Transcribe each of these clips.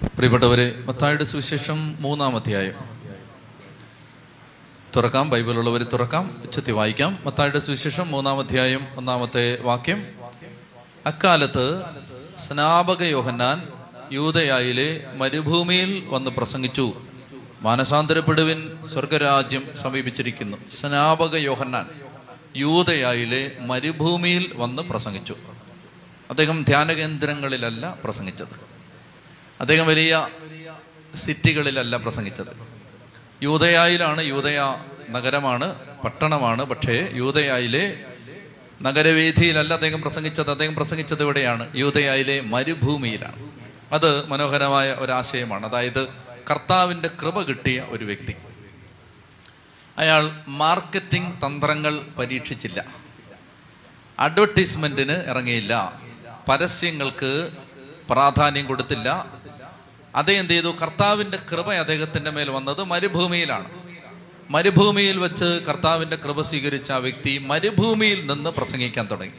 പ്രിയപ്പെട്ടവരെ മത്തായുടെ സുവിശേഷം മൂന്നാം അധ്യായം തുറക്കാം ബൈബിളുള്ളവർ തുറക്കാം ഉച്ചത്തി വായിക്കാം മത്തായുടെ സുവിശേഷം മൂന്നാം അധ്യായം ഒന്നാമത്തെ വാക്യം അക്കാലത്ത് സ്നാപക യോഹന്നാൻ യൂതയായിലെ മരുഭൂമിയിൽ വന്ന് പ്രസംഗിച്ചു മാനസാന്തരപ്പെടുവിൻ സ്വർഗരാജ്യം സമീപിച്ചിരിക്കുന്നു സ്നാപക യോഹന്നാൻ യൂതയായിലെ മരുഭൂമിയിൽ വന്ന് പ്രസംഗിച്ചു അദ്ദേഹം ധ്യാനകേന്ദ്രങ്ങളിലല്ല പ്രസംഗിച്ചത് അദ്ദേഹം വലിയ സിറ്റികളിലല്ല പ്രസംഗിച്ചത് യൂതയായിലാണ് യൂതയ നഗരമാണ് പട്ടണമാണ് പക്ഷേ യൂതയായിലെ നഗരവേദിയിലല്ല അദ്ദേഹം പ്രസംഗിച്ചത് അദ്ദേഹം പ്രസംഗിച്ചത് എവിടെയാണ് യൂതയായിലെ മരുഭൂമിയിലാണ് അത് മനോഹരമായ ഒരാശയമാണ് അതായത് കർത്താവിൻ്റെ കൃപ കിട്ടിയ ഒരു വ്യക്തി അയാൾ മാർക്കറ്റിംഗ് തന്ത്രങ്ങൾ പരീക്ഷിച്ചില്ല അഡ്വർടൈസ്മെന്റിന് ഇറങ്ങിയില്ല പരസ്യങ്ങൾക്ക് പ്രാധാന്യം കൊടുത്തില്ല അതേ എന്ത് ചെയ്തു കർത്താവിന്റെ കൃപ അദ്ദേഹത്തിന്റെ മേൽ വന്നത് മരുഭൂമിയിലാണ് മരുഭൂമിയിൽ വെച്ച് കർത്താവിന്റെ കൃപ സ്വീകരിച്ച ആ വ്യക്തി മരുഭൂമിയിൽ നിന്ന് പ്രസംഗിക്കാൻ തുടങ്ങി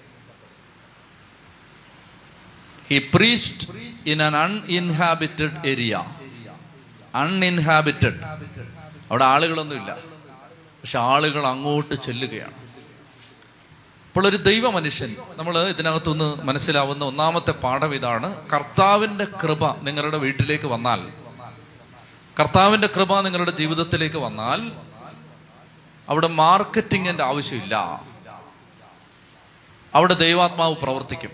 he preached in an uninhabited area uninhabited അവിടെ ആളുകളൊന്നുമില്ല പക്ഷെ ആളുകൾ അങ്ങോട്ട് ചെല്ലുകയാണ് അപ്പോൾ ഒരു ദൈവ മനുഷ്യൻ നമ്മൾ ഇതിനകത്തുനിന്ന് മനസ്സിലാവുന്ന ഒന്നാമത്തെ പാഠം ഇതാണ് കർത്താവിൻ്റെ കൃപ നിങ്ങളുടെ വീട്ടിലേക്ക് വന്നാൽ കർത്താവിൻ്റെ കൃപ നിങ്ങളുടെ ജീവിതത്തിലേക്ക് വന്നാൽ അവിടെ മാർക്കറ്റിങ്ങിൻ്റെ ആവശ്യമില്ല അവിടെ ദൈവാത്മാവ് പ്രവർത്തിക്കും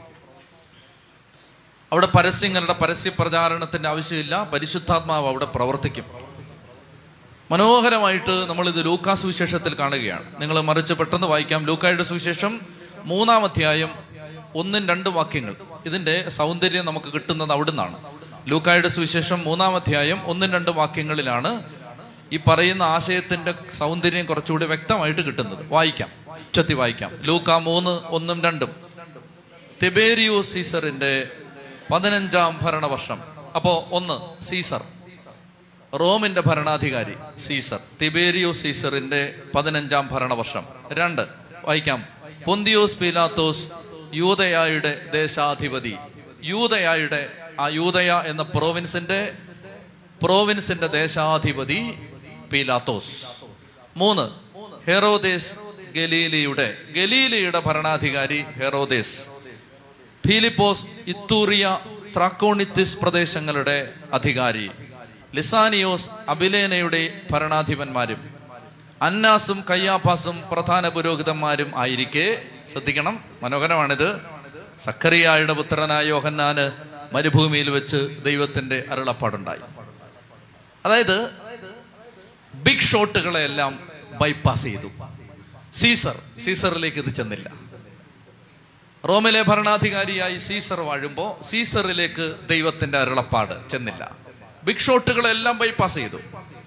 അവിടെ പരസ്യങ്ങളുടെ പരസ്യ പ്രചാരണത്തിന്റെ ആവശ്യമില്ല പരിശുദ്ധാത്മാവ് അവിടെ പ്രവർത്തിക്കും മനോഹരമായിട്ട് നമ്മൾ ഇത് ലൂക്കാ സുവിശേഷത്തിൽ കാണുകയാണ് നിങ്ങൾ മറിച്ച് പെട്ടെന്ന് വായിക്കാം ലൂക്കായുടെ സുവിശേഷം മൂന്നാം അധ്യായം ഒന്നും രണ്ട് വാക്യങ്ങൾ ഇതിന്റെ സൗന്ദര്യം നമുക്ക് കിട്ടുന്നത് അവിടുന്നാണ് ലൂക്കായുടെ സുവിശേഷം മൂന്നാം അധ്യായം ഒന്നും രണ്ട് വാക്യങ്ങളിലാണ് ഈ പറയുന്ന ആശയത്തിന്റെ സൗന്ദര്യം കുറച്ചുകൂടി വ്യക്തമായിട്ട് കിട്ടുന്നത് വായിക്കാം ഉച്ചത്തി വായിക്കാം ലൂക്ക മൂന്ന് ഒന്നും രണ്ടും തിബേരിയോ സീസറിന്റെ പതിനഞ്ചാം ഭരണവർഷം അപ്പോ ഒന്ന് സീസർ റോമിന്റെ ഭരണാധികാരി സീസർ തിബേരിയോ സീസറിന്റെ പതിനഞ്ചാം ഭരണവർഷം രണ്ട് വായിക്കാം പൊന്തിയോസ് പീലാത്തോസ് യൂതയായുടെ ദേശാധിപതി യൂതയായുടെ ആ യൂതയ എന്ന പ്രോവിൻസിന്റെ പ്രോവിൻസിന്റെ ദേശാധിപതി പീലാത്തോസ് മൂന്ന് ഹെറോദേസ് ഗലീലിയുടെ ഗലീലിയുടെ ഭരണാധികാരി ഹെറോദേസ് ഫിലിപ്പോസ് ഇത്തൂറിയ ത്രാക്കോണിത്തിസ് പ്രദേശങ്ങളുടെ അധികാരി ലിസാനിയോസ് അബിലേനയുടെ ഭരണാധിപന്മാരും അന്നാസും കയ്യാഫാസും പ്രധാന പുരോഹിതന്മാരും ആയിരിക്കെ ശ്രദ്ധിക്കണം മനോഹരമാണിത് സക്കറിയായുടെ പുത്രനായ യോഹന്നാന് മരുഭൂമിയിൽ വെച്ച് ദൈവത്തിന്റെ അരുളപ്പാടുണ്ടായി അതായത് ബിഗ് ഷോട്ടുകളെല്ലാം ബൈപ്പാസ് ചെയ്തു സീസർ സീസറിലേക്ക് ഇത് ചെന്നില്ല റോമിലെ ഭരണാധികാരിയായി സീസർ വാഴുമ്പോൾ സീസറിലേക്ക് ദൈവത്തിന്റെ അരുളപ്പാട് ചെന്നില്ല ബിഗ് ഷോട്ടുകളെല്ലാം ബൈപ്പാസ് ചെയ്തു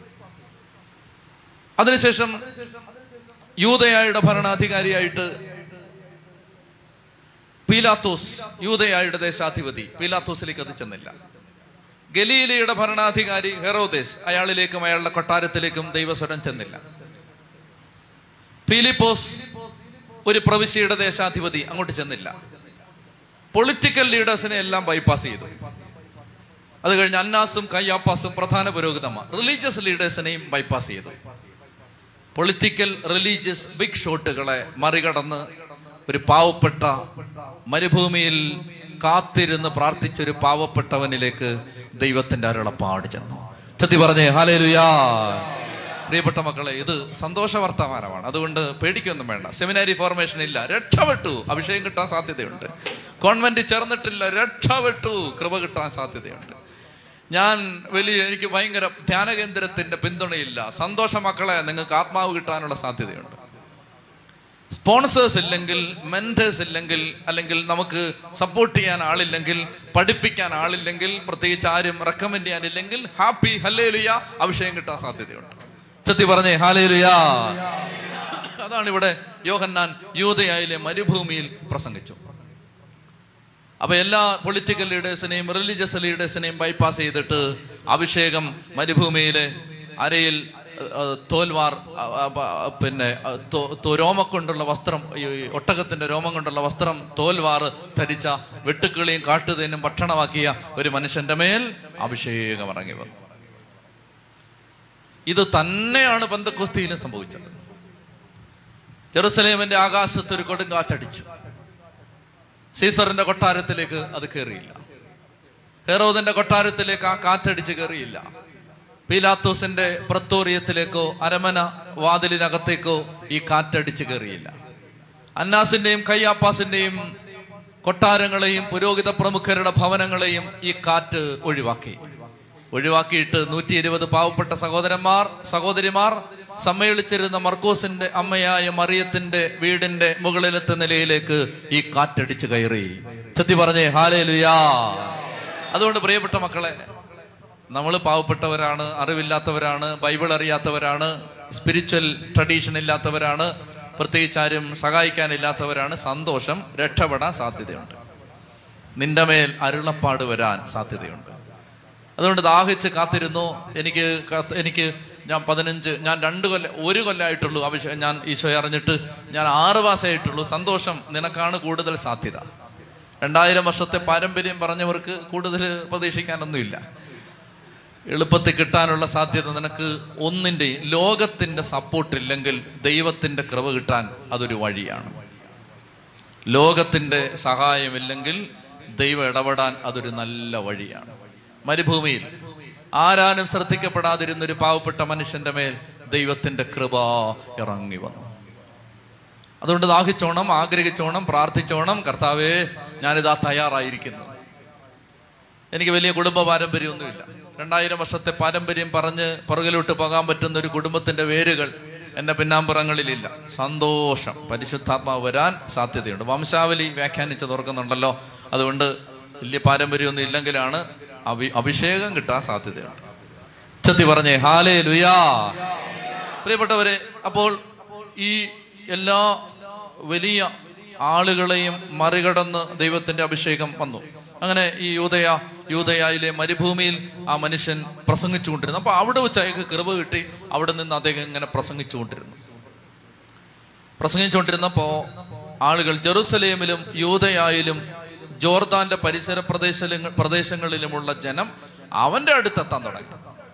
അതിനുശേഷം യൂതയായുടെ ഭരണാധികാരിയായിട്ട് പീലാത്തോസ് യൂതയായുടെ ദേശാധിപതി പീലാത്തോസിലേക്ക് അത് ചെന്നില്ല ഗലീലയുടെ ഭരണാധികാരി ഹെറോദേസ് അയാളിലേക്കും അയാളുടെ കൊട്ടാരത്തിലേക്കും ദൈവസ്വരം ചെന്നില്ല ഫിലിപ്പോസ് ഒരു പ്രവിശ്യയുടെ ദേശാധിപതി അങ്ങോട്ട് ചെന്നില്ല പൊളിറ്റിക്കൽ ലീഡേഴ്സിനെ എല്ലാം ബൈപ്പാസ് ചെയ്തു അത് കഴിഞ്ഞ് അന്നാസും കയ്യാപ്പാസും പ്രധാന പുരോഹിതന്മാർ റിലീജിയസ് ലീഡേഴ്സിനെയും ബൈപ്പാസ് ചെയ്തു പൊളിറ്റിക്കൽ റിലീജിയസ് ബിഗ് ഷോട്ടുകളെ മറികടന്ന് ഒരു പാവപ്പെട്ട മരുഭൂമിയിൽ കാത്തിരുന്ന് പ്രാർത്ഥിച്ച ഒരു പാവപ്പെട്ടവനിലേക്ക് ദൈവത്തിന്റെ അരുളപ്പാട് ചെന്നു ചത്തി പറഞ്ഞേ ഹാലേലുയാ പ്രിയപ്പെട്ട മക്കളെ ഇത് സന്തോഷ വർത്തമാനമാണ് അതുകൊണ്ട് പേടിക്കൊന്നും വേണ്ട സെമിനാരി ഫോർമേഷൻ ഇല്ല രക്ഷപ്പെട്ടു അഭിഷേകം കിട്ടാൻ സാധ്യതയുണ്ട് കോൺവെന്റ് ചേർന്നിട്ടില്ല രക്ഷപ്പെട്ടു കൃപ കിട്ടാൻ സാധ്യതയുണ്ട് ഞാൻ വലിയ എനിക്ക് ഭയങ്കര ധ്യാന കേന്ദ്രത്തിന്റെ പിന്തുണയില്ല സന്തോഷ മക്കളെ നിങ്ങൾക്ക് ആത്മാവ് കിട്ടാനുള്ള സാധ്യതയുണ്ട് സ്പോൺസേഴ്സ് ഇല്ലെങ്കിൽ മെന്റേഴ്സ് ഇല്ലെങ്കിൽ അല്ലെങ്കിൽ നമുക്ക് സപ്പോർട്ട് ചെയ്യാൻ ആളില്ലെങ്കിൽ പഠിപ്പിക്കാൻ ആളില്ലെങ്കിൽ പ്രത്യേകിച്ച് ആരും റെക്കമെൻഡ് ചെയ്യാനില്ലെങ്കിൽ ഹാപ്പി ഹല്ലേലുയ അഭിഷേകം കിട്ടാൻ സാധ്യതയുണ്ട് ചത്തി പറഞ്ഞേ ഹാലേലുയാ അതാണ് ഇവിടെ യോഹന്നാൻ യൂതയായിലെ മരുഭൂമിയിൽ പ്രസംഗിച്ചു അപ്പൊ എല്ലാ പൊളിറ്റിക്കൽ ലീഡേഴ്സിനെയും റിലീജിയസ് ലീഡേഴ്സിനെയും ബൈപ്പാസ് ചെയ്തിട്ട് അഭിഷേകം മരുഭൂമിയിലെ അരയിൽ ഏഹ്, തോൽവാർ ആ, ആ, ആ, പിന്നെ ആ, തോ- തോ- രോമം കൊണ്ടുള്ള വസ്ത്രം ഈ ഒട്ടകത്തിന്റെ രോമം കൊണ്ടുള്ള വസ്ത്രം തോൽവാർ ധരിച്ച വെട്ടുക്കിളിയും കാട്ടുതേനും ഭക്ഷണമാക്കിയ ഒരു മനുഷ്യന്റെ മേൽ അഭിഷേകം ഇറങ്ങി വന്നു ഇത് തന്നെയാണ് ബന്ധക്കുസ്തിയിലും സംഭവിച്ചത് ജെറുസലേമിന്റെ ആകാശത്ത് ഒരു കൊടുങ്കാറ്റടിച്ചു സീസറിന്റെ കൊട്ടാരത്തിലേക്ക് അത് കയറിയില്ല ഹെറോദിന്റെ കൊട്ടാരത്തിലേക്ക് ആ കാറ്റടിച്ച് കയറിയില്ല പീലാത്തോസിന്റെ പ്രത്തോറിയത്തിലേക്കോ അരമന വാതിലിനകത്തേക്കോ ഈ കാറ്റടിച്ച് കയറിയില്ല അന്നാസിന്റെയും കയ്യാപ്പാസിന്റെയും കൊട്ടാരങ്ങളെയും പുരോഹിത പ്രമുഖരുടെ ഭവനങ്ങളെയും ഈ കാറ്റ് ഒഴിവാക്കി ഒഴിവാക്കിയിട്ട് നൂറ്റി ഇരുപത് പാവപ്പെട്ട സഹോദരന്മാർ സഹോദരിമാർ സമ്മേളിച്ചിരുന്ന മർക്കോസിന്റെ അമ്മയായ മറിയത്തിന്റെ വീടിന്റെ മുകളിലത്തെ നിലയിലേക്ക് ഈ കാറ്റടിച്ച് കയറി ചെത്തി പറഞ്ഞേ ഹാലേ ലുയാ അതുകൊണ്ട് പ്രിയപ്പെട്ട മക്കളെ നമ്മൾ പാവപ്പെട്ടവരാണ് അറിവില്ലാത്തവരാണ് ബൈബിൾ അറിയാത്തവരാണ് സ്പിരിച്വൽ ട്രഡീഷൻ ഇല്ലാത്തവരാണ് പ്രത്യേകിച്ച് ആരും സഹായിക്കാനില്ലാത്തവരാണ് സന്തോഷം രക്ഷപ്പെടാൻ സാധ്യതയുണ്ട് നിന്റെ മേൽ അരുളപ്പാട് വരാൻ സാധ്യതയുണ്ട് അതുകൊണ്ട് ദാഹിച്ച് കാത്തിരുന്നു എനിക്ക് കാത്ത് എനിക്ക് ഞാൻ പതിനഞ്ച് ഞാൻ രണ്ട് കൊല്ലം ഒരു കൊല്ലമായിട്ടുള്ളൂ അഭിഷേകം ഞാൻ ഈശോയെ അറിഞ്ഞിട്ട് ഞാൻ ആറ് മാസമായിട്ടുള്ളൂ സന്തോഷം നിനക്കാണ് കൂടുതൽ സാധ്യത രണ്ടായിരം വർഷത്തെ പാരമ്പര്യം പറഞ്ഞവർക്ക് കൂടുതൽ പ്രതീക്ഷിക്കാനൊന്നുമില്ല എളുപ്പത്തിൽ കിട്ടാനുള്ള സാധ്യത നിനക്ക് ഒന്നിൻ്റെയും ലോകത്തിൻ്റെ സപ്പോർട്ടില്ലെങ്കിൽ ദൈവത്തിൻ്റെ കൃപ കിട്ടാൻ അതൊരു വഴിയാണ് ലോകത്തിൻ്റെ സഹായമില്ലെങ്കിൽ ദൈവം ഇടപെടാൻ അതൊരു നല്ല വഴിയാണ് മരുഭൂമിയിൽ ആരാനും ശ്രദ്ധിക്കപ്പെടാതിരുന്ന ഒരു പാവപ്പെട്ട മനുഷ്യന്റെ മേൽ ദൈവത്തിന്റെ കൃപ ഇറങ്ങി വന്നു അതുകൊണ്ട് ദാഹിച്ചോണം ആഗ്രഹിച്ചോണം പ്രാർത്ഥിച്ചോണം കർത്താവേ ഞാനിതാ തയ്യാറായിരിക്കുന്നു എനിക്ക് വലിയ കുടുംബ പാരമ്പര്യമൊന്നുമില്ല രണ്ടായിരം വർഷത്തെ പാരമ്പര്യം പറഞ്ഞ് പുറകിലോട്ട് പോകാൻ പറ്റുന്ന ഒരു കുടുംബത്തിന്റെ വേരുകൾ എന്റെ പിന്നാമ്പുറങ്ങളിലില്ല സന്തോഷം പരിശുദ്ധാത്മാവ് വരാൻ സാധ്യതയുണ്ട് വംശാവലി വ്യാഖ്യാനിച്ച് തുറക്കുന്നുണ്ടല്ലോ അതുകൊണ്ട് വലിയ പാരമ്പര്യമൊന്നും ഇല്ലെങ്കിലാണ് അഭി അഭിഷേകം കിട്ടാൻ സാധ്യതയുണ്ട് ചത്തി പറഞ്ഞേ ഹാലേ ലുയാ പ്രിയപ്പെട്ടവരെ അപ്പോൾ ഈ എല്ലാ വലിയ ആളുകളെയും മറികടന്ന് ദൈവത്തിന്റെ അഭിഷേകം വന്നു അങ്ങനെ ഈ യൂതയ യൂതയായിലെ മരുഭൂമിയിൽ ആ മനുഷ്യൻ പ്രസംഗിച്ചുകൊണ്ടിരുന്നു അപ്പൊ അവിടെ വെച്ച് അയാൾക്ക് കൃപ കിട്ടി അവിടെ നിന്ന് അദ്ദേഹം ഇങ്ങനെ പ്രസംഗിച്ചുകൊണ്ടിരുന്നു പ്രസംഗിച്ചുകൊണ്ടിരുന്നപ്പോ ആളുകൾ ജെറുസലേമിലും യൂതയായാലും ജോർദാന്റെ പരിസര പ്രദേശ പ്രദേശങ്ങളിലുമുള്ള ജനം അവന്റെ അടുത്തെത്താൻ തുടങ്ങി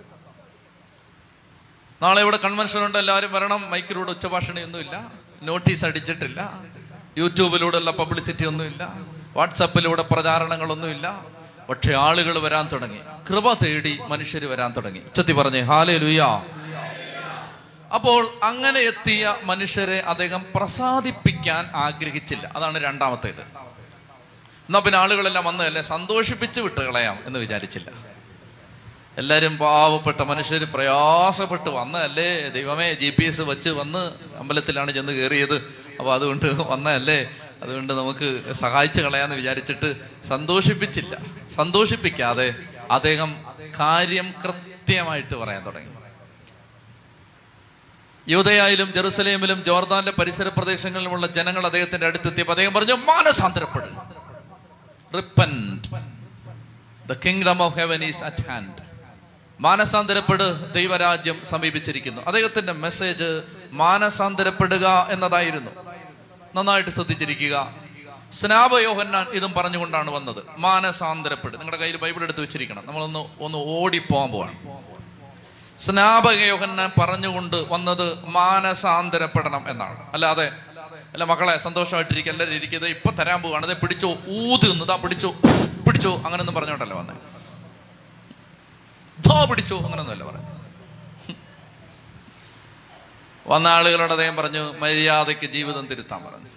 നാളെ ഇവിടെ കൺവെൻഷൻ ഉണ്ട് എല്ലാവരും വരണം മൈക്കിലൂടെ ഉച്ചഭാഷണയൊന്നുമില്ല നോട്ടീസ് അടിച്ചിട്ടില്ല യൂട്യൂബിലൂടെയുള്ള പബ്ലിസിറ്റി ഒന്നുമില്ല വാട്സപ്പിലൂടെ പ്രചാരണങ്ങളൊന്നുമില്ല പക്ഷെ ആളുകൾ വരാൻ തുടങ്ങി കൃപ തേടി മനുഷ്യർ വരാൻ തുടങ്ങി ഉച്ചത്തി പറഞ്ഞേ ഹാലേ ലുയാ അപ്പോൾ അങ്ങനെ എത്തിയ മനുഷ്യരെ അദ്ദേഹം പ്രസാദിപ്പിക്കാൻ ആഗ്രഹിച്ചില്ല അതാണ് രണ്ടാമത്തേത് എന്നാ പിന്നെ ആളുകളെല്ലാം വന്നതല്ലേ സന്തോഷിപ്പിച്ച് വിട്ട് കളയാം എന്ന് വിചാരിച്ചില്ല എല്ലാവരും പാവപ്പെട്ട മനുഷ്യർ പ്രയാസപ്പെട്ട് വന്നതല്ലേ ദൈവമേ ജി പി എസ് വെച്ച് വന്ന് അമ്പലത്തിലാണ് ചെന്ന് കയറിയത് അപ്പൊ അതുകൊണ്ട് വന്നതല്ലേ അതുകൊണ്ട് നമുക്ക് സഹായിച്ചു കളയാന്ന് വിചാരിച്ചിട്ട് സന്തോഷിപ്പിച്ചില്ല സന്തോഷിപ്പിക്കാതെ അദ്ദേഹം കാര്യം കൃത്യമായിട്ട് പറയാൻ തുടങ്ങി യൂതയായാലും ജെറുസലേമിലും ജോർദാന്റെ പരിസര പ്രദേശങ്ങളിലുമുള്ള ജനങ്ങൾ അദ്ദേഹത്തിന്റെ അടുത്തെത്തിയപ്പോൾ അദ്ദേഹം പറഞ്ഞു മാനസാന്തരപ്പെടും repent the kingdom of heaven is at hand മാനസാന്തരപ്പെട് ദൈവരാജ്യം സമീപിച്ചിരിക്കുന്നു അദ്ദേഹത്തിന്റെ മെസ്സേജ് മാനസാന്തരപ്പെടുക എന്നതായിരുന്നു നന്നായിട്ട് ശ്രദ്ധിച്ചിരിക്കുക സ്നാപയോഹന്നാൻ ഇതും പറഞ്ഞുകൊണ്ടാണ് വന്നത് മാനസാന്തരപ്പെട് നിങ്ങളുടെ കയ്യിൽ ബൈബിൾ എടുത്ത് വെച്ചിരിക്കണം നമ്മളൊന്ന് ഒന്ന് ഓടിപ്പോകാൻ പോവാണ് സ്നാപകയോഹന്നാൻ പറഞ്ഞുകൊണ്ട് വന്നത് മാനസാന്തരപ്പെടണം എന്നാണ് അല്ലാതെ അല്ല മക്കളെ സന്തോഷമായിട്ടിരിക്കുക എല്ലാവരും ഇരിക്കുന്നത് ഇപ്പൊ തരാൻ പോവാണ് അതെ പിടിച്ചോ ഊത് നിന്നതാ പിടിച്ചോ പിടിച്ചോ അങ്ങനെയൊന്നും പറഞ്ഞോണ്ടല്ലോ വന്നേ ധോ പിടിച്ചോ അങ്ങനെയൊന്നുമല്ല പറഞ്ഞു വന്ന ആളുകളോട് അദ്ദേഹം പറഞ്ഞു മര്യാദയ്ക്ക് ജീവിതം തിരുത്താൻ പറഞ്ഞു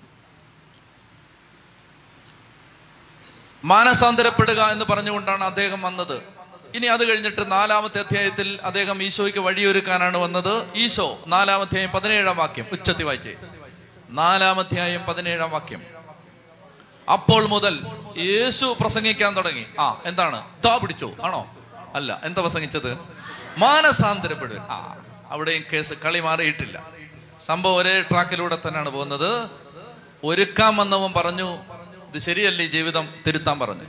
മാനസാന്തരപ്പെടുക എന്ന് പറഞ്ഞുകൊണ്ടാണ് അദ്ദേഹം വന്നത് ഇനി അത് കഴിഞ്ഞിട്ട് നാലാമത്തെ അധ്യായത്തിൽ അദ്ദേഹം ഈശോയ്ക്ക് വഴിയൊരുക്കാനാണ് വന്നത് ഈശോ നാലാമധ്യായം പതിനേഴാം വാക്യം ഉച്ചത്തി വായിച്ചേ നാലാമധ്യായം പതിനേഴാം വാക്യം അപ്പോൾ മുതൽ യേശു പ്രസംഗിക്കാൻ തുടങ്ങി ആ എന്താണ് താ പിടിച്ചോ ആണോ അല്ല എന്താ പ്രസംഗിച്ചത് മാനസാന്തരപ്പെടുക ആ അവിടെയും കേസ് കളി മാറിയിട്ടില്ല സംഭവം ഒരേ ട്രാക്കിലൂടെ തന്നെയാണ് പോകുന്നത് ഒരുക്കാൻ വന്നവൻ പറഞ്ഞു ഇത് ശരിയല്ലേ ഈ ജീവിതം തിരുത്താൻ പറഞ്ഞു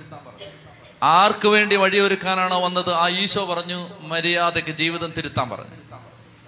ആർക്ക് വേണ്ടി വഴിയൊരുക്കാനാണോ വന്നത് ആ ഈശോ പറഞ്ഞു മര്യാദയ്ക്ക് ജീവിതം തിരുത്താൻ പറഞ്ഞു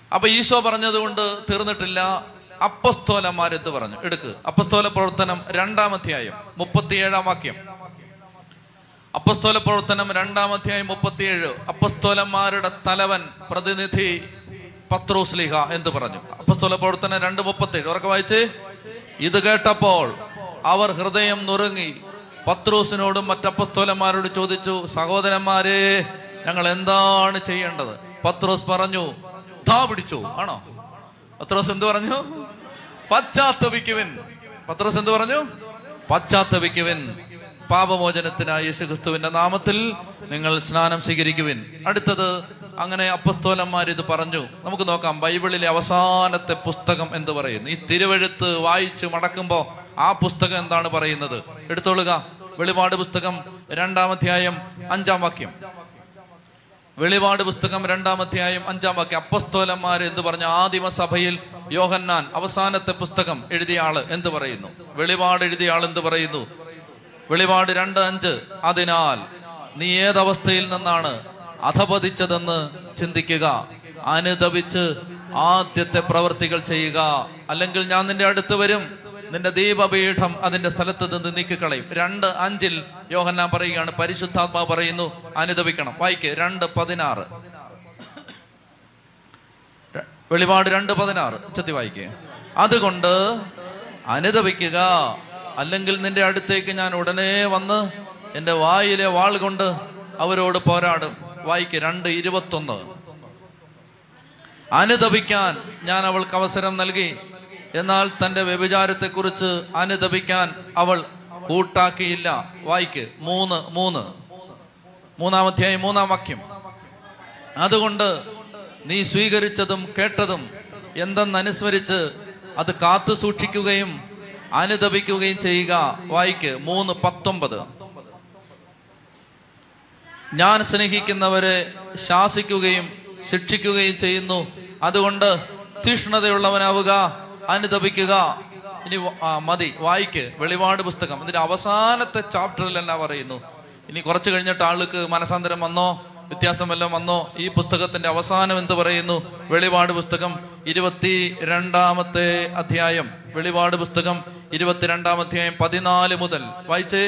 അപ്പൊ ഈശോ പറഞ്ഞതുകൊണ്ട് തീർന്നിട്ടില്ല അപ്പസ്തോലന്മാരെന്ത് പറഞ്ഞു എടുക്ക് അപ്പസ്തോല പ്രവർത്തനം രണ്ടാം അധ്യായം മുപ്പത്തിയേഴാം വാക്യം അപ്പസ്തോല പ്രവർത്തനം രണ്ടാം അധ്യായം മുപ്പത്തിയേഴ് അപ്പസ്തോലന്മാരുടെ തലവൻ പ്രതിനിധി പത്രോസ്ലിഹ എന്ന് പറഞ്ഞു അപ്പസ്തോല പ്രവർത്തനം രണ്ട് മുപ്പത്തേഴ് ഉറക്കെ വായിച്ച് ഇത് കേട്ടപ്പോൾ അവർ ഹൃദയം നുറുങ്ങി പത്രോസിനോടും മറ്റപ്പസ്തോലന്മാരോട് ചോദിച്ചു സഹോദരന്മാരെ ഞങ്ങൾ എന്താണ് ചെയ്യേണ്ടത് പത്രോസ് പറഞ്ഞു ധാ പിടിച്ചു ആണോ പത്രോസ് എന്ത് പറഞ്ഞു പശ്ചാത്തപിക്കുവിൻ പത്രോസ് എന്ത് പറഞ്ഞു പശ്ചാത്തപിക്കുവിൻ പാപമോചനത്തിനായി യേശുക്രിസ്തുവിന്റെ നാമത്തിൽ നിങ്ങൾ സ്നാനം സ്വീകരിക്കുവിൻ അടുത്തത് അങ്ങനെ അപ്പസ്തോലന്മാർ ഇത് പറഞ്ഞു നമുക്ക് നോക്കാം ബൈബിളിലെ അവസാനത്തെ പുസ്തകം എന്ന് പറയുന്നു ഈ തിരുവഴുത്ത് വായിച്ച് മടക്കുമ്പോൾ ആ പുസ്തകം എന്താണ് പറയുന്നത് എടുത്തോളുക വെളിപാട് പുസ്തകം രണ്ടാം അധ്യായം അഞ്ചാം വാക്യം വെളിപാട് പുസ്തകം രണ്ടാം അധ്യായം അഞ്ചാം വാക്യം അപ്പസ്തോലന്മാർ എന്ന് പറഞ്ഞ ആദിമസഭയിൽ യോഹന്നാൻ അവസാനത്തെ പുസ്തകം എഴുതിയ ആള് എന്ത് പറയുന്നു വെളിപാട് എഴുതിയ ആൾ എന്ത് പറയുന്നു വെളിപാട് രണ്ട് അഞ്ച് അതിനാൽ നീ ഏതവസ്ഥയിൽ നിന്നാണ് അധപതിച്ചതെന്ന് ചിന്തിക്കുക അനുദപിച്ച് ആദ്യത്തെ പ്രവൃത്തികൾ ചെയ്യുക അല്ലെങ്കിൽ ഞാൻ നിന്റെ അടുത്ത് വരും നിന്റെ ദീപപീഠം അതിന്റെ സ്ഥലത്ത് നിന്ന് നീക്കിക്കളയും രണ്ട് അഞ്ചിൽ യോഹന്നാൻ പറയുകയാണ് പരിശുദ്ധാത്മാവ് പറയുന്നു അനുദപിക്കണം വായിക്ക് രണ്ട് പതിനാറ് ര- വെളിപാട് രണ്ട് പതിനാറ് ഉച്ചത്തി വായിക്കുക അതുകൊണ്ട് അനുദപിക്കുക അല്ലെങ്കിൽ നിന്റെ അടുത്തേക്ക് ഞാൻ ഉടനെ വന്ന് എൻ്റെ വായിലെ വാൾ കൊണ്ട് അവരോട് പോരാടും വായിക്ക് രണ്ട് ഇരുപത്തൊന്ന് അനുദപിക്കാൻ ഞാൻ അവൾക്ക് അവസരം നൽകി എന്നാൽ തന്റെ വ്യഭിചാരത്തെക്കുറിച്ച് അനുദപിക്കാൻ അവൾ കൂട്ടാക്കിയില്ല വായിക്ക് മൂന്ന് മൂന്ന് മൂന്നാമധ്യായം മൂന്നാം വാക്യം അതുകൊണ്ട് നീ സ്വീകരിച്ചതും കേട്ടതും എന്തെന്നനുസ്മരിച്ച് അത് കാത്തു സൂക്ഷിക്കുകയും അനുദപിക്കുകയും ചെയ്യുക വായിക്ക് മൂന്ന് പത്തൊമ്പത് ഞാൻ സ്നേഹിക്കുന്നവരെ ശാസിക്കുകയും ശിക്ഷിക്കുകയും ചെയ്യുന്നു അതുകൊണ്ട് തീഷ്ണതയുള്ളവനാവുക അനുദപിക്കുക ഇനി വ- ആ, മതി വായിക്ക് വെളിപാട് പുസ്തകം ഇതിന്റെ അവസാനത്തെ ചാപ്റ്ററിൽ എന്നാ പറയുന്നു ഇനി കുറച്ച് കഴിഞ്ഞിട്ട് ആൾക്ക് മനസാന്തരം വന്നോ വ്യത്യാസം വല്ലതും വന്നോ ഈ പുസ്തകത്തിന്റെ അവസാനം എന്ത് പറയുന്നു വെളിപാട് പുസ്തകം ഇരുപത്തി രണ്ടാമത്തെ അധ്യായം വെളിപാട് പുസ്തകം ഇരുപത്തിരണ്ടാം അധ്യായം പതിനാല് മുതൽ വായിച്ചേ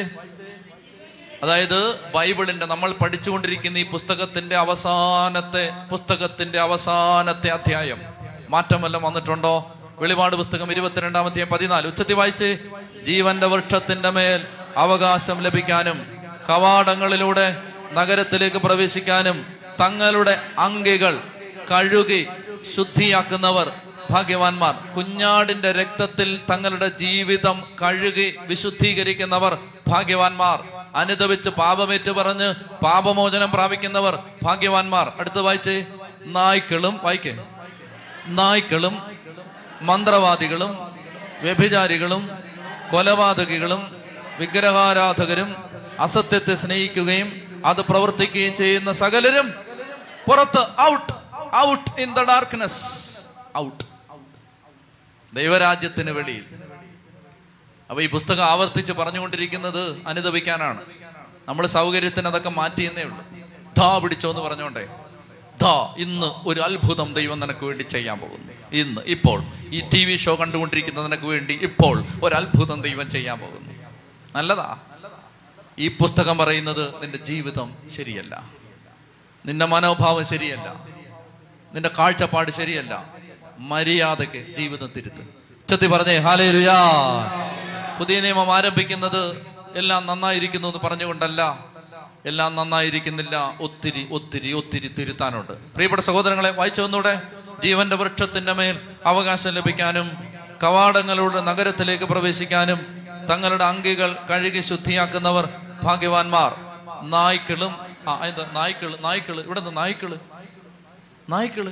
അതായത് ബൈബിളിന്റെ നമ്മൾ പഠിച്ചുകൊണ്ടിരിക്കുന്ന ഈ പുസ്തകത്തിന്റെ അവസാനത്തെ പുസ്തകത്തിന്റെ അവസാനത്തെ അധ്യായം മാറ്റം വല്ലതും വന്നിട്ടുണ്ടോ വെളിപാട് പുസ്തകം ഇരുപത്തിരണ്ടാം അധ്യായം പതിനാല് ഉച്ചത്തി വായിച്ച് ജീവന്റെ വൃക്ഷത്തിന്റെ മേൽ അവകാശം ലഭിക്കാനും കവാടങ്ങളിലൂടെ നഗരത്തിലേക്ക് പ്രവേശിക്കാനും തങ്ങളുടെ അങ്കികൾ കഴുകി ശുദ്ധിയാക്കുന്നവർ ഭാഗ്യവാന്മാർ കുഞ്ഞാടിന്റെ രക്തത്തിൽ തങ്ങളുടെ ജീവിതം കഴുകി വിശുദ്ധീകരിക്കുന്നവർ ഭാഗ്യവാന്മാർ അനുദവിച്ച് പാപമേറ്റ് പറഞ്ഞ് പാപമോചനം പ്രാപിക്കുന്നവർ ഭാഗ്യവാന്മാർ അടുത്ത് വായിച്ചേ നായ്ക്കളും വായിക്കേ നായ്ക്കളും മന്ത്രവാദികളും വ്യഭിചാരികളും കൊലപാതകികളും വിഗ്രഹാരാധകരും അസത്യത്തെ സ്നേഹിക്കുകയും അത് പ്രവർത്തിക്കുകയും ചെയ്യുന്ന സകലരും പുറത്ത് out out in the darkness out ദൈവരാജ്യത്തിന് വെളിയിൽ അപ്പൊ ഈ പുസ്തകം ആവർത്തിച്ച് പറഞ്ഞുകൊണ്ടിരിക്കുന്നത് അനുദപിക്കാനാണ് നമ്മൾ സൗകര്യത്തിന് അതൊക്കെ മാറ്റിയെന്നേ ഉള്ളൂ ധാ പിടിച്ചോ എന്ന് പറഞ്ഞോണ്ടേ ധാ ഇന്ന് ഒരു അത്ഭുതം ദൈവം നിനക്ക് വേണ്ടി ചെയ്യാൻ പോകുന്നു ഇന്ന് ഇപ്പോൾ ഈ ടി വി ഷോ കണ്ടുകൊണ്ടിരിക്കുന്ന നിനക്ക് വേണ്ടി ഇപ്പോൾ ഒരു അത്ഭുതം ദൈവം ചെയ്യാൻ പോകുന്നു നല്ലതാ ഈ പുസ്തകം പറയുന്നത് നിന്റെ ജീവിതം ശരിയല്ല നിന്റെ മനോഭാവം ശരിയല്ല നിന്റെ കാഴ്ചപ്പാട് ശരിയല്ല മര്യാദക്ക് ജീവിതം തിരുത്ത് ഉച്ചത്തി പറഞ്ഞേ ഹാലേ ലുയാ പുതിയ നിയമം ആരംഭിക്കുന്നത് എല്ലാം നന്നായിരിക്കുന്നു എന്ന് പറഞ്ഞുകൊണ്ടല്ല എല്ലാം നന്നായിരിക്കുന്നില്ല ഒത്തിരി ഒത്തിരി ഒത്തിരി തിരുത്താനുണ്ട് പ്രിയപ്പെട്ട സഹോദരങ്ങളെ വായിച്ചു വന്നൂടെ ജീവന്റെ വൃക്ഷത്തിന്റെ മേൽ അവകാശം ലഭിക്കാനും കവാടങ്ങളുടെ നഗരത്തിലേക്ക് പ്രവേശിക്കാനും തങ്ങളുടെ അങ്കികൾ കഴുകി ശുദ്ധിയാക്കുന്നവർ ഭാഗ്യവാന്മാർ നായ്ക്കളും ആ എന്താ നായ്ക്കള് നായ്ക്കള് ഇവിടെ നിന്ന് നായ്ക്കള് നായ്ക്കള്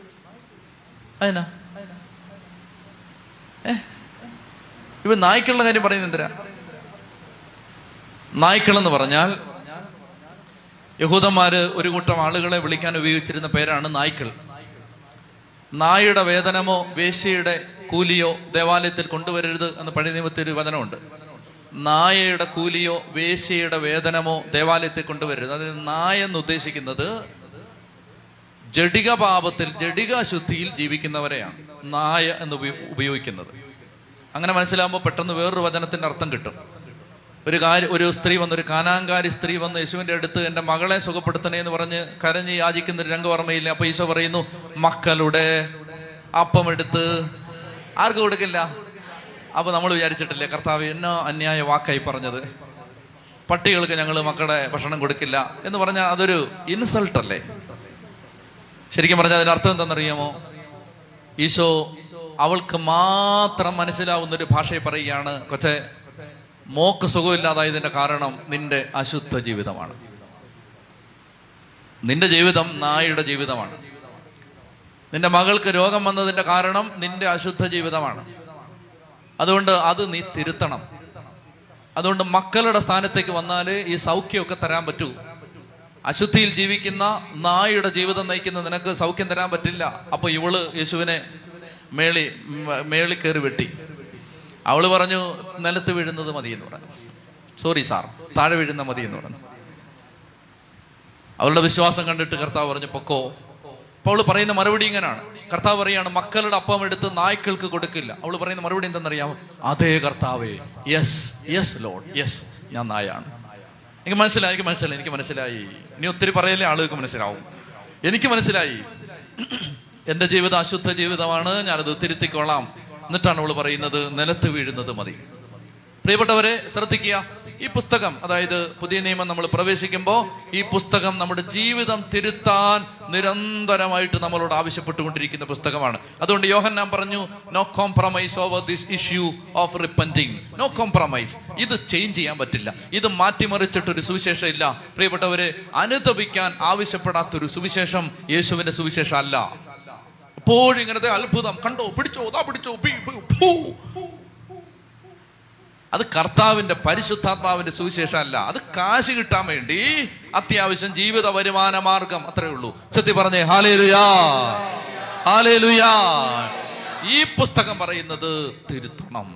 അതിനാ ഏ ഇവ നായ്ക്കളുടെ കാര്യം പറയുന്നത് എന്തിനാ നായ്ക്കൾ എന്ന് പറഞ്ഞാൽ യഹൂദന്മാര് ഒരു കൂട്ടം ആളുകളെ വിളിക്കാൻ ഉപയോഗിച്ചിരുന്ന പേരാണ് നായ്ക്കൾ നായുടെ വേതനമോ വേശ്യയുടെ കൂലിയോ ദേവാലയത്തിൽ കൊണ്ടുവരരുത് എന്ന് പഴയ നിയമത്തിൽ ഒരു വചനമുണ്ട് നായയുടെ കൂലിയോ വേശ്യയുടെ വേതനമോ ദേവാലയത്തിൽ കൊണ്ടുവരരുത് അതായത് നായ എന്ന് ഉദ്ദേശിക്കുന്നത് ജഡിക പാപത്തിൽ ജഡിക അശുദ്ധിയിൽ ജീവിക്കുന്നവരെയാണ് നായ എന്ന് ഉപയോ- ഉപയോഗിക്കുന്നത് അങ്ങനെ മനസ്സിലാകുമ്പോൾ പെട്ടെന്ന് വേറൊരു വചനത്തിന്റെ അർത്ഥം കിട്ടും ഒരു കാര്യം ഒരു സ്ത്രീ വന്ന് ഒരു കാനാങ്കാരി സ്ത്രീ വന്ന് യേശുവിന്റെ അടുത്ത് എൻ്റെ മകളെ സുഖപ്പെടുത്തണേ എന്ന് പറഞ്ഞ് കരഞ്ഞ് യാചിക്കുന്ന ഒരു രംഗം ഓർമ്മയില്ല അപ്പൊ ഈശോ പറയുന്നു മക്കളുടെ അപ്പം എടുത്ത് ആർക്ക് കൊടുക്കില്ല അപ്പൊ നമ്മൾ വിചാരിച്ചിട്ടില്ലേ കർത്താവ് എന്നോ അന്യായ വാക്കായി പറഞ്ഞത് പട്ടികൾക്ക് ഞങ്ങൾ മക്കളുടെ ഭക്ഷണം കൊടുക്കില്ല എന്ന് പറഞ്ഞാൽ അതൊരു ഇൻസൾട്ട് അല്ലേ ശരിക്കും പറഞ്ഞാൽ അതിന്റെ അർത്ഥം എന്താണെന്നറിയാമോ ഈശോ അവൾക്ക് മാത്രം മനസ്സിലാവുന്ന ഒരു ഭാഷയെ പറയുകയാണ് കൊച്ചെ മോക്ക് സുഖമില്ലാതായതിന്റെ കാരണം നിന്റെ അശുദ്ധ ജീവിതമാണ് നിന്റെ ജീവിതം നായയുടെ ജീവിതമാണ് നിന്റെ മകൾക്ക് രോഗം വന്നതിന്റെ കാരണം നിന്റെ അശുദ്ധ ജീവിതമാണ് അതുകൊണ്ട് അത് നീ തിരുത്തണം അതുകൊണ്ട് മക്കളുടെ സ്ഥാനത്തേക്ക് വന്നാൽ ഈ സൗഖ്യമൊക്കെ തരാൻ പറ്റൂ അശുദ്ധിയിൽ ജീവിക്കുന്ന നായയുടെ ജീവിതം നയിക്കുന്ന നിനക്ക് സൗഖ്യം തരാൻ പറ്റില്ല അപ്പൊ ഇവള് യേശുവിനെ മേളി മ- മേളി കയറി വെട്ടി അവള് പറഞ്ഞു നിലത്ത് വീഴുന്നത് മതി എന്ന് പറഞ്ഞു സോറി സാർ താഴെ വീഴുന്ന മതി എന്ന് പറഞ്ഞു അവളുടെ വിശ്വാസം കണ്ടിട്ട് കർത്താവ് പറഞ്ഞു പൊക്കോ അപ്പൊ അവള് പറയുന്ന മറുപടി ഇങ്ങനെയാണ് കർത്താവ് പറയാണ് മക്കളുടെ അപ്പം എടുത്ത് നായ്ക്കൾക്ക് കൊടുക്കില്ല അവള് പറയുന്ന മറുപടി എന്തെന്നറിയാമോ അതേ കർത്താവേ യെസ് യെസ് ലോഡ് യെസ് ഞാൻ നായാണ് എനിക്ക് മനസ്സിലായി എനിക്ക് മനസ്സിലായി എനിക്ക് മനസ്സിലായി ഇനി ഒത്തിരി പറയലേ ആളുകൾക്ക് മനസ്സിലാവും എനിക്ക് മനസ്സിലായി എന്റെ ജീവിതം അശുദ്ധ ജീവിതമാണ് ഞാനത് തിരുത്തിക്കൊള്ളാം എന്നിട്ടാണ് അവള് പറയുന്നത് നിലത്ത് വീഴുന്നത് മതി പ്രിയപ്പെട്ടവരെ ശ്രദ്ധിക്കുക ഈ പുസ്തകം അതായത് പുതിയ നിയമം നമ്മൾ പ്രവേശിക്കുമ്പോൾ ഈ പുസ്തകം നമ്മുടെ ജീവിതം തിരുത്താൻ നിരന്തരമായിട്ട് നമ്മളോട് ആവശ്യപ്പെട്ടുകൊണ്ടിരിക്കുന്ന പുസ്തകമാണ് അതുകൊണ്ട് യോഹന്നാൻ പറഞ്ഞു no compromise over this issue of repenting no compromise ഇത് ചേഞ്ച് ചെയ്യാൻ പറ്റില്ല ഇത് മാറ്റിമറിച്ചിട്ടൊരു സുവിശേഷം ഇല്ല പ്രിയപ്പെട്ടവരെ അനുതപിക്കാൻ ആവശ്യപ്പെടാത്തൊരു സുവിശേഷം യേശുവിന്റെ സുവിശേഷം അല്ല എപ്പോഴും ഇങ്ങനത്തെ അത്ഭുതം കണ്ടോ പിടിച്ചോ ദാ പിടിച്ചോ പി, പി, ഫൂ. അത് കർത്താവിന്റെ പരിശുദ്ധാത്മാവിന്റെ സുവിശേഷം അല്ല അത് കാശ് കിട്ടാൻ വേണ്ടി അത്യാവശ്യം ജീവിത വരുമാന മാർഗം അത്രേ ഉള്ളൂ ചെത്തി പറഞ്ഞേ ഹാലേലുയാ ഹാലേലുയാ ഈ പുസ്തകം പറയുന്നത് തിരുത്തണം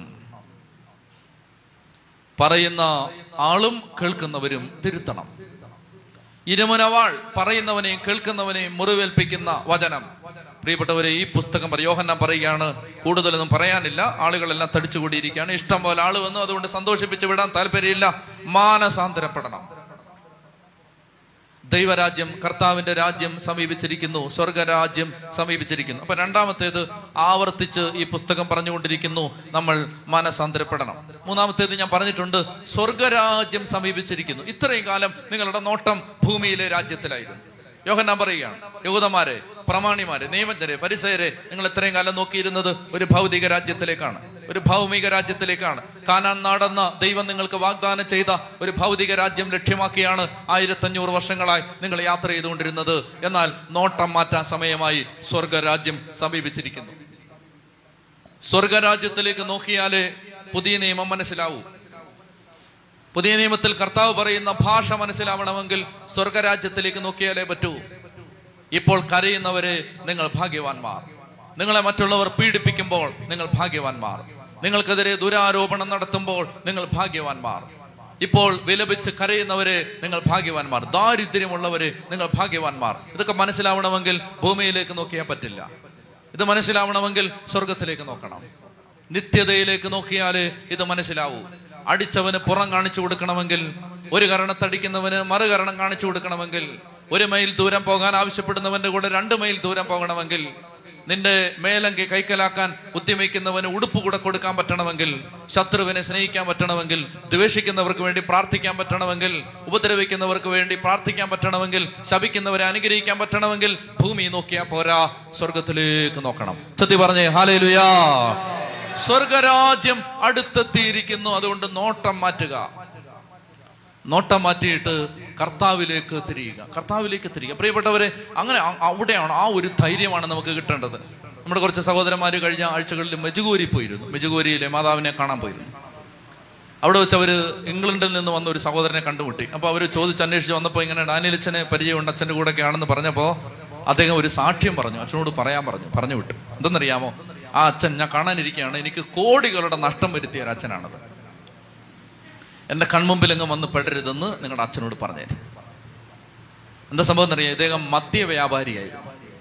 പറയുന്ന ആളും കേൾക്കുന്നവരും തിരുത്തണം ഇരുമുനവാൾ പറയുന്നവനെയും കേൾക്കുന്നവനെയും മുറിവേൽപ്പിക്കുന്ന വചനം പ്രിയപ്പെട്ടവരെ ഈ പുസ്തകം പറ- യോഹന്നാൻ പറയുകയാണ് കൂടുതലൊന്നും പറയാനില്ല ആളുകളെല്ലാം തടിച്ചുകൂടിയിരിക്കുകയാണ് ഇഷ്ടം പോലെ ആള് വന്നു അതുകൊണ്ട് സന്തോഷിപ്പിച്ച് വിടാൻ താല്പര്യമില്ല മാനസാന്തരപ്പെടണം ദൈവരാജ്യം കർത്താവിന്റെ രാജ്യം സമീപിച്ചിരിക്കുന്നു സ്വർഗരാജ്യം സമീപിച്ചിരിക്കുന്നു അപ്പൊ രണ്ടാമത്തേത് ആവർത്തിച്ച് ഈ പുസ്തകം പറഞ്ഞുകൊണ്ടിരിക്കുന്നു നമ്മൾ മാനസാന്തരപ്പെടണം മൂന്നാമത്തേത് ഞാൻ പറഞ്ഞിട്ടുണ്ട് സ്വർഗരാജ്യം സമീപിച്ചിരിക്കുന്നു ഇത്രയും കാലം നിങ്ങളുടെ നോട്ടം ഭൂമിയിലെ രാജ്യത്തിലായിരുന്നു യോഹന്നാൻ പറയുകയാണ് യഹൂദന്മാരെ പ്രമാണിമാരെ നിയമജ്ഞരെ പരിസയരെ നിങ്ങൾ എത്രയും കാലം നോക്കിയിരുന്നത് ഒരു ഭൗതിക രാജ്യത്തിലേക്കാണ് ഒരു ഭൗമിക രാജ്യത്തിലേക്കാണ് കാനാൻ നാടെന്ന ദൈവം നിങ്ങൾക്ക് വാഗ്ദാനം ചെയ്ത ഒരു ഭൗതിക രാജ്യം ലക്ഷ്യമാക്കിയാണ് ആയിരത്തഞ്ഞൂറ് വർഷങ്ങളായി നിങ്ങൾ യാത്ര ചെയ്തുകൊണ്ടിരുന്നത് എന്നാൽ നോട്ടം മാറ്റാൻ സമയമായി സ്വർഗരാജ്യം സമീപിച്ചിരിക്കുന്നു സ്വർഗരാജ്യത്തിലേക്ക് നോക്കിയാലേ പുതിയ നിയമം മനസ്സിലാവൂ പുതിയ നിയമത്തിൽ കർത്താവ് പറയുന്ന ഭാഷ മനസ്സിലാവണമെങ്കിൽ സ്വർഗരാജ്യത്തിലേക്ക് നോക്കിയാലേ പറ്റൂ ഇപ്പോൾ കരയുന്നവരെ നിങ്ങൾ ഭാഗ്യവാന്മാർ നിങ്ങളെ മറ്റുള്ളവർ പീഡിപ്പിക്കുമ്പോൾ നിങ്ങൾ ഭാഗ്യവാന്മാർ നിങ്ങൾക്കെതിരെ ദുരാരോപണം നടത്തുമ്പോൾ നിങ്ങൾ ഭാഗ്യവാന്മാർ ഇപ്പോൾ വിലപിച്ച് കരയുന്നവരെ നിങ്ങൾ ഭാഗ്യവാന്മാർ ദാരിദ്ര്യമുള്ളവരെ നിങ്ങൾ ഭാഗ്യവാന്മാർ ഇതൊക്കെ മനസ്സിലാവണമെങ്കിൽ ഭൂമിയിലേക്ക് നോക്കിയാൽ പറ്റില്ല ഇത് മനസ്സിലാവണമെങ്കിൽ സ്വർഗത്തിലേക്ക് നോക്കണം നിത്യതയിലേക്ക് നോക്കിയാലേ ഇത് മനസ്സിലാവൂ അടിച്ചവന് പുറം കാണിച്ചു കൊടുക്കണമെങ്കിൽ ഒരു കരണത്തടിക്കുന്നവന് മറുകരണം കാണിച്ചു കൊടുക്കണമെങ്കിൽ ഒരു മൈൽ ദൂരം പോകാൻ ആവശ്യപ്പെടുന്നവന്റെ കൂടെ രണ്ട് മൈൽ ദൂരം പോകണമെങ്കിൽ നിന്റെ മേലങ്കി കൈക്കലാക്കാൻ ഉദ്യമിക്കുന്നവന് ഉടുപ്പ് കൂടെ കൊടുക്കാൻ പറ്റണമെങ്കിൽ ശത്രുവിനെ സ്നേഹിക്കാൻ പറ്റണമെങ്കിൽ ദ്വേഷിക്കുന്നവർക്ക് വേണ്ടി പ്രാർത്ഥിക്കാൻ പറ്റണമെങ്കിൽ ഉപദ്രവിക്കുന്നവർക്ക് വേണ്ടി പ്രാർത്ഥിക്കാൻ പറ്റണമെങ്കിൽ ശപിക്കുന്നവരെ അനുഗ്രഹിക്കാൻ പറ്റണമെങ്കിൽ ഭൂമി നോക്കിയാ പോരാ സ്വർഗത്തിലേക്ക് നോക്കണം സത്യ പറഞ്ഞേ ഹാലേലുയാ സ്വർഗരാജ്യം അടുത്തെത്തിയിരിക്കുന്നു അതുകൊണ്ട് നോട്ടം മാറ്റുക നോട്ടം മാറ്റിയിട്ട് കർത്താവിലേക്ക് തിരിയുക കർത്താവിലേക്ക് തിരിയുക പ്രിയപ്പെട്ടവരെ അങ്ങനെ അ- അവിടെയാണ് ആ ഒരു ധൈര്യമാണ് നമുക്ക് കിട്ടേണ്ടത് നമ്മുടെ കുറച്ച് സഹോദരന്മാർ കഴിഞ്ഞ ആഴ്ചകളിൽ മെജുഗോരി പോയിരുന്നു മെജുഗോരിയിലെ മാതാവിനെ കാണാൻ പോയിരുന്നു അവിടെ വെച്ച് അവര് ഇംഗ്ലണ്ടിൽ നിന്ന് വന്ന ഒരു സഹോദരനെ കണ്ടുമുട്ടി അപ്പൊ അവർ ചോദിച്ച് അന്വേഷിച്ച് വന്നപ്പോൾ ഇങ്ങനെ ഡാനിയലച്ഛനെ പരിചയമുണ്ട് അച്ഛൻ്റെ കൂടെയൊക്കെ ആണെന്ന് പറഞ്ഞപ്പോൾ അദ്ദേഹം ഒരു സാക്ഷ്യം പറഞ്ഞു അച്ഛനോട് പറയാൻ പറഞ്ഞു പറഞ്ഞു വിട്ടു എന്തെന്നറിയാമോ ആ അച്ഛൻ ഞാൻ കാണാനിരിക്കുകയാണ് എനിക്ക് കോടികളുടെ നഷ്ടം വരുത്തിയ ഒരു അച്ഛനാണത് എൻ്റെ കൺമുമ്പിൽ എങ്ങും വന്ന് പെടരുതെന്ന് നിങ്ങളുടെ അച്ഛനോട് പറഞ്ഞേരും എന്താ സംഭവം എന്നറിയാം ഇദ്ദേഹം മദ്യ വ്യാപാരിയായിരുന്നു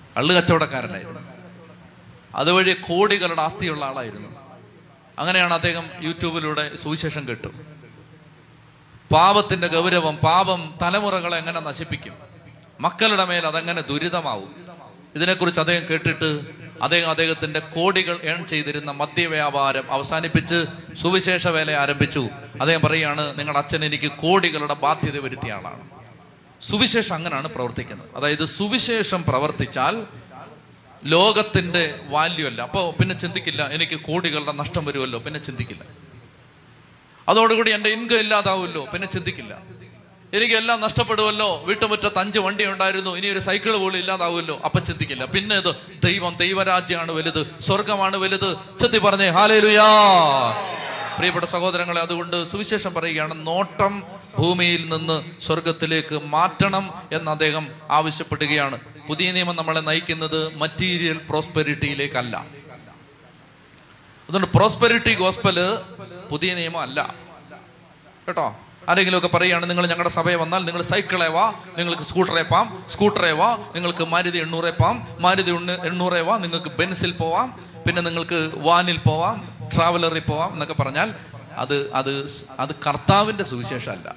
കള്ളു കച്ചവടക്കാരനായിരുന്നു അതുവഴി കോടികളുടെ ആസ്തിയുള്ള ആളായിരുന്നു അങ്ങനെയാണ് അദ്ദേഹം യൂട്യൂബിലൂടെ സുവിശേഷം കേട്ടു പാപത്തിന്റെ ഗൗരവം പാപം തലമുറകളെ എങ്ങനെ നശിപ്പിക്കും മക്കളുടെ മേൽ അതെങ്ങനെ ദുരിതമാവും ഇതിനെക്കുറിച്ച് അദ്ദേഹം കേട്ടിട്ട് അദ്ദേഹം അദ്ദേഹത്തിന്റെ കോടികൾ ഏൺ ചെയ്തിരുന്ന മദ്യവ്യാപാരം അവസാനിപ്പിച്ച് സുവിശേഷ വേല ആരംഭിച്ചു അദ്ദേഹം പറയുകയാണ് നിങ്ങളുടെ അച്ഛൻ എനിക്ക് കോടികളുടെ ബാധ്യത വരുത്തിയ ആളാണ് സുവിശേഷം അങ്ങനെയാണ് പ്രവർത്തിക്കുന്നത് അതായത് സുവിശേഷം പ്രവർത്തിച്ചാൽ ലോകത്തിന്റെ വാല്യൂ അല്ല അപ്പോൾ പിന്നെ ചിന്തിക്കില്ല എനിക്ക് കോടികളുടെ നഷ്ടം വരുമല്ലോ പിന്നെ ചിന്തിക്കില്ല അതോടുകൂടി എൻ്റെ ഇൻകം ഇല്ലാതാവുമല്ലോ പിന്നെ ചിന്തിക്കില്ല എനിക്ക് എല്ലാം നഷ്ടപ്പെടുമല്ലോ വീട്ടുമുറ്റത്ത് അഞ്ച് വണ്ടി ഉണ്ടായിരുന്നു ഇനി ഒരു സൈക്കിൾ പോലും ഇല്ലാതാവുമല്ലോ അപ്പൊ ചിന്തിക്കില്ല പിന്നെ ഇത് ദൈവം ദൈവരാജ്യമാണ് വലുത് സ്വർഗമാണ് വലുത് ചെത്തി പറഞ്ഞേ ഹാലേലുയാ പ്രിയപ്പെട്ട സഹോദരങ്ങളെ അതുകൊണ്ട് സുവിശേഷം പറയുകയാണ് നോട്ടം ഭൂമിയിൽ നിന്ന് സ്വർഗത്തിലേക്ക് മാറ്റണം എന്ന് അദ്ദേഹം ആവശ്യപ്പെടുകയാണ് പുതിയ നിയമം നമ്മളെ നയിക്കുന്നത് മറ്റീരിയൽ പ്രോസ്പെരിറ്റിയിലേക്കല്ല അതുകൊണ്ട് പ്രോസ്പെരിറ്റി ഗോസ്പല് പുതിയ നിയമം അല്ല കേട്ടോ ആരെങ്കിലും ഒക്കെ പറയുകയാണ് നിങ്ങൾ ഞങ്ങളുടെ സഭയെ വന്നാൽ നിങ്ങൾ സൈക്കിളെ വാ നിങ്ങൾക്ക് സ്കൂട്ടറെ പാം സ്കൂട്ടറെ വാ നിങ്ങൾക്ക് മാരുതി എണ്ണൂറെ പാം മാരുതി എണ്ണൂ- എണ്ണൂറെ വാ നിങ്ങൾക്ക് ബെൻസിൽ പോവാം പിന്നെ നിങ്ങൾക്ക് വാനിൽ പോവാം ട്രാവലറിൽ പോവാം എന്നൊക്കെ പറഞ്ഞാൽ അത് അത് അത് കർത്താവിന്റെ സുവിശേഷമല്ല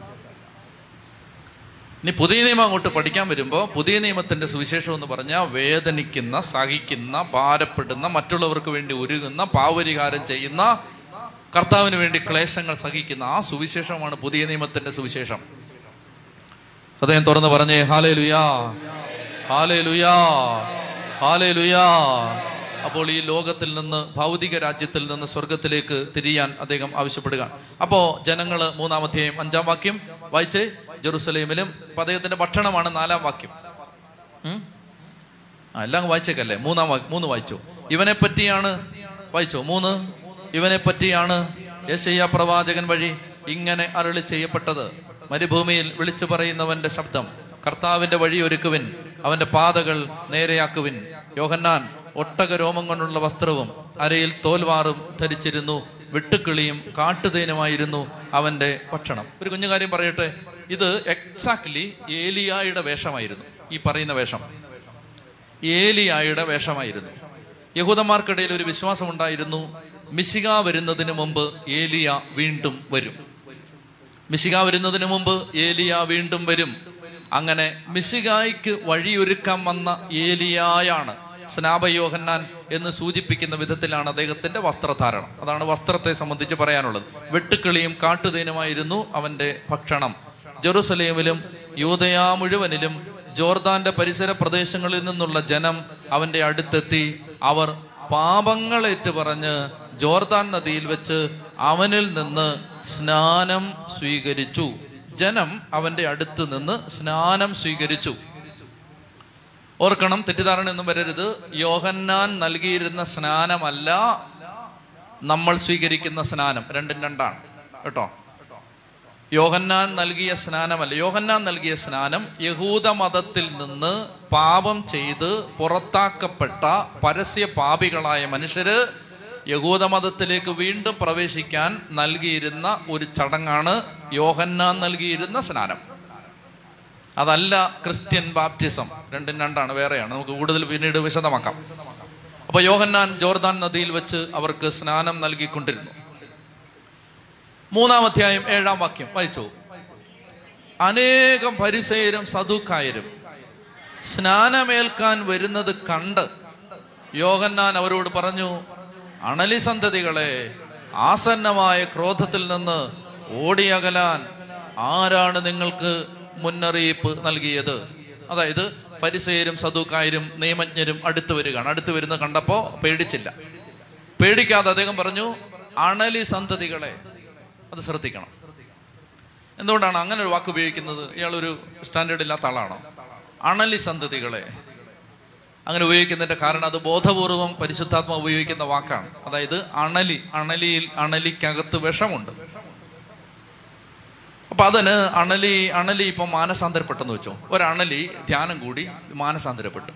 ഇനി പുതിയ നിയമം അങ്ങോട്ട് പഠിക്കാൻ വരുമ്പോൾ പുതിയ നിയമത്തിന്റെ സുവിശേഷം എന്ന് പറഞ്ഞാൽ വേദനിക്കുന്ന സഹിക്കുന്ന ഭാരപ്പെടുന്ന മറ്റുള്ളവർക്ക് വേണ്ടി ഒരുങ്ങുന്ന പാവരികാരം ചെയ്യുന്ന കർത്താവിന് വേണ്ടി ക്ലേശങ്ങൾ സഹിക്കുന്ന ആ സുവിശേഷമാണ് പുതിയ നിയമത്തിന്റെ സുവിശേഷം ഹൃദയം തുറന്ന് പറഞ്ഞേ ഹാലേ ലുയാ ഹാലേ ലുയാ ഹാലേ ലുയാ അപ്പോൾ ഈ ലോകത്തിൽ നിന്ന് ഭൗതിക രാജ്യത്തിൽ നിന്ന് സ്വർഗത്തിലേക്ക് തിരിയാൻ അദ്ദേഹം ആവശ്യപ്പെടുക അപ്പോ ജനങ്ങള് മൂന്നാം അധ്യായം അഞ്ചാം വാക്യം വായിച്ചേ ജെറുസലേമിലും അപ്പൊ അദ്ദേഹത്തിന്റെ ഭക്ഷണമാണ് നാലാം വാക്യം ഉം? ആ എല്ലാം വായിച്ചേക്കല്ലേ മൂന്നാം വാ- മൂന്ന് വായിച്ചു ഇവനെ പറ്റിയാണ് വായിച്ചോ മൂന്ന് ഇവനെ പറ്റിയാണ് യേശയ്യ പ്രവാചകൻ വഴി ഇങ്ങനെ അരുളി ചെയ്യപ്പെട്ടത് മരുഭൂമിയിൽ വിളിച്ചു പറയുന്നവന്റെ ശബ്ദം കർത്താവിന്റെ വഴി ഒരുക്കുവിൻ അവന്റെ പാതകൾ നേരെയാക്കുവിൻ യോഹന്നാൻ ഒട്ടക രോമം കൊണ്ടുള്ള വസ്ത്രവും അരയിൽ തോൽവാറും ധരിച്ചിരുന്നു വെട്ടുക്കിളിയും കാട്ടുതേനുമായിരുന്നു അവന്റെ ഭക്ഷണം ഒരു കുഞ്ഞു കാര്യം പറയട്ടെ ഇത് എക്സാക്ട്ലി ഏലിയായുടെ വേഷമായിരുന്നു ഈ പറയുന്ന വേഷം ഏലിയായുടെ വേഷമായിരുന്നു യഹൂദന്മാർക്കിടയിൽ ഒരു വിശ്വാസം ഉണ്ടായിരുന്നു മിശിക വരുന്നതിന് മുമ്പ് ഏലിയ വീണ്ടും വരും മിശിക വരുന്നതിന് മുമ്പ് ഏലിയ വീണ്ടും വരും അങ്ങനെ മിശികായ്ക്ക് വഴിയൊരുക്കാൻ വന്ന ഏലിയായാണ് സ്നാപയോഹന്നാൻ എന്ന് സൂചിപ്പിക്കുന്ന വിധത്തിലാണ് അദ്ദേഹത്തിന്റെ വസ്ത്രധാരണം അതാണ് വസ്ത്രത്തെ സംബന്ധിച്ച് പറയാനുള്ളത് വെട്ടുക്കിളിയും കാട്ടുതേനുമായിരുന്നു അവന്റെ ഭക്ഷണം ജെറുസലേമിലും യൂതയാ മുഴുവനിലും ജോർദാന്റെ പരിസര പ്രദേശങ്ങളിൽ നിന്നുള്ള ജനം അവന്റെ അടുത്തെത്തി അവർ പാപങ്ങളേറ്റ് പറഞ്ഞ് ജോർദാൻ നദിയിൽ വെച്ച് അവനിൽ നിന്ന് സ്നാനം സ്വീകരിച്ചു ജനം അവന്റെ അടുത്ത് നിന്ന് സ്നാനം സ്വീകരിച്ചു ഓർക്കണം തെറ്റിദ്ധാരണ ഒന്നും വരരുത് യോഹന്നാൻ നൽകിയിരുന്ന സ്നാനമല്ല നമ്മൾ സ്വീകരിക്കുന്ന സ്നാനം രണ്ടും രണ്ടാണ് കേട്ടോ യോഹന്നാൻ നൽകിയ സ്നാനമല്ല യോഹന്നാൻ നൽകിയ സ്നാനം യഹൂദ മതത്തിൽ നിന്ന് പാപം ചെയ്ത് പുറത്താക്കപ്പെട്ട പരസ്യ പാപികളായ മനുഷ്യര് യഹൂദ മതത്തിലേക്ക് വീണ്ടും പ്രവേശിക്കാൻ നൽകിയിരുന്ന ഒരു ചടങ്ങാണ് യോഹന്നാൻ നൽകിയിരുന്ന സ്നാനം അതല്ല ക്രിസ്ത്യൻ ബാപ്റ്റിസം രണ്ടും രണ്ടാണ് വേറെയാണ് നമുക്ക് കൂടുതൽ പിന്നീട് വിശദമാക്കാം അപ്പൊ യോഹന്നാൻ ജോർദാൻ നദിയിൽ വെച്ച് അവർക്ക് സ്നാനം നൽകിക്കൊണ്ടിരുന്നു മൂന്നാം അധ്യായം ഏഴാം വാക്യം വായിച്ചു അനേകം പരിസയരും സദുക്കായരും സ്നാനമേൽക്കാൻ വരുന്നത് കണ്ട് യോഹന്നാൻ അവരോട് പറഞ്ഞു അണലി സന്തതികളെ ആസന്നമായ ക്രോധത്തിൽ നിന്ന് ഓടിയകലാൻ ആരാണ് നിങ്ങൾക്ക് മുന്നറിയിപ്പ് നൽകിയത് അതായത് പരിസയരും സദുക്കായരും നിയമജ്ഞരും അടുത്ത് വരികയാണ് അടുത്ത് വരുന്ന കണ്ടപ്പോ പേടിച്ചില്ല പേടിക്കാതെ അദ്ദേഹം പറഞ്ഞു അണലി സന്തതികളെ അത് ശ്രദ്ധിക്കണം എന്തുകൊണ്ടാണ് അങ്ങനെ ഒരു വാക്ക് ഉപയോഗിക്കുന്നത് ഇയാളൊരു സ്റ്റാൻഡേർഡ് ഇല്ലാത്ത ആളാണോ അണലി സന്തതികളെ അങ്ങനെ ഉപയോഗിക്കുന്നതിന്റെ കാരണം അത് ബോധപൂർവം പരിശുദ്ധാത്മ ഉപയോഗിക്കുന്ന വാക്കാണ് അതായത് അണലി അണലിയിൽ അണലിക്കകത്ത് വിഷമുണ്ട് അപ്പൊ അതിന് അണലി അണലി ഇപ്പം മാനസാന്തരപ്പെട്ടെന്ന് വെച്ചോ ഒരണലി ധ്യാനം കൂടി മാനസാന്തരപ്പെട്ടു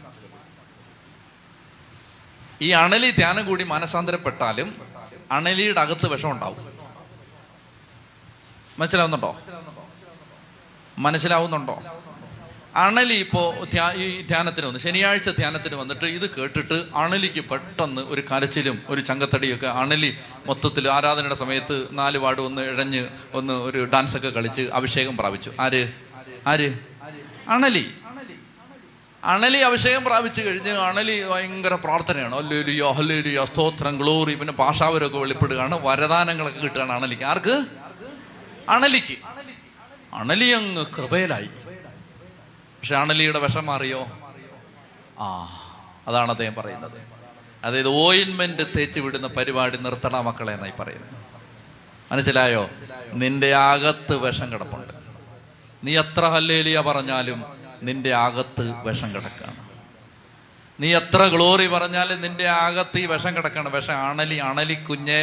ഈ അണലി ധ്യാനം കൂടി മാനസാന്തരപ്പെട്ടാലും അണലിയുടെ അകത്ത് വിഷം ഉണ്ടാവും മനസ്സിലാവുന്നുണ്ടോ മനസ്സിലാവുന്നുണ്ടോ അണലി ഇപ്പോ ധ്യാ- ഈ ധ്യാനത്തിന് വന്നു ശനിയാഴ്ച ധ്യാനത്തിന് വന്നിട്ട് ഇത് കേട്ടിട്ട് അണലിക്ക് പെട്ടെന്ന് ഒരു കരച്ചിലും ഒരു ചങ്കത്തടിയൊക്കെ അണലി മൊത്തത്തിൽ ആരാധനയുടെ സമയത്ത് നാല് പാട് ഒന്ന് ഇഴഞ്ഞ് ഒന്ന് ഒരു ഡാൻസ് ഒക്കെ കളിച്ച് അഭിഷേകം പ്രാപിച്ചു ആര് ആര് അണലി അണലി അഭിഷേകം പ്രാപിച്ചു കഴിഞ്ഞ് അണലി ഭയങ്കര പ്രാർത്ഥനയാണ് അല്ലേലിയോ ഹല്ലേലിയോ സ്തോത്രം ഗ്ലോറി പിന്നെ ഭാഷാവരമൊക്കെ വെളിപ്പെടുകയാണ് വരദാനങ്ങളൊക്കെ കിട്ടുകയാണ് അണലിക്ക് ആർക്ക് അണലിക്ക് അണലി അങ്ങ് കൃപയിലായി പക്ഷെ അണലിയുടെ വിഷം മാറിയോ ആ അതാണ് അദ്ദേഹം പറയുന്നത് അതായത് ഓയിൻമെന്റ് തേച്ച് വിടുന്ന പരിപാടി നിർത്തണ മക്കളെ എന്നായി പറയുന്നത് മനസ്സിലായോ നിന്റെ അകത്ത് വിഷം കിടപ്പുണ്ട് നീ എത്ര ഹല്ലേലിയ പറഞ്ഞാലും നിന്റെ അകത്ത് വിഷം കിടക്കാണ് നീ എത്ര ഗ്ലോറി പറഞ്ഞാലും നിന്റെ അകത്ത് ഈ വിഷം കിടക്കാണ് വിഷം അണലി അണലി കുഞ്ഞേ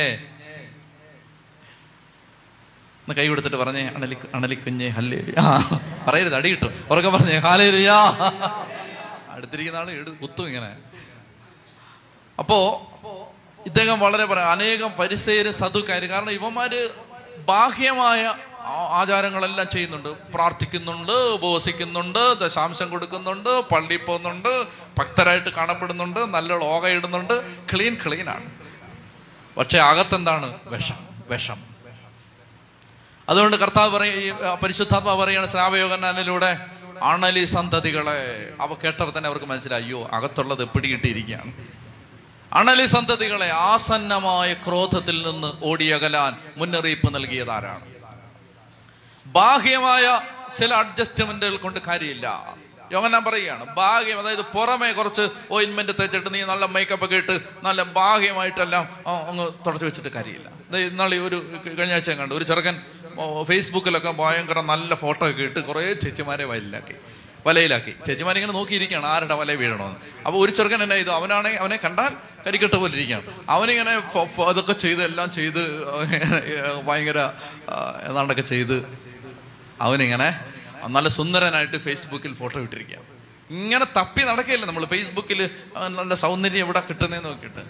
ഒന്ന് കൈ കൊടുത്തിട്ട് പറഞ്ഞേ അണലി അണലി കുഞ്ഞേ ഹല്ലേലിയ ആ പറയരുത് അടി കിട്ടും ഉറക്കെ പറഞ്ഞേ ഹാലേലിയ അടുത്തിരിക്കുന്ന ആള് എടു കുത്തും ഇങ്ങനെ അപ്പോ ഇദ്ദേഹം വളരെ പറ അനേകം പരിസേര് സതുക്കാര് കാരണം ഇവന്മാര് ബാഹ്യമായ ആ- ആചാരങ്ങളെല്ലാം ചെയ്യുന്നുണ്ട് പ്രാർത്ഥിക്കുന്നുണ്ട് ഉപവസിക്കുന്നുണ്ട് ദശാംശം കൊടുക്കുന്നുണ്ട് പള്ളി പോകുന്നുണ്ട് ഭക്തരായിട്ട് കാണപ്പെടുന്നുണ്ട് നല്ല ലോക ഇടുന്നുണ്ട് ക്ലീൻ ക്ലീൻ ആണ് പക്ഷെ അകത്തെന്താണ് വിഷം വിഷം അതുകൊണ്ട് കർത്താവ് പറയും ഈ ആ, പരിശുദ്ധാത്മാ പറയാണ് സ്നാപയോഗനാനിലൂടെ അണലി സന്തതികളെ അവ കേട്ടവർ തന്നെ അവർക്ക് മനസ്സിലായി അയ്യോ അകത്തുള്ളത് പിടികിട്ടിയിരിക്കുകയാണ് അണലി സന്തതികളെ ആസന്നമായ ക്രോധത്തിൽ നിന്ന് ഓടിയകലാൻ മുന്നറിയിപ്പ് നൽകിയത് ആരാണ് ബാഹ്യമായ ചില അഡ്ജസ്റ്റ്മെന്റുകൾ കൊണ്ട് കാര്യമില്ല യോഗനാൻ പറയുകയാണ് ബാഹ്യം അതായത് പുറമെ കുറച്ച് ഓയിൻമെന്റ് തേച്ചിട്ട് നീ നല്ല മേക്കപ്പ് ഒക്കെ ഇട്ട് നല്ല ബാഹ്യമായിട്ടെല്ലാം ആ, അങ്ങ് തുടച്ചു വെച്ചിട്ട് കാര്യമില്ല ദേ ഇന്നാളി ഒരു കഴിഞ്ഞ ആഴ്ച കണ്ടു ഒരു ചെറുക്കൻ ഓ, ഫേസ്ബുക്കിലൊക്കെ ഭയങ്കര നല്ല ഫോട്ടോ ഒക്കെ ഇട്ട് കുറേ ചേച്ചിമാരെ വയലിലാക്കി വലയിലാക്കി ചേച്ചിമാരിങ്ങനെ നോക്കിയിരിക്കുകയാണ് ആരുടെ വല വീഴണമെന്ന് അപ്പോൾ ഒരു ചെറുക്കൻ എന്നാ ചെയ്തു അവനാണെ അവനെ കണ്ടാൽ കരിക്കട്ട പോലെ ഇരിക്കുകയാണ് അവനിങ്ങനെ ഫ- ഫ- അതൊക്കെ ചെയ്ത് എല്ലാം ചെയ്ത് ഭയങ്കര ആ, ഏതാണ്ടൊക്കെ ചെയ്ത് അവനിങ്ങനെ നല്ല സുന്ദരനായിട്ട് ഫേസ്ബുക്കിൽ ഫോട്ടോ ഇട്ടിരിക്കുക ഇങ്ങനെ തപ്പി നടക്കുകയല്ലേ നമ്മൾ ഫേസ്ബുക്കിൽ നല്ല സൗന്ദര്യം എവിടെ കിട്ടുന്നതെന്ന് നോക്കിയിട്ട്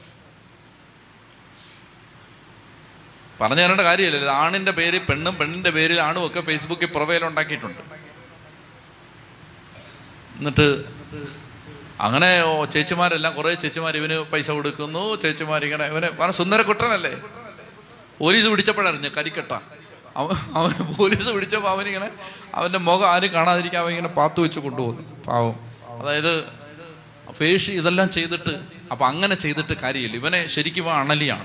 പറഞ്ഞു തരേണ്ട കാര്യമില്ല ഇത് ആണിന്റെ പേര് പെണ്ണും പെണ്ണിന്റെ പേരിൽ ആണും ഒക്കെ ഫേസ്ബുക്കിൽ പ്രൊഫൈൽ ഉണ്ടാക്കിയിട്ടുണ്ട് എന്നിട്ട് അങ്ങനെ ഓ, ചേച്ചിമാരെല്ലാം കുറെ ചേച്ചിമാർ ഇവന് പൈസ കൊടുക്കുന്നു ചേച്ചിമാർ ഇങ്ങനെ ഇവനെ കാരണം സുന്ദരക്കുട്ടനല്ലേ പോലീസ് പിടിച്ചപ്പോഴറിഞ്ഞു കരിക്കട്ട അവൻ അവൻ പോലീസ് പിടിച്ചപ്പോൾ അവനിങ്ങനെ അവന്റെ മുഖം ആരും കാണാതിരിക്കാൻ അവൻ ഇങ്ങനെ പാത്തു വെച്ച് കൊണ്ടുപോകുന്നു പാവം അതായത് ഫേഷ് ഇതെല്ലാം ചെയ്തിട്ട് അപ്പൊ അങ്ങനെ ചെയ്തിട്ട് കാര്യമില്ല ഇവനെ ശരിക്കും ഇവൻ അണലിയാണ്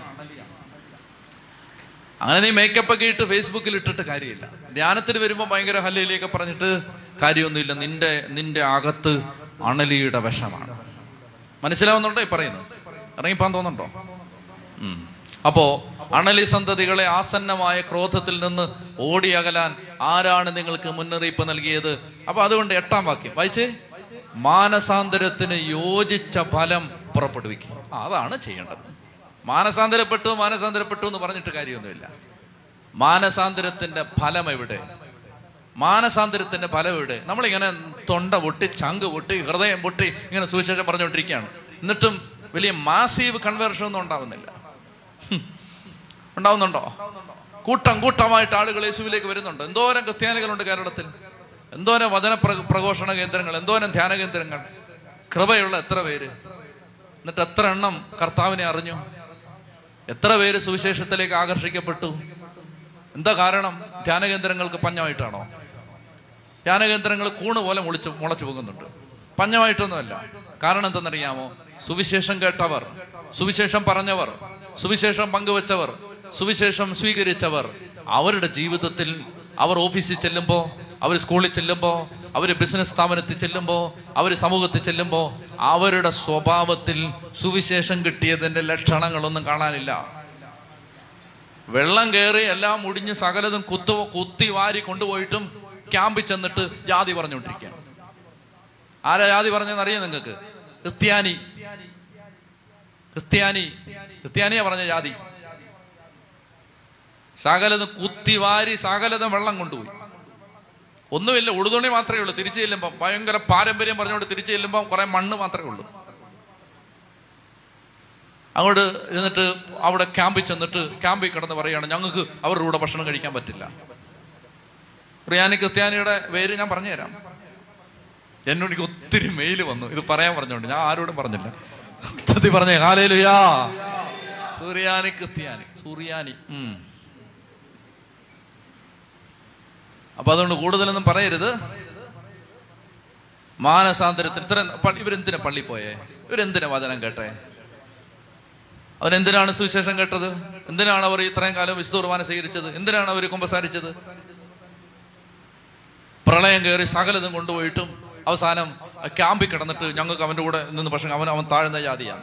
അങ്ങനെ നീ മേക്കപ്പ് ഒക്കെ ഇട്ട് ഫേസ്ബുക്കിൽ ഇട്ടിട്ട് കാര്യമില്ല ധ്യാനത്തിന് വരുമ്പോൾ ഭയങ്കര ഹല്ലേലിയൊക്കെ പറഞ്ഞിട്ട് കാര്യമൊന്നുമില്ല നിന്റെ നിന്റെ അകത്ത് അണലിയുടെ വിഷമാണ് മനസ്സിലാവുന്നുണ്ടോ ഈ പറയുന്നത് ഇറങ്ങിപ്പോൻ തോന്നുന്നുണ്ടോ ഉം. അപ്പോ അണലി സന്തതികളെ ആസന്നമായ ക്രോധത്തിൽ നിന്ന് ഓടിയകലാൻ ആരാണ് നിങ്ങൾക്ക് മുന്നറിയിപ്പ് നൽകിയത് അപ്പൊ അതുകൊണ്ട് എട്ടാം വാക്യം വായിച്ചേ മാനസാന്തരത്തിന് യോജിച്ച ഫലം പുറപ്പെടുവിക്കും ആ, അതാണ് ചെയ്യേണ്ടത് മാനസാന്തരപ്പെട്ടു മാനസാന്തരപ്പെട്ടു എന്ന് പറഞ്ഞിട്ട് കാര്യമൊന്നുമില്ല മാനസാന്തരത്തിന്റെ ഫലം എവിടെ മാനസാന്തരത്തിന്റെ ഫലം എവിടെ നമ്മളിങ്ങനെ തൊണ്ട പൊട്ടി ചങ്ക് പൊട്ടി ഹൃദയം പൊട്ടി ഇങ്ങനെ സുവിശേഷം പറഞ്ഞുകൊണ്ടിരിക്കുകയാണ് എന്നിട്ടും വലിയ മാസീവ് കൺവേർഷൻ ഒന്നും ഉണ്ടാവുന്നില്ല ഹും. ഉണ്ടാവുന്നുണ്ടോ കൂട്ടം കൂട്ടമായിട്ട് ആളുകൾ യേശുവിലേക്ക് വരുന്നുണ്ട് എന്തോരം ക്രിസ്ത്യാനികളുണ്ട് കേരളത്തിൽ എന്തോരം വചന പ്ര- പ്രഘോഷണ കേന്ദ്രങ്ങൾ എന്തോരം ധ്യാന കേന്ദ്രങ്ങൾ കൃപയുള്ള എത്ര പേര് എന്നിട്ട് എത്ര എണ്ണം കർത്താവിനെ അറിഞ്ഞു എത്ര പേര് സുവിശേഷത്തിലേക്ക് ആകർഷിക്കപ്പെട്ടു എന്താ കാരണം ധ്യാന കേന്ദ്രങ്ങൾക്ക് പഞ്ഞമായിട്ടാണോ ധ്യാന കേന്ദ്രങ്ങൾ കൂണ് പോലെ മുളിച്ച് മുളച്ചു പോകുന്നുണ്ട് പഞ്ഞമായിട്ടൊന്നുമല്ല കാരണം എന്തെന്നറിയാമോ സുവിശേഷം കേട്ടവർ സുവിശേഷം പറഞ്ഞവർ സുവിശേഷം പങ്കുവച്ചവർ സുവിശേഷം സ്വീകരിച്ചവർ അവരുടെ ജീവിതത്തിൽ അവർ ഓഫീസിൽ ചെല്ലുമ്പോൾ അവർ സ്കൂളിൽ ചെല്ലുമ്പോൾ അവർ ബിസിനസ് സ്ഥാപനത്തിൽ ചെല്ലുമ്പോൾ അവർ സമൂഹത്തിൽ ചെല്ലുമ്പോൾ അവരുടെ സ്വഭാവത്തിൽ സുവിശേഷം കിട്ടിയതിന്റെ ലക്ഷണങ്ങളൊന്നും കാണാനില്ല വെള്ളം കയറി എല്ലാം മുടിഞ്ഞ് സകലതും കുത്തു കുത്തി വാരി കൊണ്ടുപോയിട്ടും ക്യാമ്പിൽ ചെന്നിട്ട് ജാതി പറഞ്ഞുകൊണ്ടിരിക്കുകയാണ് ആരാ ജാതി പറഞ്ഞതെന്ന് അറിയാം നിങ്ങൾക്ക് ക്രിസ്ത്യാനി ക്രിസ്ത്യാനി ക്രിസ്ത്യാനിയാ പറഞ്ഞ ജാതി സകലതും കുത്തി വാരി സകലതും വെള്ളം കൊണ്ടുപോയി ഒന്നുമില്ല ഉടുതുണി മാത്രമേ ഉള്ളൂ തിരിച്ചു ചെല്ലുമ്പം ഭയങ്കര പാരമ്പര്യം പറഞ്ഞുകൊണ്ട് തിരിച്ചു ചെല്ലുമ്പം കുറെ മണ്ണ് മാത്രമേ ഉള്ളൂ അങ്ങോട്ട് എന്നിട്ട് അവിടെ ക്യാമ്പിൽ ചെന്നിട്ട് ക്യാമ്പിൽ കിടന്ന് പറയുകയാണ് ഞങ്ങൾക്ക് അവരുടെ കൂടെ ഭക്ഷണം കഴിക്കാൻ പറ്റില്ല റിയാനി ക്രിസ്ത്യാനിയുടെ പേര് ഞാൻ പറഞ്ഞുതരാം എന്നോട് എനിക്ക് ഒത്തിരി മെയിൽ വന്നു ഇത് പറയാൻ പറഞ്ഞോണ്ട് ഞാൻ ആരോടും പറഞ്ഞില്ല ഉച്ചത്തി പറഞ്ഞേ ഹാലേലുയാ സൂര്യാനി ക്രിസ്ത്യാനി സൂര്യാനി ഉം. അപ്പൊ അതുകൊണ്ട് കൂടുതലൊന്നും പറയരുത് മാനസാന്തരത്തിന് ഇത്ര പ- ഇവരെന്തിനാ പള്ളി പോയേ ഇവരെന്തിനാ വചനം കേട്ടേ അവരെന്തിനാണ് സുവിശേഷം കേട്ടത് എന്തിനാണ് അവർ ഇത്രയും കാലം വിശുദ്ധ കുർബാന സ്വീകരിച്ചത് എന്തിനാണ് അവർ കുമ്പസാരിച്ചത് പ്രളയം കയറി സകലതും കൊണ്ടുപോയിട്ടും അവസാനം ആ ക്യാമ്പിൽ കിടന്നിട്ട് ഞങ്ങൾക്ക് അവന്റെ കൂടെ നിന്ന് പക്ഷെ അവൻ അവൻ താഴ്ന്ന ജാതിയാണ്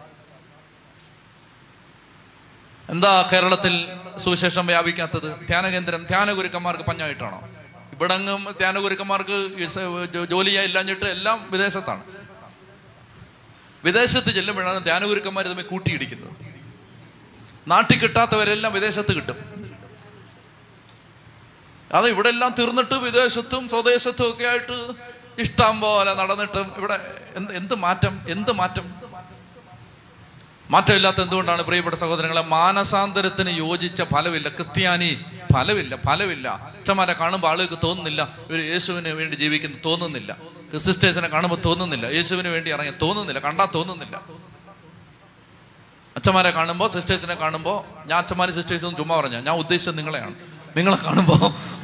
എന്താ കേരളത്തിൽ സുവിശേഷം വ്യാപിക്കാത്തത് ധ്യാനകേന്ദ്രം ധ്യാനഗുരുക്കന്മാർക്ക് പഞ്ഞായിട്ടാണോ ഇവിടെങ്ങും ധ്യാനഗുരുക്കന്മാർക്ക് ഈ സ- ജോ- ജോലി ചെയ്യാനില്ലാഞ്ഞിട്ട് എല്ലാം വിദേശത്താണ് വിദേശത്ത് ചെല്ലുമ്പോഴാണ് ധ്യാനഗുരുക്കന്മാർ തമ്മിൽ കൂട്ടിയിടിക്കുന്നത് നാട്ടിൽ കിട്ടാത്തവരെല്ലാം വിദേശത്ത് കിട്ടും അത് ഇവിടെ എല്ലാം തീർന്നിട്ട് വിദേശത്തും സ്വദേശത്തും ഒക്കെ ആയിട്ട് ഇഷ്ടം പോലെ നടന്നിട്ടും ഇവിടെ എന്ത് എന്ത് മാറ്റം എന്ത് മാറ്റം മാറ്റമില്ലാത്ത എന്തുകൊണ്ടാണ് പ്രിയപ്പെട്ട സഹോദരങ്ങളെ മാനസാന്തരത്തിന് യോജിച്ച ഫലമില്ല ക്രിസ്ത്യാനി ഫലമില്ല ഫലമില്ല അച്ഛന്മാരെ കാണുമ്പോൾ ആളുകൾക്ക് തോന്നുന്നില്ല ഇവർ യേശുവിന് വേണ്ടി ജീവിക്കുന്നു തോന്നുന്നില്ല സിസ്റ്റേഴ്സിനെ കാണുമ്പോൾ തോന്നുന്നില്ല യേശുവിന് വേണ്ടി ഇറങ്ങി തോന്നുന്നില്ല കണ്ടാൽ തോന്നുന്നില്ല അച്ഛന്മാരെ കാണുമ്പോൾ സിസ്റ്റേഴ്സിനെ കാണുമ്പോൾ ഞാൻ അച്ഛന്മാരും സിസ്റ്റേഴ്സും ചുമ്മാ പറഞ്ഞ ഞാൻ ഉദ്ദേശിച്ചത് നിങ്ങളെയാണ് നിങ്ങളെ കാണുമ്പോൾ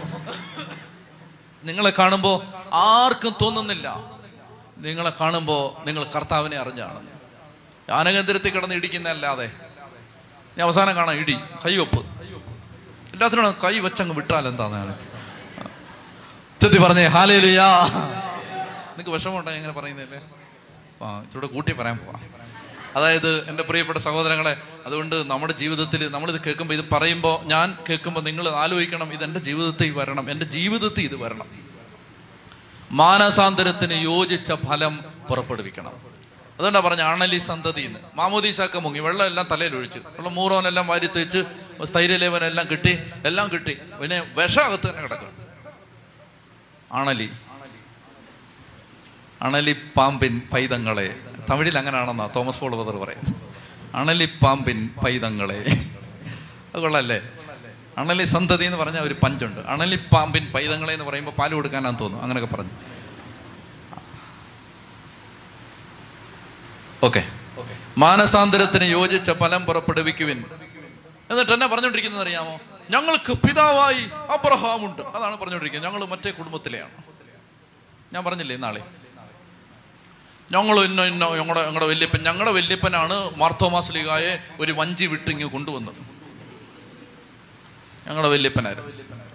നിങ്ങളെ കാണുമ്പോൾ ആർക്കും തോന്നുന്നില്ല നിങ്ങളെ കാണുമ്പോൾ നിങ്ങൾ കർത്താവിനെ അറിഞ്ഞാണ് ജ്ഞാനകേന്ദ്രത്തിൽ കിടന്ന് ഇടിക്കുന്നതല്ലാതെ ഞാൻ അവസാനം കാണാം ഇടി കൈവപ്പ് എല്ലാത്തിനും കൈ വെച്ചങ്ങ് വിട്ടാൽ എന്താന്ന് ചെത്തി പറഞ്ഞേ ഹാലേലുയാ നിനക്ക് വിഷമമുണ്ടോ എങ്ങനെ പറയുന്നില്ലേ ആ ഇച്ചിരൂടെ കൂട്ടി പറയാൻ പോവാ അതായത് എൻ്റെ പ്രിയപ്പെട്ട സഹോദരങ്ങളെ അതുകൊണ്ട് നമ്മുടെ ജീവിതത്തിൽ നമ്മളിത് കേൾക്കുമ്പോൾ ഇത് പറയുമ്പോൾ ഞാൻ കേൾക്കുമ്പോൾ നിങ്ങൾ ആലോചിക്കണം ഇത് എൻ്റെ ജീവിതത്തിൽ വരണം എൻ്റെ ജീവിതത്തിൽ ഇത് വരണം മാനസാന്തരത്തിന് യോജിച്ച ഫലം പുറപ്പെടുവിക്കണം അതുകൊണ്ടാ പറഞ്ഞ അണലി സന്തതി എന്ന് മാമോദീശാക്ക മുങ്ങി വെള്ളം എല്ലാം തലയിൽ ഒഴിച്ചു വെള്ളം മൂറോനെല്ലാം വാരി തേച്ച് സ്ഥൈര്യലേവനെല്ലാം കിട്ടി എല്ലാം കിട്ടി പിന്നെ വിഷം അകത്ത് തന്നെ കിടക്കും അണലി അണലി പാമ്പിൻ പൈതങ്ങളെ തമിഴിൽ അങ്ങനെയാണെന്നാ തോമസ് പോൾ ബദർ പറയുന്നത് അണലി പാമ്പിൻ പൈതങ്ങളെ അത് കൊള്ളല്ലേ അണലി സന്തതി എന്ന് പറഞ്ഞ ഒരു പഞ്ചുണ്ട് അണലി പാമ്പിൻ പൈതങ്ങളെ എന്ന് പറയുമ്പോൾ പാല് കൊടുക്കാനാന്ന് തോന്നുന്നു അങ്ങനെയൊക്കെ പറഞ്ഞു ഓക്കെ മാനസാന്തരത്തിന് യോജിച്ച ഫലം പുറപ്പെടുവിക്കുവിൻ എന്നിട്ട് എന്നെ പറഞ്ഞുകൊണ്ടിരിക്കുന്നത് അറിയാമോ ഞങ്ങൾക്ക് പിതാവായി അബ്രഹാം ഉണ്ട് അതാണ് പറഞ്ഞുകൊണ്ടിരിക്കുന്നത് ഞങ്ങൾ മറ്റേ കുടുംബത്തിലെയാണ് ഞാൻ പറഞ്ഞില്ലേ നാളെ ഞങ്ങൾ ഇന്ന ഇന്ന ഞങ്ങളുടെ ഞങ്ങളുടെ വല്യപ്പൻ ഞങ്ങളുടെ വല്യപ്പനാണ് മാർത്തോമാസ് ലീഗായെ ഒരു വഞ്ചി വിട്ട് ഇങ്ങ് കൊണ്ടുവന്നത് ഞങ്ങളുടെ വല്യപ്പനായിരുന്നു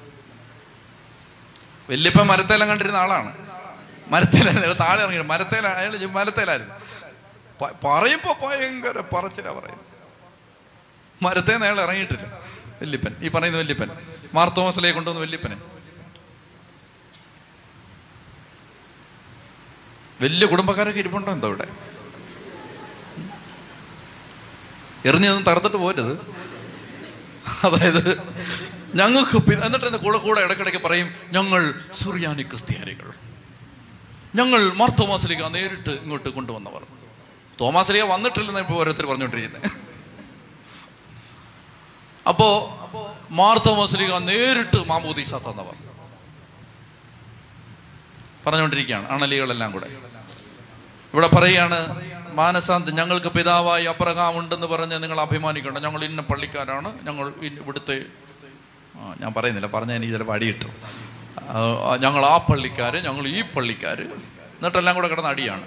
വല്യപ്പൻ മരത്തേലം കണ്ടിരുന്ന ആളാണ് മരത്തേലായിരുന്നു താഴെ ഇറങ്ങി മരത്തേല അയാൾ മരത്തേലായിരുന്നു പ- പറയുമ്പോ ഭയങ്കര പറച്ചിലാ പറയും മരത്തേന്ന് അയാൾ ഇറങ്ങിയിട്ടില്ല വല്യപ്പൻ ഈ പറയുന്ന വല്യപ്പൻ മാർത്തോമസിലെ കൊണ്ടുവന്ന വല്യപ്പനെ വലിയ കുടുംബക്കാരൊക്കെ ഇരിപ്പുണ്ടോ എന്തോ ഇവിടെ എറിഞ്ഞൊന്നും തകർത്തിട്ട് പോരുത് അതായത് ഞങ്ങൾക്ക് പി- എന്നിട്ട് എന്റെ കൂടെ കൂടെ ഇടയ്ക്കിടയ്ക്ക് പറയും ഞങ്ങൾ സുറിയാനി ക്രിസ്ത്യാനികൾ ഞങ്ങൾ മാർത്തോമാസിലേക്ക് നേരിട്ട് ഇങ്ങോട്ട് കൊണ്ടുവന്നവർ തോമാസിലേക്ക് വന്നിട്ടില്ലെന്ന് ഇപ്പോൾ ഓരോരുത്തർ പറഞ്ഞുകൊണ്ടിരിക്കുന്നത് അപ്പോ മാർത്തോമാസിലേക്ക് നേരിട്ട് മാമൂദീസ തന്നവർ പറഞ്ഞുകൊണ്ടിരിക്കുകയാണ് അണലികളെല്ലാം കൂടെ ഇവിടെ പറയുകയാണ് മാനസാന്ത് ഞങ്ങൾക്ക് പിതാവായി അബ്രഹാം ഉണ്ടെന്ന് പറഞ്ഞ് നിങ്ങൾ അഭിമാനിക്കണം ഞങ്ങൾ ഇന്ന പള്ളിക്കാരാണ് ഞങ്ങൾ ഇന്ന ഇവിടുത്തെ ആ, ഞാൻ പറയുന്നില്ല പറഞ്ഞ എനിക്ക് ചിലപ്പോൾ അടിയിട്ടു ആ, ഞങ്ങൾ ആ പള്ളിക്കാര് ഞങ്ങൾ ഈ പള്ളിക്കാര് എന്നിട്ടെല്ലാം കൂടെ കിടന്ന് അടിയാണ്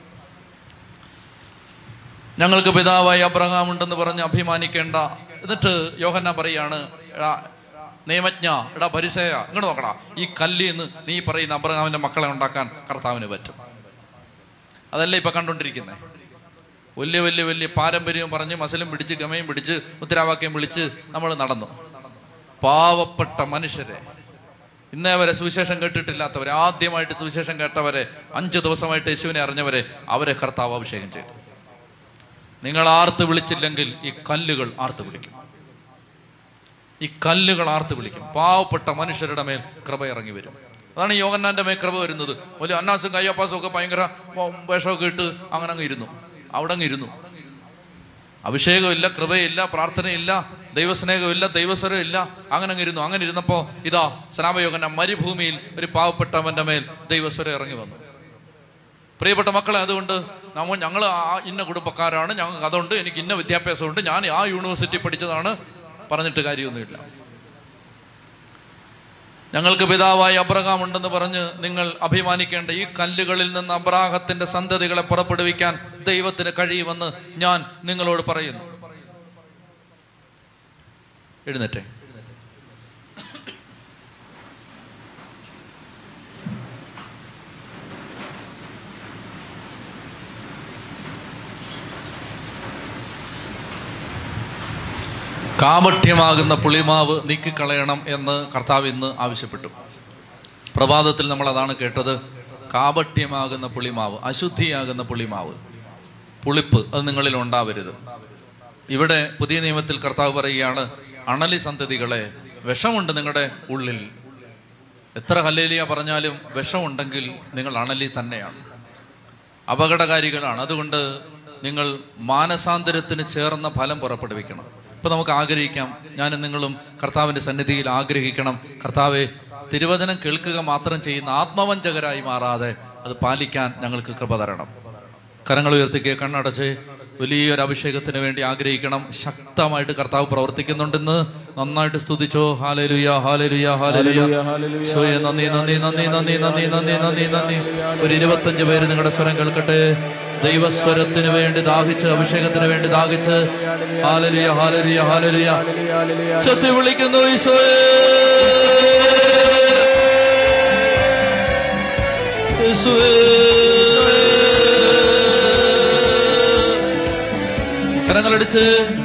ഞങ്ങൾക്ക് പിതാവായി അബ്രഹാം ഉണ്ടെന്ന് പറഞ്ഞ് അഭിമാനിക്കേണ്ട എന്നിട്ട് യോഹന്ന പറയാണ് എടാ നിയമജ്ഞ എടാ പരിസയ ഇങ്ങോട്ട് നോക്കടാ ഈ കല്ലിൽ നിന്ന് നീ പറയുന്ന അബ്രഹാമിന്റെ മക്കളെ ഉണ്ടാക്കാൻ കർത്താവിന് പറ്റും അതല്ലേ ഇപ്പൊ കണ്ടോണ്ടിരിക്കുന്നത് വലിയ വലിയ വലിയ പാരമ്പര്യവും പറഞ്ഞ് മസലും പിടിച്ച് ഗമയും പിടിച്ച് മുദ്രാവാക്യം വിളിച്ച് നമ്മൾ നടന്നു പാവപ്പെട്ട മനുഷ്യരെ ഇന്നേ വരെ സുവിശേഷം കേട്ടിട്ടില്ലാത്തവരെ ആദ്യമായിട്ട് സുവിശേഷം കേട്ടവരെ അഞ്ച് ദിവസമായിട്ട് യേശുവിനെ അറിഞ്ഞവരെ അവരെ കർത്താവ് അഭിഷേകം ചെയ്തു നിങ്ങൾ ആർത്ത് വിളിച്ചില്ലെങ്കിൽ ഈ കല്ലുകൾ ആർത്ത് വിളിക്കും ഈ കല്ലുകൾ ആർത്ത് വിളിക്കും പാവപ്പെട്ട മനുഷ്യരുടെ മേൽ കൃപ ഇറങ്ങി വരും അതാണ് ഈ യോഗന്നാന്റെ മേൽ കൃപ വരുന്നത് വലിയ അന്നാസും കയ്യപ്പാസും ഒക്കെ ഭയങ്കര വ- വേഷമൊക്കെ ഇട്ട് അങ്ങനെ അങ്ങ് ഇരുന്നു അവിടെ അങ്ങ് ഇരുന്നു അഭിഷേകമില്ല കൃപയില്ല പ്രാർത്ഥനയില്ല ദൈവസ്നേഹമില്ല ദൈവസ്വരം ഇല്ല അങ്ങനെ അങ്ങ് ഇരുന്നു അങ്ങനെ ഇരുന്നപ്പോ ഇതാ സ്നാപയോഗന മരുഭൂമിയിൽ ഒരു പാവപ്പെട്ടവന്റെ മേൽ ദൈവസ്വരം ഇറങ്ങി വന്നു പ്രിയപ്പെട്ട മക്കളെ അതുകൊണ്ട് നമ്മൾ ഞങ്ങൾ ആ ഇന്ന കുടുംബക്കാരാണ് ഞങ്ങൾക്ക് അതുണ്ട് എനിക്ക് ഇന്ന വിദ്യാഭ്യാസമുണ്ട് ഞാൻ ആ യൂണിവേഴ്സിറ്റി പഠിച്ചതാണ് പറഞ്ഞിട്ട് കാര്യമൊന്നുമില്ല ഞങ്ങൾക്ക് പിതാവായി അബ്രഹാം ഉണ്ടെന്ന് പറഞ്ഞ് നിങ്ങൾ അഭിമാനിക്കേണ്ട ഈ കല്ലുകളിൽ നിന്ന് അബ്രാഹത്തിന്റെ സന്തതികളെ പുറപ്പെടുവിക്കാൻ ദൈവത്തിന് കഴിയുമെന്ന് ഞാൻ നിങ്ങളോട് പറയുന്നു എഴുന്നേറ്റേ കാപഠ്യമാകുന്ന പുളിമാവ് നീക്കിക്കളയണം എന്ന് കർത്താവ് ഇന്ന് ആവശ്യപ്പെട്ടു പ്രഭാതത്തിൽ നമ്മൾ അതാണ് കേട്ടത് കാപഠ്യമാകുന്ന പുളിമാവ് അശുദ്ധിയാകുന്ന പുളിമാവ് പുളിപ്പ് അത് നിങ്ങളിൽ ഉണ്ടാവരുത് ഇവിടെ പുതിയ നിയമത്തിൽ കർത്താവ് പറയുകയാണ് അണലി സന്തതികളെ വിഷമുണ്ട് നിങ്ങളുടെ ഉള്ളിൽ എത്ര ഹല്ലേലിയ പറഞ്ഞാലും വിഷമുണ്ടെങ്കിൽ നിങ്ങൾ അണലി തന്നെയാണ് അപകടകാരികളാണ് അതുകൊണ്ട് നിങ്ങൾ മാനസാന്തരത്തിന് ചേർന്ന ഫലം പുറപ്പെടുവിക്കണം ഇപ്പൊ നമുക്ക് ആഗ്രഹിക്കാം ഞാനും നിങ്ങളും കർത്താവിന്റെ സന്നിധിയിൽ ആഗ്രഹിക്കണം കർത്താവെ തിരുവചനം കേൾക്കുക മാത്രം ചെയ്യുന്ന ആത്മവഞ്ചകരായി മാറാതെ അത് പാലിക്കാൻ ഞങ്ങൾക്ക് കൃപ തരണം കരങ്ങൾ ഉയർത്തിക്കുക കണ്ണടച്ച് വലിയൊരു അഭിഷേകത്തിന് വേണ്ടി ആഗ്രഹിക്കണം ശക്തമായിട്ട് കർത്താവ് പ്രവർത്തിക്കുന്നുണ്ടെന്ന് നന്നായിട്ട് സ്തുതിച്ചോ ഹാലലുയ ഹാലലുയ ഹാലലുയ ശോയെ നന്ദി നന്ദി നന്ദി നന്ദി നന്ദി നന്ദി നന്ദി നന്ദി ഒരു ഇരുപത്തഞ്ച് പേര് നിങ്ങളുടെ സ്വരം കേൾക്കട്ടെ ദൈവസ്വരത്തിന് വേണ്ടി ദാഹിച്ച് അഭിഷേകത്തിന് വേണ്ടി ദാഹിച്ച് ഹാലലുയ ഹാലലുയ ഹാലലുയ ചത്തി വിളിക്കുന്നു ഈശോയെ യേശുവേ കരങ്ങളടിച്ച്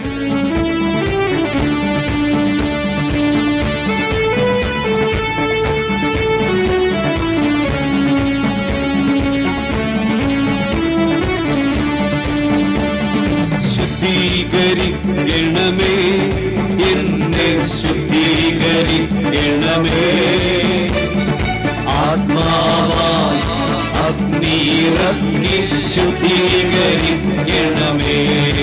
ശുദ്ധീകരിക്കണമേ എന്നെ ശുദ്ധീകരിക്കണമേ ആത്മാവായി അഗ്നിയിറക്കി ശുദ്ധീകരിക്കണമേ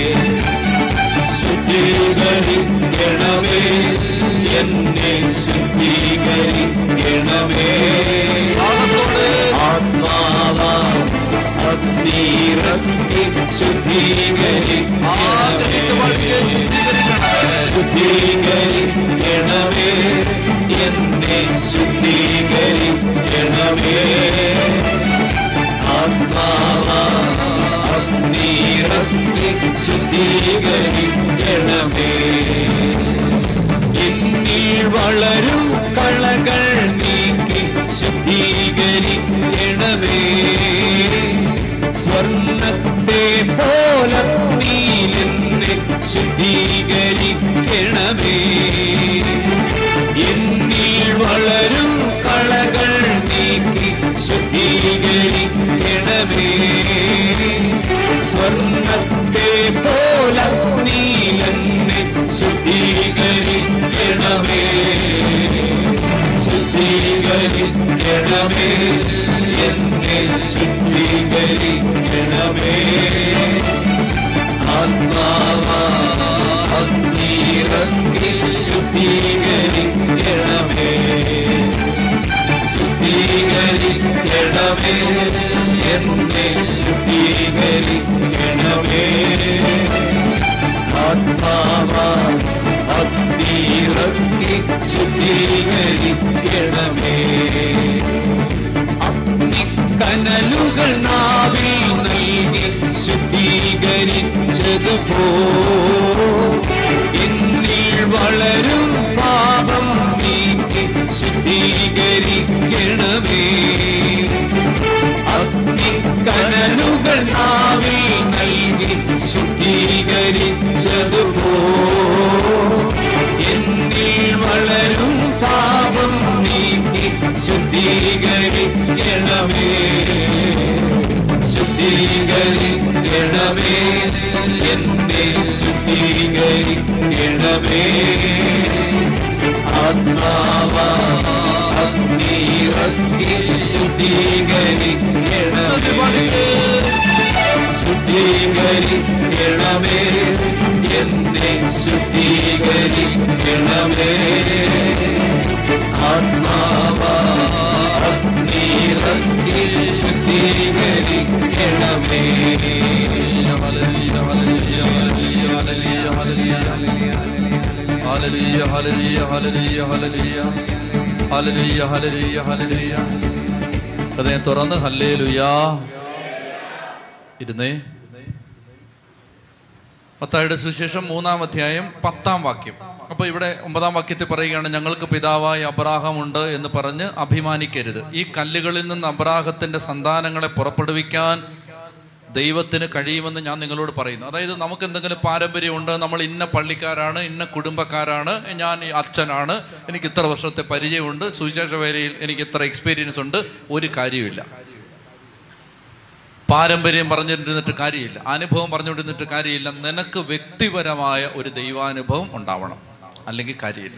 ശുദ്ധീകരിക്കണമേ എന്നെ ശുദ്ധീകരിക്കണമേ ആത്മാവായി അഗ്നിയിറക്കി ശുദ്ധീകരിക്കണമേ ശുദ്ധീകരിക്കണമേ എന്നെ ശുദ്ധീകരിക്കണമേ ആത്മാവീറക്കി ശുദ്ധീകരിക്കണമേ എന്നിൽ വളരും കളകൾ നീക്കി ശുദ്ധീകരിക്കണമേ സ്വർണത്തെ പോലെ നീലെന്നെ ശുദ്ധീകരിക്കണമേ എന്നിൽ വളരും കളകൾ നീക്കി ശുദ്ധീകരിക്കണമേ സ്വർണത്തെ പോലെ നീലെന്നെ ശുദ്ധീകരിക്കണമേ ശുദ്ധീകരിക്കണമേ എന്നെ ശുദ്ധീകരിക്കണമേ ആത്മാവീറക്കി ശുദ്ധീകരിക്കണമേ ശുദ്ധീകരിക്കണമേ എന്നെ ശുദ്ധീകരിക്കണമേ ആത്മാവീറക്കി ശുദ്ധീകരിക്കണമേ കനലുകൾ നാവിൽ നൽകി ശുദ്ധീകരിച്ചതുപോ എന്നിൽ വളരും പാപം നീക്കി ശുദ്ധീകരിക്കണമേ അഗ്നിക്കനലുകൾ നാവിൽ നൽകി ശുദ്ധീകരിച്ചതുപോ എന്നിൽ വളരും പാപം നീക്കി ശുദ്ധീകരിക്കണമേ ശുദ്ധീകരിക്കണമേ എന്നെ ശുദ്ധീകരിക്കണമേ ആത്മാവീറക്കി ശുദ്ധീകരിക്കണമേ ശുദ്ധീകരിക്കണമേ എന്നെ ശുദ്ധീകരിക്കണമേ ആത്മാവീറക്കി ശുദ്ധീകരിക്കണമേ ഹല്ലേലൂയ ഹല്ലേലൂയ ഹല്ലേലൂയ ഹൃദയം തുറന്ന് ഹല്ലേലൂയ ഇരുന്നേ മത്തായിയുടെ സുവിശേഷം മൂന്നാം അധ്യായം പത്താം വാക്യം അപ്പൊ ഇവിടെ ഒമ്പതാം വാക്യത്തിൽ പറയുകയാണ് ഞങ്ങൾക്ക് പിതാവായ അബ്രാഹം ഉണ്ട് എന്ന് പറഞ്ഞ് അഭിമാനിക്കരുത് ഈ കല്ലുകളിൽ നിന്ന് അബ്രാഹത്തിന്റെ സന്താനങ്ങളെ പുറപ്പെടുവിക്കാൻ ദൈവത്തിന് കഴിയുമെന്ന് ഞാൻ നിങ്ങളോട് പറയുന്നു അതായത് നമുക്ക് എന്തെങ്കിലും പാരമ്പര്യമുണ്ട് നമ്മൾ ഇന്ന പള്ളിക്കാരാണ് ഇന്ന കുടുംബക്കാരാണ് ഞാൻ ഈ അച്ഛനാണ് എനിക്ക് ഇത്ര വർഷത്തെ പരിചയമുണ്ട് സുവിശേഷ വേലയിൽ എനിക്ക് ഇത്ര എക്സ്പീരിയൻസ് ഉണ്ട് ഒരു കാര്യമില്ല പാരമ്പര്യം പറഞ്ഞിരുന്നിട്ട് കാര്യമില്ല അനുഭവം പറഞ്ഞുകൊണ്ടിരുന്നിട്ട് കാര്യമില്ല നിനക്ക് വ്യക്തിപരമായ ഒരു ദൈവാനുഭവം ഉണ്ടാവണം അല്ലെങ്കിൽ കാര്യമില്ല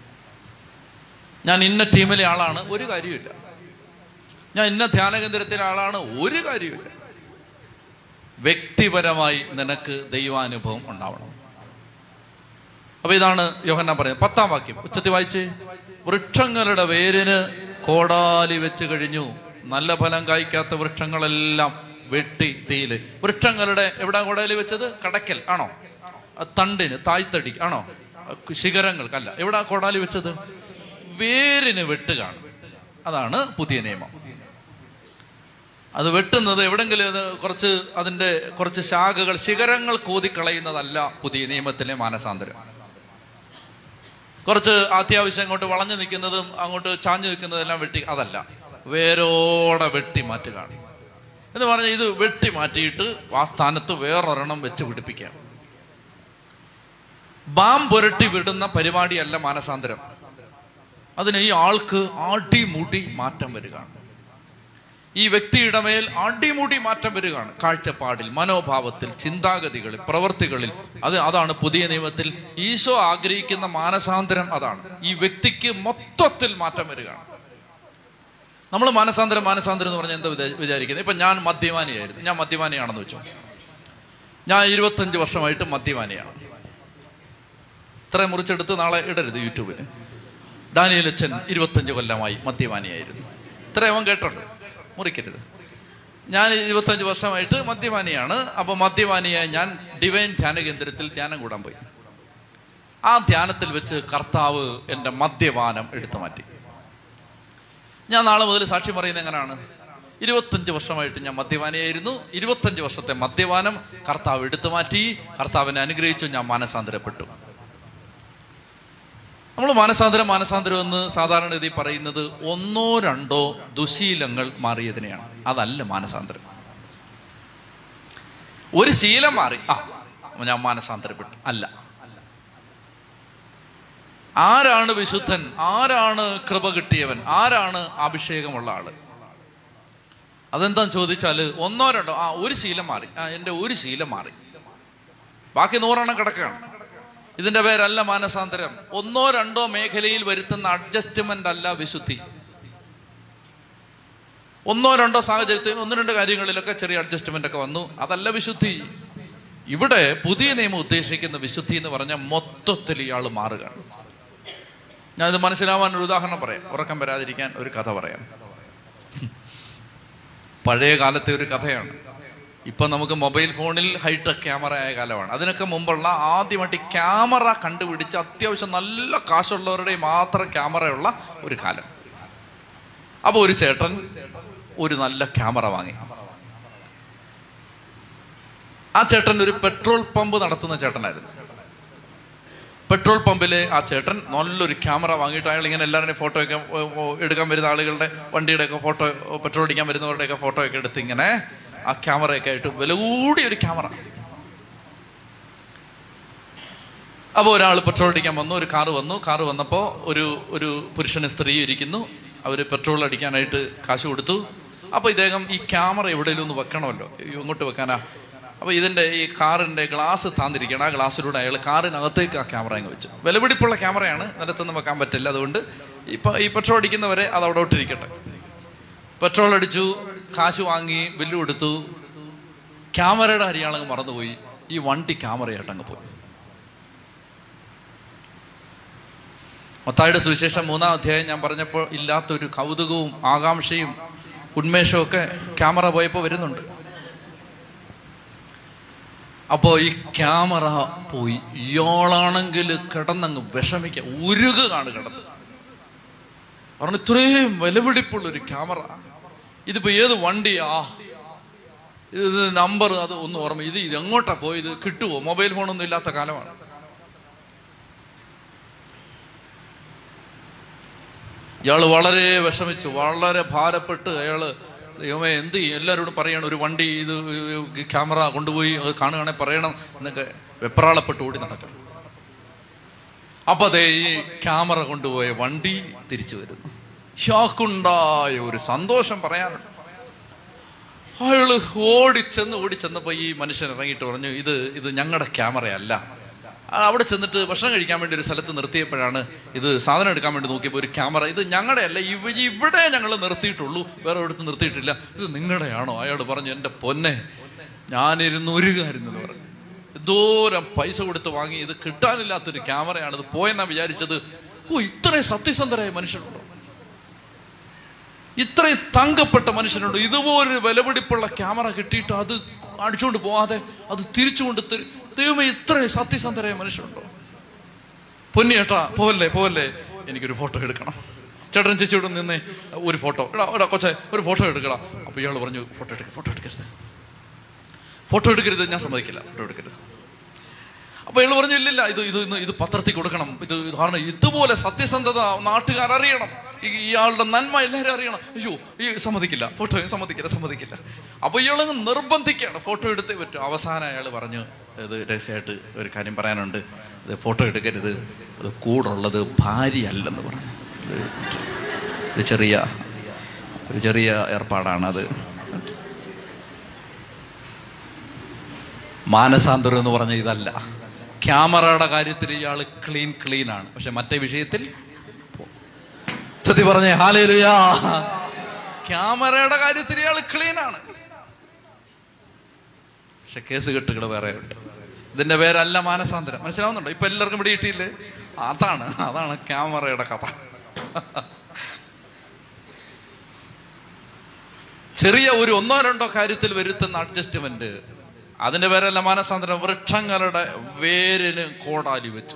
ഞാൻ ഇന്ന ടീമിലെ ആളാണ് ഒരു കാര്യമില്ല ഞാൻ ഇന്ന ധ്യാന കേന്ദ്രത്തിലെ ആളാണ് ഒരു കാര്യമില്ല വ്യക്തിപരമായി നിനക്ക് ദൈവാനുഭവം ഉണ്ടാവണം അപ്പൊ ഇതാണ് യോഹന്നാൻ പറയുന്നത് പത്താം വാക്യം ഉച്ചത്തി വായിച്ച് വൃക്ഷങ്ങളുടെ വേരിന് കോടാലി വെച്ച് കഴിഞ്ഞു നല്ല ഫലം കായ്ക്കാത്ത വൃക്ഷങ്ങളെല്ലാം വെട്ടി തീയില് വൃക്ഷങ്ങളുടെ എവിടെ കോടാലി വെച്ചത് കടക്കൽ ആണോ ആ തണ്ടിന് തായ്തടി ആണോ ശിഖരങ്ങൾക്കല്ല എവിടെ കോടാലി വെച്ചത് വേരിന് വെട്ടുകയാണ് അതാണ് പുതിയ നിയമം അത് വെട്ടുന്നത് എവിടെങ്കിലും അത് കുറച്ച് അതിൻ്റെ കുറച്ച് ശാഖകൾ ശിഖരങ്ങൾ കോതിക്കളയുന്നതല്ല പുതിയ നിയമത്തിലെ മാനസാന്തരം കുറച്ച് അത്യാവശ്യം അങ്ങോട്ട് വളഞ്ഞു നിൽക്കുന്നതും അങ്ങോട്ട് ചാഞ്ഞു നിൽക്കുന്നതെല്ലാം വെട്ടി അതല്ല വേരോടെ വെട്ടി മാറ്റുകയാണ് എന്ന് പറഞ്ഞാൽ ഇത് വെട്ടി മാറ്റിയിട്ട് ആ സ്ഥാനത്ത് വേറൊരെണ്ണം വെച്ച് പിടിപ്പിക്കാം ബാം പുരട്ടി വിടുന്ന പരിപാടിയല്ല മാനസാന്തരം അതിന് ഈ ആൾക്ക് അടിമുടി മാറ്റം വരികയാണ് ഈ വ്യക്തിയുടെ മേൽ അടിമുടി മാറ്റം വരികയാണ് കാഴ്ചപ്പാടിൽ മനോഭാവത്തിൽ ചിന്താഗതികളിൽ പ്രവൃത്തികളിൽ അത് അതാണ് പുതിയ നിയമത്തിൽ ഈശോ ആഗ്രഹിക്കുന്ന മാനസാന്തരം അതാണ് ഈ വ്യക്തിക്ക് മൊത്തത്തിൽ മാറ്റം വരികയാണ് നമ്മൾ മാനസാന്തരം മാനസാന്തരം എന്ന് പറഞ്ഞാൽ എന്താ വിചാ- വിചാരിക്കുന്നത് ഇപ്പൊ ഞാൻ മദ്യപാനിയായിരുന്നു ഞാൻ മദ്യപാനിയാണെന്ന് വെച്ചു ഞാൻ ഇരുപത്തഞ്ച് വർഷമായിട്ട് മദ്യപാനിയാണ് ഇത്രയും മുറിച്ചെടുത്ത് നാളെ ഇടരുത് യൂട്യൂബിൽ ഡാനിയൽ അച്ഛൻ ഇരുപത്തഞ്ച് കൊല്ലമായി മദ്യപാനിയായിരുന്നു ഇത്രയും അവൻ കേട്ടുണ്ട് മുറിക്കരുത് ഞാൻ ഇരുപത്തഞ്ച് വർഷമായിട്ട് മദ്യപാനിയാണ് അപ്പോൾ മദ്യപാനിയായി ഞാൻ ഡിവൈൻ ധ്യാന കേന്ദ്രത്തിൽ ധ്യാനം കൂടാൻ പോയി ആ ധ്യാനത്തിൽ വെച്ച് കർത്താവ് എൻ്റെ മദ്യപാനം എടുത്തു മാറ്റി ഞാൻ നാളെ മുതൽ സാക്ഷ്യം പറയുന്നത് എങ്ങനെയാണ് ഇരുപത്തഞ്ച് വർഷമായിട്ട് ഞാൻ മദ്യപാനിയായിരുന്നു ഇരുപത്തഞ്ച് വർഷത്തെ മദ്യപാനം കർത്താവ് എടുത്തു മാറ്റി കർത്താവിനെ അനുഗ്രഹിച്ചു ഞാൻ മാനസാന്തരപ്പെട്ടു നമ്മൾ മാനസാന്തരം മാനസാന്തരം എന്ന് സാധാരണ രീതി പറയുന്നത് ഒന്നോ രണ്ടോ ദുശീലങ്ങൾ മാറിയതിനെയാണ് അതല്ല മാനസാന്തരം ഒരു ശീലം മാറി ആ ഞാൻ മാനസാന്തരപ്പെട്ടു അല്ല ആരാണ് വിശുദ്ധൻ ആരാണ് കൃപ കിട്ടിയവൻ ആരാണ് അഭിഷേകമുള്ള ആള് അതെന്താന്ന് ചോദിച്ചാല് ഒന്നോ രണ്ടോ ആ ഒരു ശീലം മാറി ആ എൻ്റെ ഒരു ശീലം മാറി ബാക്കി നൂറെണ്ണം കിടക്കുകയാണ് ഇതിന്റെ പേരല്ല മാനസാന്തരം ഒന്നോ രണ്ടോ മേഖലയിൽ വരുത്തുന്ന അഡ്ജസ്റ്റ്മെന്റ് അല്ല വിശുദ്ധി ഒന്നോ രണ്ടോ സാഹചര്യത്തിൽ ഒന്ന് രണ്ട് കാര്യങ്ങളിലൊക്കെ ചെറിയ അഡ്ജസ്റ്റ്മെന്റ് ഒക്കെ വന്നു അതല്ല വിശുദ്ധി ഇവിടെ പുതിയ നിയമം ഉദ്ദേശിക്കുന്ന വിശുദ്ധി എന്ന് പറഞ്ഞാൽ മൊത്തത്തിൽ ഇയാൾ മാറുകയാണ് ഞാനിത് മനസ്സിലാവാൻ ഒരു ഉദാഹരണം പറയാം ഉറക്കം വരാതിരിക്കാൻ ഒരു കഥ പറയാം പഴയ കാലത്തെ ഒരു കഥയാണ് ഇപ്പൊ നമുക്ക് മൊബൈൽ ഫോണിൽ ഹൈടെക് ക്യാമറ ആയ കാലമാണ് അതിനൊക്കെ മുമ്പുള്ള ആദ്യമായിട്ട് ക്യാമറ കണ്ടുപിടിച്ച് അത്യാവശ്യം നല്ല കാശുള്ളവരുടെ മാത്രം ക്യാമറയുള്ള ഒരു കാലം അപ്പോൾ ഒരു ചേട്ടൻ ഒരു നല്ല ക്യാമറ വാങ്ങി ആ ചേട്ടൻ ഒരു പെട്രോൾ പമ്പ് നടത്തുന്ന ചേട്ടനായിരുന്നു പെട്രോൾ പമ്പിലെ ആ ചേട്ടൻ നല്ലൊരു ക്യാമറ വാങ്ങിയിട്ട് അയാൾ ഇങ്ങനെ എല്ലാവരുടെയും ഫോട്ടോ ഒക്കെ ഓ, ഓ, എടുക്കാൻ വരുന്ന ആളുകളുടെ വണ്ടിയുടെ ഒക്കെ ഫോട്ടോ പെട്രോൾ അടിക്കാൻ വരുന്നവരുടെയൊക്കെ ഫോട്ടോ ഒക്കെ എടുത്ത് ഇങ്ങനെ ആ ക്യാമറയൊക്കെ ആയിട്ട് വില കൂടിയ ഒരു ക്യാമറ അപ്പോൾ ഒരാൾ പെട്രോൾ അടിക്കാൻ വന്നു ഒരു കാറ് വന്നു കാറ് വന്നപ്പോൾ ഒരു ഒരു പുരുഷന് സ്ത്രീ ഇരിക്കുന്നു അവർ പെട്രോൾ അടിക്കാനായിട്ട് കാശ് കൊടുത്തു അപ്പോൾ ഇദ്ദേഹം ഈ ക്യാമറ എവിടെയെങ്കിലും ഒന്ന് വെക്കണമല്ലോ അയ്യോ, ഇങ്ങോട്ട് വെക്കാനാ അപ്പോൾ ഇതിൻ്റെ ഈ കാറിൻ്റെ ഗ്ലാസ് താന്നിരിക്കണം ആ ഗ്ലാസ്സിലൂടെ അയാൾ കാറിനകത്തേക്ക് ആ ക്യാമറ അങ്ങ് വെച്ചു വിലപിടിപ്പുള്ള ക്യാമറയാണ് നിലത്തൊന്നും വെക്കാൻ പറ്റില്ല അതുകൊണ്ട് ഇപ്പം ഈ പെട്രോൾ അടിക്കുന്നവരെ അത് അവിടെ ഇട്ടിരിക്കട്ടെ പെട്രോൾ അടിച്ചു കാശ് വാങ്ങി ബില്ല് കൊടുത്തു ക്യാമറയുടെ അരിയാളങ്ങ് മറന്നുപോയി ഈ വണ്ടി ക്യാമറയായിട്ടങ്ങ് പോയി മത്തായുടെ സുവിശേഷം മൂന്നാം അധ്യായം ഞാൻ പറഞ്ഞപ്പോൾ ഇല്ലാത്തൊരു കൗതുകവും ആകാംക്ഷയും ഉന്മേഷവും ഒക്കെ ക്യാമറ പോയപ്പോൾ വരുന്നുണ്ട് അപ്പോൾ ഈ ക്യാമറ പോയി ഇയാളാണെങ്കിൽ കിടന്നങ്ങ് വിഷമിക്കുക ഉരുകുകയാണ് കിടന്ന് പറഞ്ഞു ഇത്രയും വിലപിടിപ്പുള്ള ഒരു ക്യാമറ ഇതിപ്പോ ഏത് വണ്ടിയാ ഇത് നമ്പർ അത് ഒന്നും ഓർമ്മ ഇത് ഇത് എങ്ങോട്ടാ പോയത് കിട്ടുമോ മൊബൈൽ ഫോണൊന്നും ഇല്ലാത്ത കാലമാണ് ഇയാള് വളരെ വിഷമിച്ചു വളരെ ഭാരപ്പെട്ട് അയാള് ദൈവമേ എന്ത് ചെയ്യും എല്ലാവരോടും പറയണം ഒരു വണ്ടി ഇത് ക്യാമറ കൊണ്ടുപോയി അത് കാണുകയാണെങ്കിൽ പറയണം എന്നൊക്കെ വെപ്രാളപ്പെട്ട് ഓടി നടക്കണം അപ്പൊ അതേ ഈ ക്യാമറ കൊണ്ടുപോയ വണ്ടി തിരിച്ചു വരുന്നു ഷോക്കുണ്ടായ ഒരു സന്തോഷം പറയാനുണ്ട് അയാള് ഓടിച്ചെന്ന് ഓടിച്ചെന്നപ്പോ ഈ മനുഷ്യൻ ഇറങ്ങിയിട്ട് പറഞ്ഞു ഇത് ഇത് ഞങ്ങളുടെ ക്യാമറയല്ല ആ, അവിടെ ചെന്നിട്ട് ഭക്ഷണം കഴിക്കാൻ വേണ്ടി ഒരു സ്ഥലത്ത് നിർത്തിയപ്പോഴാണ് ഇത് സാധനം എടുക്കാൻ വേണ്ടി നോക്കിയപ്പോൾ ഒരു ക്യാമറ ഇത് ഞങ്ങളുടെ അല്ല ഇവ ഇവിടെ ഞങ്ങൾ നിർത്തിയിട്ടുള്ളൂ വേറെ ഒരിടത്ത് നിർത്തിയിട്ടില്ല ഇത് നിങ്ങളുടെയാണോ അയാൾ പറഞ്ഞു എൻ്റെ പൊന്നെ ഞാനിരുന്ന് ഉരുകാരുന്നെന്ന് പറഞ്ഞു എന്തോരം പൈസ കൊടുത്ത് വാങ്ങി ഇത് കിട്ടാനില്ലാത്തൊരു ക്യാമറയാണ് ഇത് പോയെന്നാ വിചാരിച്ചത് ഓ ഇത്രയും സത്യസന്ധരായ മനുഷ്യനുണ്ടോ ഇത്രയും തങ്കപ്പെട്ട മനുഷ്യനുണ്ട് ഇതുപോലൊരു വിലപിടിപ്പുള്ള ക്യാമറ കിട്ടിയിട്ട് അത് അടിച്ചുകൊണ്ട് പോവാതെ അത് തിരിച്ചുകൊണ്ട് തരും ദൈവമേ ഇത്രയും സത്യസന്ധരായ മനുഷ്യനുണ്ടോ പൊന്നി ഏട്ടാ പോവല്ലേ പോവല്ലേ എനിക്കൊരു ഫോട്ടോ എടുക്കണം ചേട്ടൻ ചേച്ചിയോട് നിന്നേ ഒരു ഫോട്ടോ എടാ എടാ കൊച്ചേ ഒരു ഫോട്ടോ എടുക്കണം അപ്പൊ ഇയാൾ പറഞ്ഞു ഫോട്ടോ എടുക്ക ഫോട്ടോ എടുക്കരുത് ഫോട്ടോ എടുക്കരുത് ഞാൻ സമ്മതിക്കില്ല ഫോട്ടോ എടുക്കരുത് അപ്പൊ ഇയാൾ പറഞ്ഞു ഇല്ലില്ല ഇത് ഇത് ഇന്ന് ഇത് പത്രത്തിൽ കൊടുക്കണം ഇത് ഇത് കാരണം ഇതുപോലെ സത്യസന്ധത നാട്ടുകാർ അറിയണം ഈ ഇയാളുടെ നന്മ എല്ലാവരും അറിയണം അയ്യോ ഈ സമ്മതിക്കില്ല ഫോട്ടോ സമ്മതിക്കില്ല സമ്മതിക്കില്ല അപ്പൊ ഇയാളങ്ങ് നിർബന്ധിക്കുകയാണ് ഫോട്ടോ എടുത്തേ പറ്റും അവസാനം അയാൾ പറഞ്ഞു ഇത് രഹസ്യമായിട്ട് ഒരു കാര്യം പറയാനുണ്ട് ഇത് ഫോട്ടോ എടുക്കരുത് അത് കൂടുള്ളത് ഭാര്യയല്ലെന്ന് പറഞ്ഞു ഇത് ഒരു ചെറിയ ഒരു ചെറിയ ഏർപ്പാടാണത് മാനസാന്തരം എന്ന് പറഞ്ഞ ഇതല്ല ക്യാമറയുടെ കാര്യത്തിൽ ഇയാൾ ക്ലീൻ ക്ലീൻ ആണ് പക്ഷെ മറ്റേ വിഷയത്തിൽ സത്യം പറഞ്ഞേ ഹാലേലുയാ ക്യാമറയുടെ കാര്യത്തിൽ ഇയാൾ ക്ലീൻ ആണ് പക്ഷെ കേസ് കെട്ടുകൾ വേറെ ഉണ്ട് ഇതിന്റെ പേരല്ല മാനസാന്തരം മനസ്സിലാവുന്നുണ്ടോ ഇപ്പൊ എല്ലാവർക്കും ഇവിടെ കിട്ടിയില്ലേ അതാണ് അതാണ് ക്യാമറയുടെ കഥ ചെറിയ ഒരു ഒന്നോ രണ്ടോ കാര്യത്തിൽ വരുത്തുന്ന അഡ്ജസ്റ്റ്മെന്റ് അതിന്റെ പേരല്ല മാനസാന്തരം വൃക്ഷങ്ങളുടെ വേരിന് കോടാലി വെച്ചു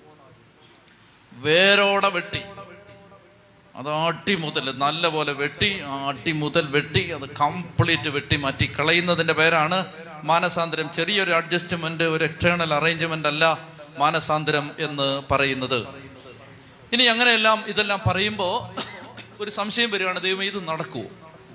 വേരോടെ വെട്ടി അത് അട്ടി മുതൽ നല്ല പോലെ വെട്ടി ആ അട്ടി മുതൽ വെട്ടി അത് കംപ്ലീറ്റ് വെട്ടി മാറ്റി കളയുന്നതിന്റെ പേരാണ് മാനസാന്തരം ചെറിയൊരു അഡ്ജസ്റ്റ്മെന്റ് ഒരു എക്സ്റ്റേണൽ അറേഞ്ച്മെന്റ് അല്ല മാനസാന്തരം എന്ന് പറയുന്നത് ഇനി അങ്ങനെയെല്ലാം ഇതെല്ലാം പറയുമ്പോൾ ഒരു സംശയം വരികയാണ് ദൈവം ഇത് നടക്കുമോ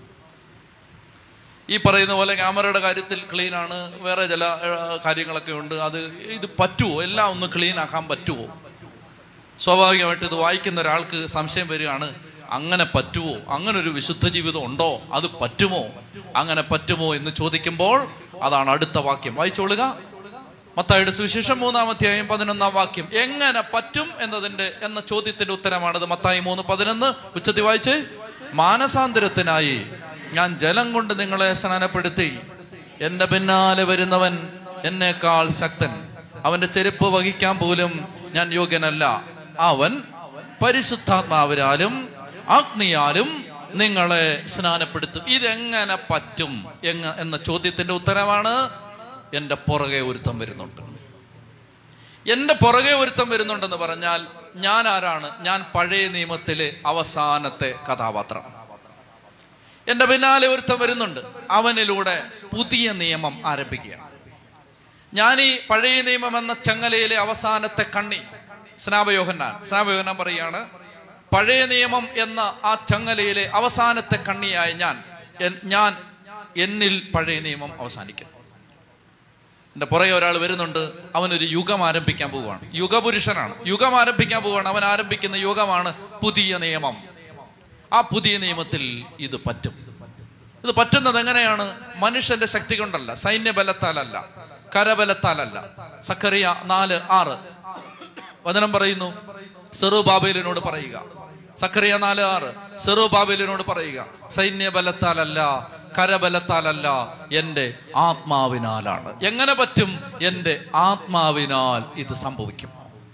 ഈ പറയുന്ന പോലെ ക്യാമറയുടെ കാര്യത്തിൽ ക്ലീൻ ആണ് വേറെ ചില ഏഹ്, കാര്യങ്ങളൊക്കെ ഉണ്ട് അത് ഇത് പറ്റുമോ എല്ലാം ഒന്ന് ക്ലീൻ ആക്കാൻ പറ്റുമോ സ്വാഭാവികമായിട്ട് ഇത് വായിക്കുന്ന ഒരാൾക്ക് സംശയം വരികയാണ് അങ്ങനെ പറ്റുമോ അങ്ങനെ ഒരു വിശുദ്ധ ജീവിതം ഉണ്ടോ അത് പറ്റുമോ അങ്ങനെ പറ്റുമോ എന്ന് ചോദിക്കുമ്പോൾ അതാണ് അടുത്ത വാക്യം വായിച്ചോളുക മത്തായുടെ സുവിശേഷം മൂന്നാം അധ്യായം പതിനൊന്നാം വാക്യം എങ്ങനെ പറ്റും എന്നതിന്റെ എന്ന ചോദ്യത്തിന്റെ ഉത്തരമാണത് മത്തായി മൂന്ന് പതിനൊന്ന് ഉച്ചത്തി വായിച്ച് മാനസാന്തരത്തിനായി ഞാൻ ജലം കൊണ്ട് നിങ്ങളെ സ്നാനപ്പെടുത്തി എന്റെ പിന്നാലെ വരുന്നവൻ എന്നേക്കാൾ ശക്തൻ അവന്റെ ചെരുപ്പ് വഹിക്കാൻ പോലും ഞാൻ യോഗ്യനല്ല അവൻ പരിശുദ്ധാത്മാവിനാലും അഗ്നിയാലും നിങ്ങളെ സ്നാനപ്പെടുത്തും ഇതെങ്ങനെ പറ്റും എങ്ങ എന്ന ചോദ്യത്തിന്റെ ഉത്തരമാണ് എൻ്റെ പുറകെ ഒരുത്തം വരുന്നുണ്ട് എൻ്റെ പുറകെ ഒരുത്തം വരുന്നുണ്ടെന്ന് പറഞ്ഞാൽ ഞാൻ ആരാണ് ഞാൻ പഴയ നിയമത്തിലെ അവസാനത്തെ കഥാപാത്രം എൻ്റെ പിന്നാലെ ഒരുത്തം വരുന്നുണ്ട് അവനിലൂടെ പുതിയ നിയമം ആരംഭിക്കുകയാണ് ഞാൻ ഈ പഴയ നിയമം എന്ന ചങ്ങലയിലെ അവസാനത്തെ കണ്ണി സ്നാപയോഹന്നാൻ സ്നാപയോഹന്നാൻ പറയുകയാണ് പഴയ നിയമം എന്ന ആ ചങ്ങലയിലെ അവസാനത്തെ കണ്ണിയായ ഞാൻ എൻ- ഞാൻ എന്നിൽ പഴയ നിയമം അവസാനിക്കും എന്റെ പുറകെ ഒരാൾ വരുന്നുണ്ട് അവനൊരു യുഗം ആരംഭിക്കാൻ പോവുകയാണ് യുഗപുരുഷനാണ് യുഗം ആരംഭിക്കാൻ പോവുകയാണ് അവൻ ആരംഭിക്കുന്ന യുഗമാണ് പുതിയ നിയമം ആ പുതിയ നിയമത്തിൽ ഇത് പറ്റും ഇത് പറ്റുന്നത് എങ്ങനെയാണ് മനുഷ്യന്റെ ശക്തി കൊണ്ടല്ല സൈന്യബലത്താലല്ല കരബലത്താലല്ല സക്കറിയ നാല് ആറ് വചനം പറയുന്നു സെറു ബാബേലിനോട് പറയുക സക്കറിയ നാല് ആറ് സെറു ബാബേലിനോട് പറയുക സൈന്യബലത്താലല്ല കരബലത്താലല്ല എൻ്റെ ആത്മാവിനാലാണ് എങ്ങനെ പറ്റും എൻ്റെ ആത്മാവിനാൽ ഇത് സംഭവിക്കും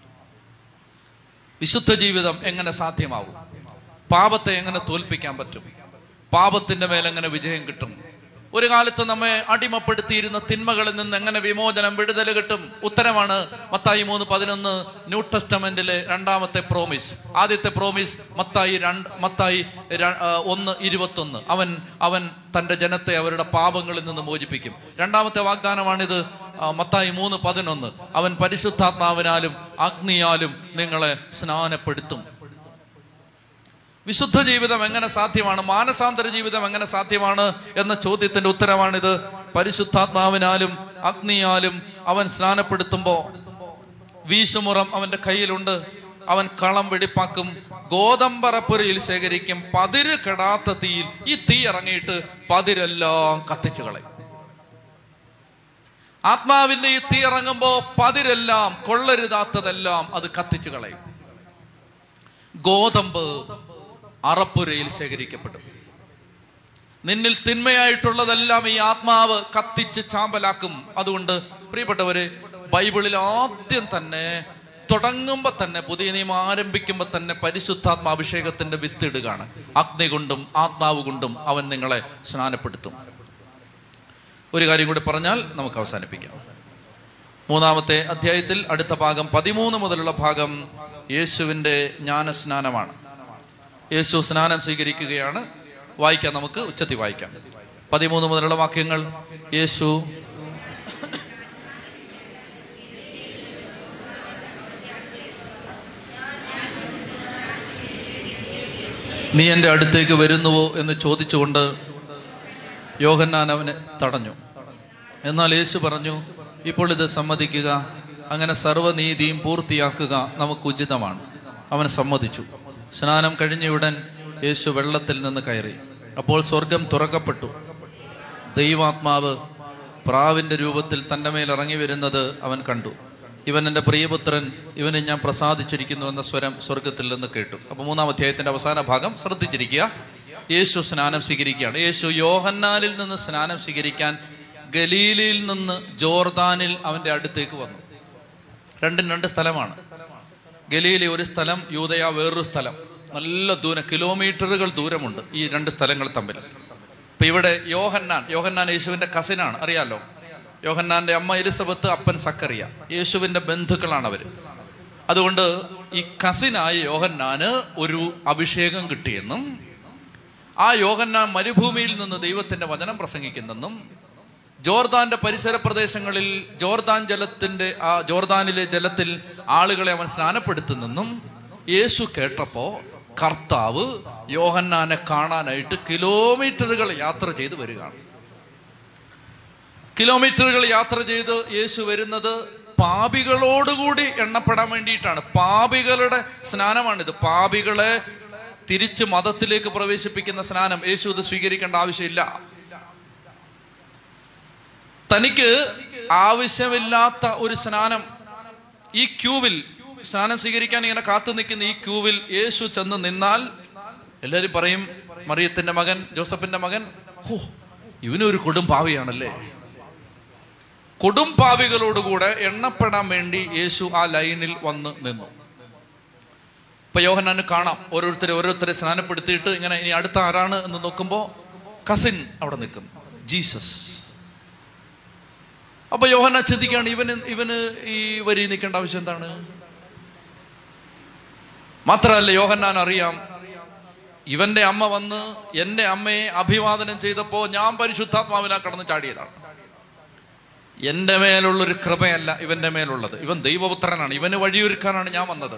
വിശുദ്ധ ജീവിതം എങ്ങനെ സാധ്യമാവും പാപത്തെ എങ്ങനെ തോൽപ്പിക്കാൻ പറ്റും പാപത്തിന്റെ മേലെങ്ങനെ വിജയം കിട്ടും ഒരു കാലത്ത് നമ്മെ അടിമപ്പെടുത്തിയിരുന്ന തിന്മകളിൽ നിന്ന് എങ്ങനെ വിമോചനം വിടുതൽ കിട്ടും ഉത്തരമാണ് മത്തായി മൂന്ന് പതിനൊന്ന് ന്യൂ ടെസ്റ്റമെന്റിലെ രണ്ടാമത്തെ പ്രോമിസ് ആദ്യത്തെ പ്രോമിസ് മത്തായി രണ്ട് മത്തായി ര- ആ, ഒന്ന് ഇരുപത്തൊന്ന് അവൻ അവൻ തൻ്റെ ജനത്തെ അവരുടെ പാപങ്ങളിൽ നിന്ന് മോചിപ്പിക്കും രണ്ടാമത്തെ വാഗ്ദാനമാണിത് ആ, മത്തായി മൂന്ന് പതിനൊന്ന് അവൻ പരിശുദ്ധാത്മാവിനാലും അഗ്നിയാലും നിങ്ങളെ സ്നാനപ്പെടുത്തും വിശുദ്ധ ജീവിതം എങ്ങനെ സാധ്യമാണ് മാനസാന്തര ജീവിതം എങ്ങനെ സാധ്യമാണ് എന്ന ചോദ്യത്തിന്റെ ഉത്തരമാണിത് പരിശുദ്ധാത്മാവിനാലും അഗ്നിയാലും അവൻ സ്നാനപ്പെടുത്തുമ്പോ വീശുമുറം അവന്റെ കയ്യിലുണ്ട് അവൻ കളം വെടിപ്പാക്കും ഗോതമ്പറപ്പുരയിൽ ശേഖരിക്കും പതിര് കെടാത്ത തീയിൽ ഈ തീ ഇറങ്ങിയിട്ട് പതിരെല്ലാം കത്തിച്ചു കളയും ആത്മാവിന്റെ ഈ തീ ഇറങ്ങുമ്പോ പതിരെല്ലാം കൊള്ളരുതാത്തതെല്ലാം അത് കത്തിച്ചു കളയും ഗോതമ്പ് അറപ്പുരയിൽ ശേഖരിക്കപ്പെടും നിന്നിൽ തിന്മയായിട്ടുള്ളതെല്ലാം ഈ ആത്മാവ് കത്തിച്ച് ചാമ്പലാക്കും അതുകൊണ്ട് പ്രിയപ്പെട്ടവര് ബൈബിളിൽ ആദ്യം തന്നെ തുടങ്ങുമ്പോൾ തന്നെ പുതിയ നിയമം ആരംഭിക്കുമ്പോൾ തന്നെ പരിശുദ്ധാത്മാഭിഷേകത്തിന്റെ വിത്തിടുകയാണ് അഗ്നി കൊണ്ടും ആത്മാവ് കൊണ്ടും അവൻ നിങ്ങളെ സ്നാനപ്പെടുത്തും ഒരു കാര്യം കൂടി പറഞ്ഞാൽ നമുക്ക് അവസാനിപ്പിക്കാം മൂന്നാമത്തെ അധ്യായത്തിൽ അടുത്ത ഭാഗം പതിമൂന്ന് മുതലുള്ള ഭാഗം യേശുവിൻ്റെ ജ്ഞാനസ്നാനമാണ് യേശു സ്നാനം സ്വീകരിക്കുകയാണ് വായിക്കാം നമുക്ക് ഉച്ചത്തി വായിക്കാം പതിമൂന്ന് മുതലുള്ള വാക്യങ്ങൾ യേശു നീ എൻ്റെ അടുത്തേക്ക് വരുന്നുവോ എന്ന് ചോദിച്ചുകൊണ്ട് യോഹന്നാൻ അവനെ തടഞ്ഞു എന്നാൽ യേശു പറഞ്ഞു ഇപ്പോൾ ഇത് സമ്മതിക്കുക അങ്ങനെ സർവ്വനീതിയും പൂർത്തിയാക്കുക നമുക്ക് ഉചിതമാണ് അവൻ സമ്മതിച്ചു സ്നാനം കഴിഞ്ഞയുടൻ യേശു വെള്ളത്തിൽ നിന്ന് കയറി അപ്പോൾ സ്വർഗം തുറക്കപ്പെട്ടു ദൈവാത്മാവ് പ്രാവിന്റെ രൂപത്തിൽ തൻ്റെ മേൽ ഇറങ്ങി വരുന്നത് അവൻ കണ്ടു ഇവൻ എൻ്റെ പ്രിയപുത്രൻ ഇവനെ ഞാൻ പ്രസാദിച്ചിരിക്കുന്നു എന്ന സ്വരം സ്വർഗത്തിൽ നിന്ന് കേട്ടു അപ്പൊ മൂന്നാം അധ്യായത്തിന്റെ അവസാന ഭാഗം ശ്രദ്ധിച്ചിരിക്കുക യേശു സ്നാനം സ്വീകരിക്കുകയാണ് യേശു യോഹന്നാനിൽ നിന്ന് സ്നാനം സ്വീകരിക്കാൻ ഗലീലയിൽ നിന്ന് ജോർദാനിൽ അവന്റെ അടുത്തേക്ക് വന്നു രണ്ടും രണ്ട് സ്ഥലമാണ് ഗലീലി ഒരു സ്ഥലം യൂതയ വേറൊരു സ്ഥലം നല്ല ദൂരം കിലോമീറ്ററുകൾ ദൂരമുണ്ട് ഈ രണ്ട് സ്ഥലങ്ങൾ തമ്മിൽ ഇപ്പൊ ഇവിടെ യോഹന്നാൻ യോഹന്നാൻ യേശുവിന്റെ കസിനാണ് അറിയാലോ യോഹന്നാന്റെ അമ്മ എലിസബത്ത് അപ്പൻ സക്കറിയ യേശുവിന്റെ ബന്ധുക്കളാണ് അവര് അതുകൊണ്ട് ഈ കസിനായ യോഹന്നാന് ഒരു അഭിഷേകം കിട്ടിയെന്നും ആ യോഹന്നാൻ മരുഭൂമിയിൽ നിന്ന് ദൈവത്തിന്റെ വചനം പ്രസംഗിക്കുന്നെന്നും ജോർദാന്റെ പരിസര പ്രദേശങ്ങളിൽ ജോർദാൻ ജലത്തിന്റെ ആ ജോർദാനിലെ ജലത്തിൽ ആളുകളെ അവൻ സ്നാനപ്പെടുത്തുന്നെന്നും യേശു കേട്ടപ്പോ കർത്താവ് യോഹന്നാനെ കാണാനായിട്ട് കിലോമീറ്ററുകൾ യാത്ര ചെയ്ത് വരികയാണ് കിലോമീറ്ററുകൾ യാത്ര ചെയ്ത് യേശു വരുന്നത് പാപികളോടുകൂടി എണ്ണപ്പെടാൻ വേണ്ടിയിട്ടാണ് പാപികളുടെ സ്നാനമാണിത് പാപികളെ തിരിച്ച് മതത്തിലേക്ക് പ്രവേശിപ്പിക്കുന്ന സ്നാനം യേശു ഇത് സ്വീകരിക്കേണ്ട ആവശ്യമില്ല തനിക്ക് ആവശ്യമില്ലാത്ത ഒരു സ്നാനം ഈ ക്യൂവിൽ സ്നാനം സ്വീകരിക്കാൻ ഇങ്ങനെ കാത്തു നിൽക്കുന്ന ഈ ക്യൂവിൽ യേശു ചെന്ന് നിന്നാൽ എല്ലാവരും പറയും മറിയത്തിന്റെ മകൻ ജോസഫിന്റെ മകൻ ഹോ ഇവനൊരു കൊടും പാവിയാണല്ലേ കൊടും പാവികളോടുകൂടെ എണ്ണപ്പെടാൻ വേണ്ടി യേശു ആ ലൈനിൽ വന്ന് നിന്നു ഇപ്പൊ യോഹന്നാന് കാണാം ഓരോരുത്തരെ ഓരോരുത്തരെ സ്നാനപ്പെടുത്തിയിട്ട് ഇങ്ങനെ ഇനി അടുത്ത ആരാണ് എന്ന് നോക്കുമ്പോൾ കസിൻ അവിടെ നിൽക്കുന്നു ജീസസ് അപ്പൊ യോഹന ചിന്തിക്കുകയാണ് ഇവന് ഇവന് ഈ വരി നിൽക്കേണ്ട ആവശ്യം എന്താണ് മാത്രമല്ല യോഹന്നാൻ അറിയാം ഇവന്റെ അമ്മ വന്ന് എന്റെ അമ്മയെ അഭിവാദനം ചെയ്തപ്പോ ഞാൻ പരിശുദ്ധാത്മാവിനാ കടന്ന് ചാടിയതാണ് എന്റെ മേലുള്ളൊരു കൃപയല്ല ഇവന്റെ മേലുള്ളത് ഇവൻ ദൈവപുത്രനാണ് ഇവന് വഴിയൊരുക്കാനാണ് ഞാൻ വന്നത്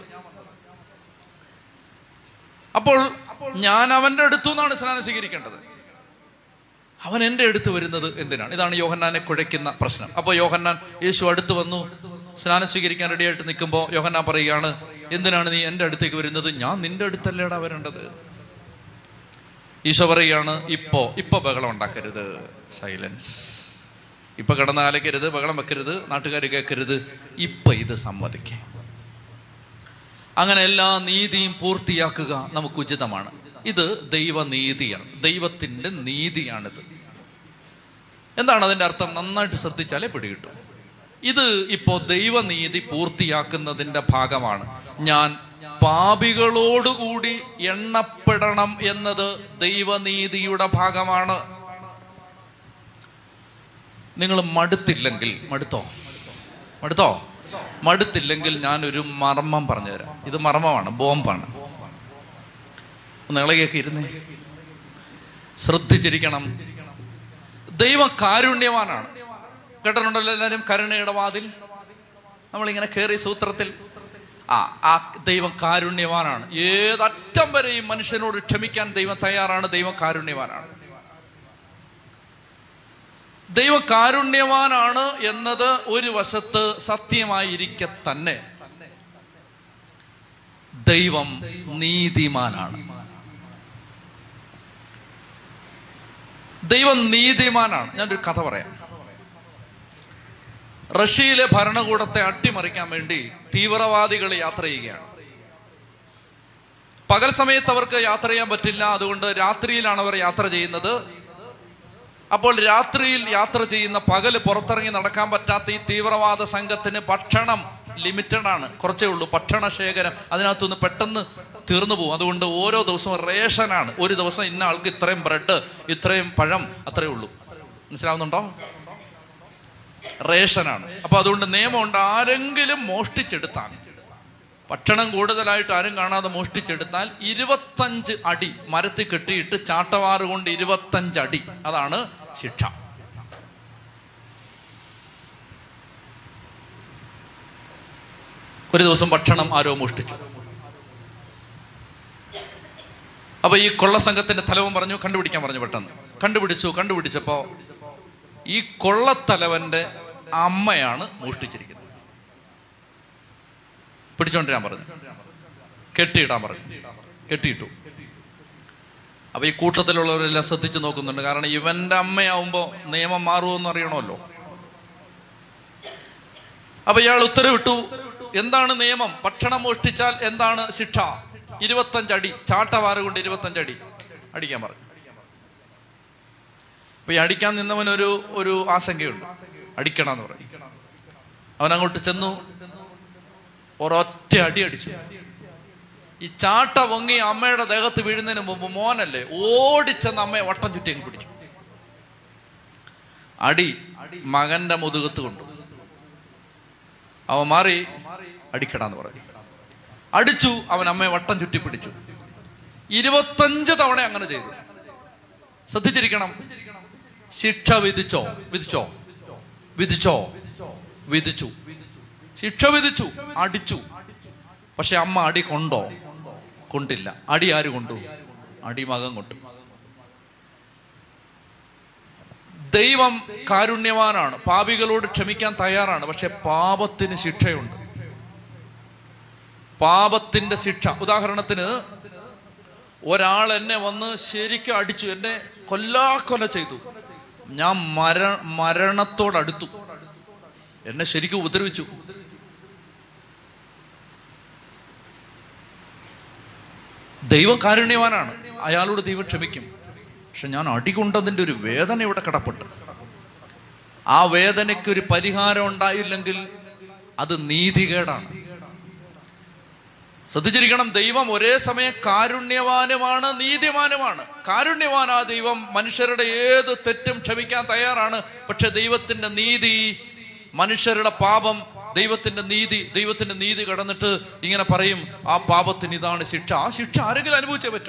അപ്പോൾ ഞാൻ അവന്റെ അടുത്തു നിന്നാണ് സ്നാനം സ്വീകരിക്കേണ്ടത് അവൻ എൻ്റെ അടുത്ത് വരുന്നത് എന്തിനാണ് ഇതാണ് യോഹന്നാനെ കുഴയ്ക്കുന്ന പ്രശ്നം അപ്പോൾ യോഹന്നാൻ യേശു അടുത്ത് വന്നു സ്നാനം സ്വീകരിക്കാൻ റെഡിയായിട്ട് നിൽക്കുമ്പോൾ യോഹന്നാൻ പറയുകയാണ് എന്തിനാണ് നീ എൻ്റെ അടുത്തേക്ക് വരുന്നത് ഞാൻ നിന്റെ അടുത്തല്ലേടാ വരേണ്ടത് ഈശോ പറയുകയാണ് ഇപ്പോ ഇപ്പൊ ബഹളം ഉണ്ടാക്കരുത് സൈലൻസ് ഇപ്പൊ കിടന്ന് അലക്കരുത് ബഹളം വെക്കരുത് നാട്ടുകാർ കേൾക്കരുത് ഇപ്പൊ ഇത് സമ്മതിക്കേ അങ്ങനെ എല്ലാ നീതിയും പൂർത്തിയാക്കുക നമുക്ക് ഉചിതമാണ് ഇത് ദൈവനീതിയാണ് ദൈവത്തിൻ്റെ നീതിയാണിത് എന്താണ് അതിൻ്റെ അർത്ഥം നന്നായിട്ട് ശ്രദ്ധിച്ചാലേ പിടികിട്ടും ഇത് ഇപ്പോൾ ദൈവനീതി പൂർത്തിയാക്കുന്നതിൻ്റെ ഭാഗമാണ് ഞാൻ പാപികളോടുകൂടി എണ്ണപ്പെടണം എന്നത് ദൈവനീതിയുടെ ഭാഗമാണ് നിങ്ങൾ മടുത്തില്ലെങ്കിൽ മടുത്തോ മടുത്തോ മടുത്തില്ലെങ്കിൽ ഞാനൊരു മർമ്മം പറഞ്ഞുതരാം ഇത് മർമ്മമാണ് ബോംബാണ് ഒന്ന് ഇളകിയൊക്കെ ഇരുന്നേ ശ്രദ്ധിച്ചിരിക്കണം ദൈവം കാരുണ്യവാനാണ് കേട്ടിട്ടുണ്ടല്ലോ എല്ലാവരും കരുണയുടെ വാതിൽ നമ്മളിങ്ങനെ കയറി സൂത്രത്തിൽ ആ ആ ദൈവം കാരുണ്യവാനാണ് ഏതറ്റം വരെയും മനുഷ്യനോട് ക്ഷമിക്കാൻ ദൈവം തയ്യാറാണ് ദൈവം കാരുണ്യവാനാണ് ദൈവം കാരുണ്യവാനാണ് എന്നത് ഒരു വശത്ത് സത്യമായിരിക്കെ തന്നെ ദൈവം നീതിമാനാണ് ദൈവം നീതിമാനാണ് ഞാനൊരു കഥ പറയാം റഷ്യയിലെ ഭരണകൂടത്തെ അട്ടിമറിക്കാൻ വേണ്ടി തീവ്രവാദികൾ യാത്ര ചെയ്യുകയാണ് പകൽ സമയത്ത് അവർക്ക് യാത്ര ചെയ്യാൻ പറ്റില്ല അതുകൊണ്ട് രാത്രിയിലാണ് അവർ യാത്ര ചെയ്യുന്നത് അപ്പോൾ രാത്രിയിൽ യാത്ര ചെയ്യുന്ന പകല് പുറത്തിറങ്ങി നടക്കാൻ പറ്റാത്ത ഈ തീവ്രവാദ സംഘത്തിന് ഭക്ഷണം ലിമിറ്റഡ് ആണ് കുറച്ചേ ഉള്ളൂ ഭക്ഷണ ശേഖരം അതിനകത്തുനിന്ന് പെട്ടെന്ന് തീർന്നു പോകും അതുകൊണ്ട് ഓരോ ദിവസവും റേഷനാണ് ഒരു ദിവസം ഇന്ന ആൾക്ക് ഇത്രയും ബ്രെഡ് ഇത്രയും പഴം അത്രേ ഉള്ളൂ മനസ്സിലാവുന്നുണ്ടോ റേഷനാണ് അപ്പൊ അതുകൊണ്ട് നിയമമുണ്ട് ആരെങ്കിലും മോഷ്ടിച്ചെടുത്താൽ ഭക്ഷണം കൂടുതലായിട്ട് ആരും കാണാതെ മോഷ്ടിച്ചെടുത്താൽ ഇരുപത്തഞ്ച് അടി മരത്തിൽ കെട്ടിയിട്ട് ചാട്ടവാറ് കൊണ്ട് ഇരുപത്തഞ്ച് അടി അതാണ് ശിക്ഷ ഒരു ദിവസം ഭക്ഷണം ആരോ മോഷ്ടിച്ചു അപ്പൊ ഈ കൊള്ള സംഘത്തിന്റെ തലവൻ പറഞ്ഞു കണ്ടുപിടിക്കാൻ പറഞ്ഞു പെട്ടെന്ന് കണ്ടുപിടിച്ചു കണ്ടുപിടിച്ചപ്പോ ഈ കൊള്ളത്തലവന്റെ അമ്മയാണ് മോഷ്ടിച്ചിരിക്കുന്നത് പിടിച്ചോണ്ടിരാൻ പറഞ്ഞു കെട്ടിയിടാൻ പറഞ്ഞു കെട്ടിയിട്ടു അപ്പൊ ഈ കൂട്ടത്തിലുള്ളവരെല്ലാം ശ്രദ്ധിച്ചു നോക്കുന്നുണ്ട് കാരണം ഇവന്റെ അമ്മയാവുമ്പോ നിയമം മാറുമെന്ന് അറിയണമല്ലോ അപ്പൊ ഇയാൾ ഉത്തരവിട്ടു എന്താണ് നിയമം ഭക്ഷണം മോഷ്ടിച്ചാൽ എന്താണ് ശിക്ഷ ഇരുപത്തഞ്ചടി ചാട്ടവാറ് കൊണ്ട് ഇരുപത്തഞ്ചടി അടിക്കാൻ പറഞ്ഞു അപ്പൊ ഈ അടിക്കാൻ നിന്നവൻ ഒരു ഒരു ആശങ്കയുണ്ട് അടിക്കണമെന്ന് പറഞ്ഞു അവൻ അങ്ങോട്ട് ചെന്നു ഒരൊറ്റ അടി അടിച്ചു ഈ ചാട്ട പൊങ്ങി അമ്മയുടെ ദേഹത്ത് വീഴുന്നതിന് മുമ്പ് മോനല്ലേ ഓടിച്ചെന്ന് അമ്മയെ വട്ടം ചുറ്റി അങ്ങ് പിടിച്ചു അടി മകന്റെ മുതുകത്ത് കൊണ്ടു അവൻ മാറി അടിക്കടാന്ന് പറഞ്ഞു അടിച്ചു അവൻ അമ്മയെ വട്ടം ചുറ്റി പിടിച്ചു ഇരുപത്തഞ്ച് തവണ അങ്ങനെ ചെയ്തു ശ്രദ്ധിച്ചിരിക്കണം ശിക്ഷ വിധിച്ചോ വിധിച്ചോ വിധിച്ചോ വിധിച്ചു ശിക്ഷ വിധിച്ചു അടിച്ചു പക്ഷെ അമ്മ അടി കൊണ്ടോ കൊണ്ടില്ല അടി ആര് കൊണ്ടു അടി മകൻ കൊണ്ടു ദൈവം കാരുണ്യവാനാണ് പാപികളോട് ക്ഷമിക്കാൻ തയ്യാറാണ് പക്ഷെ പാപത്തിന് ശിക്ഷയുണ്ട് പാപത്തിന്റെ ശിക്ഷ ഉദാഹരണത്തിന് ഒരാൾ എന്നെ വന്ന് ശരിക്കും അടിച്ചു എന്നെ കൊല്ലാക്കൊല ചെയ്തു ഞാൻ മര മരണത്തോടടുത്തു എന്നെ ശരിക്കും ഉപദ്രവിച്ചു ദൈവം കാരുണ്യവാനാണ് അയാളോട് ദൈവം ക്ഷമിക്കും പക്ഷെ ഞാൻ അടികൊണ്ടതിൻ്റെ ഒരു വേദന ഇവിടെ കിടപ്പുണ്ട് ആ വേദനയ്ക്ക് ഒരു പരിഹാരം ഉണ്ടായില്ലെങ്കിൽ അത് നീതികേടാണ് ശ്രദ്ധിച്ചിരിക്കണം ദൈവം ഒരേ സമയം കാരുണ്യവാനുമാണ് നീതിമാനുമാണ് കാരുണ്യവാനാ ദൈവം മനുഷ്യരുടെ ഏത് തെറ്റും ക്ഷമിക്കാൻ തയ്യാറാണ് പക്ഷെ ദൈവത്തിന്റെ നീതി മനുഷ്യരുടെ പാപം ദൈവത്തിന്റെ നീതി ദൈവത്തിന്റെ നീതി കടന്നിട്ട് ഇങ്ങനെ പറയും ആ പാപത്തിന് ഇതാണ് ശിക്ഷ ആ ശിക്ഷ ആരെങ്കിലും അനുഭവിച്ചേ പറ്റൂ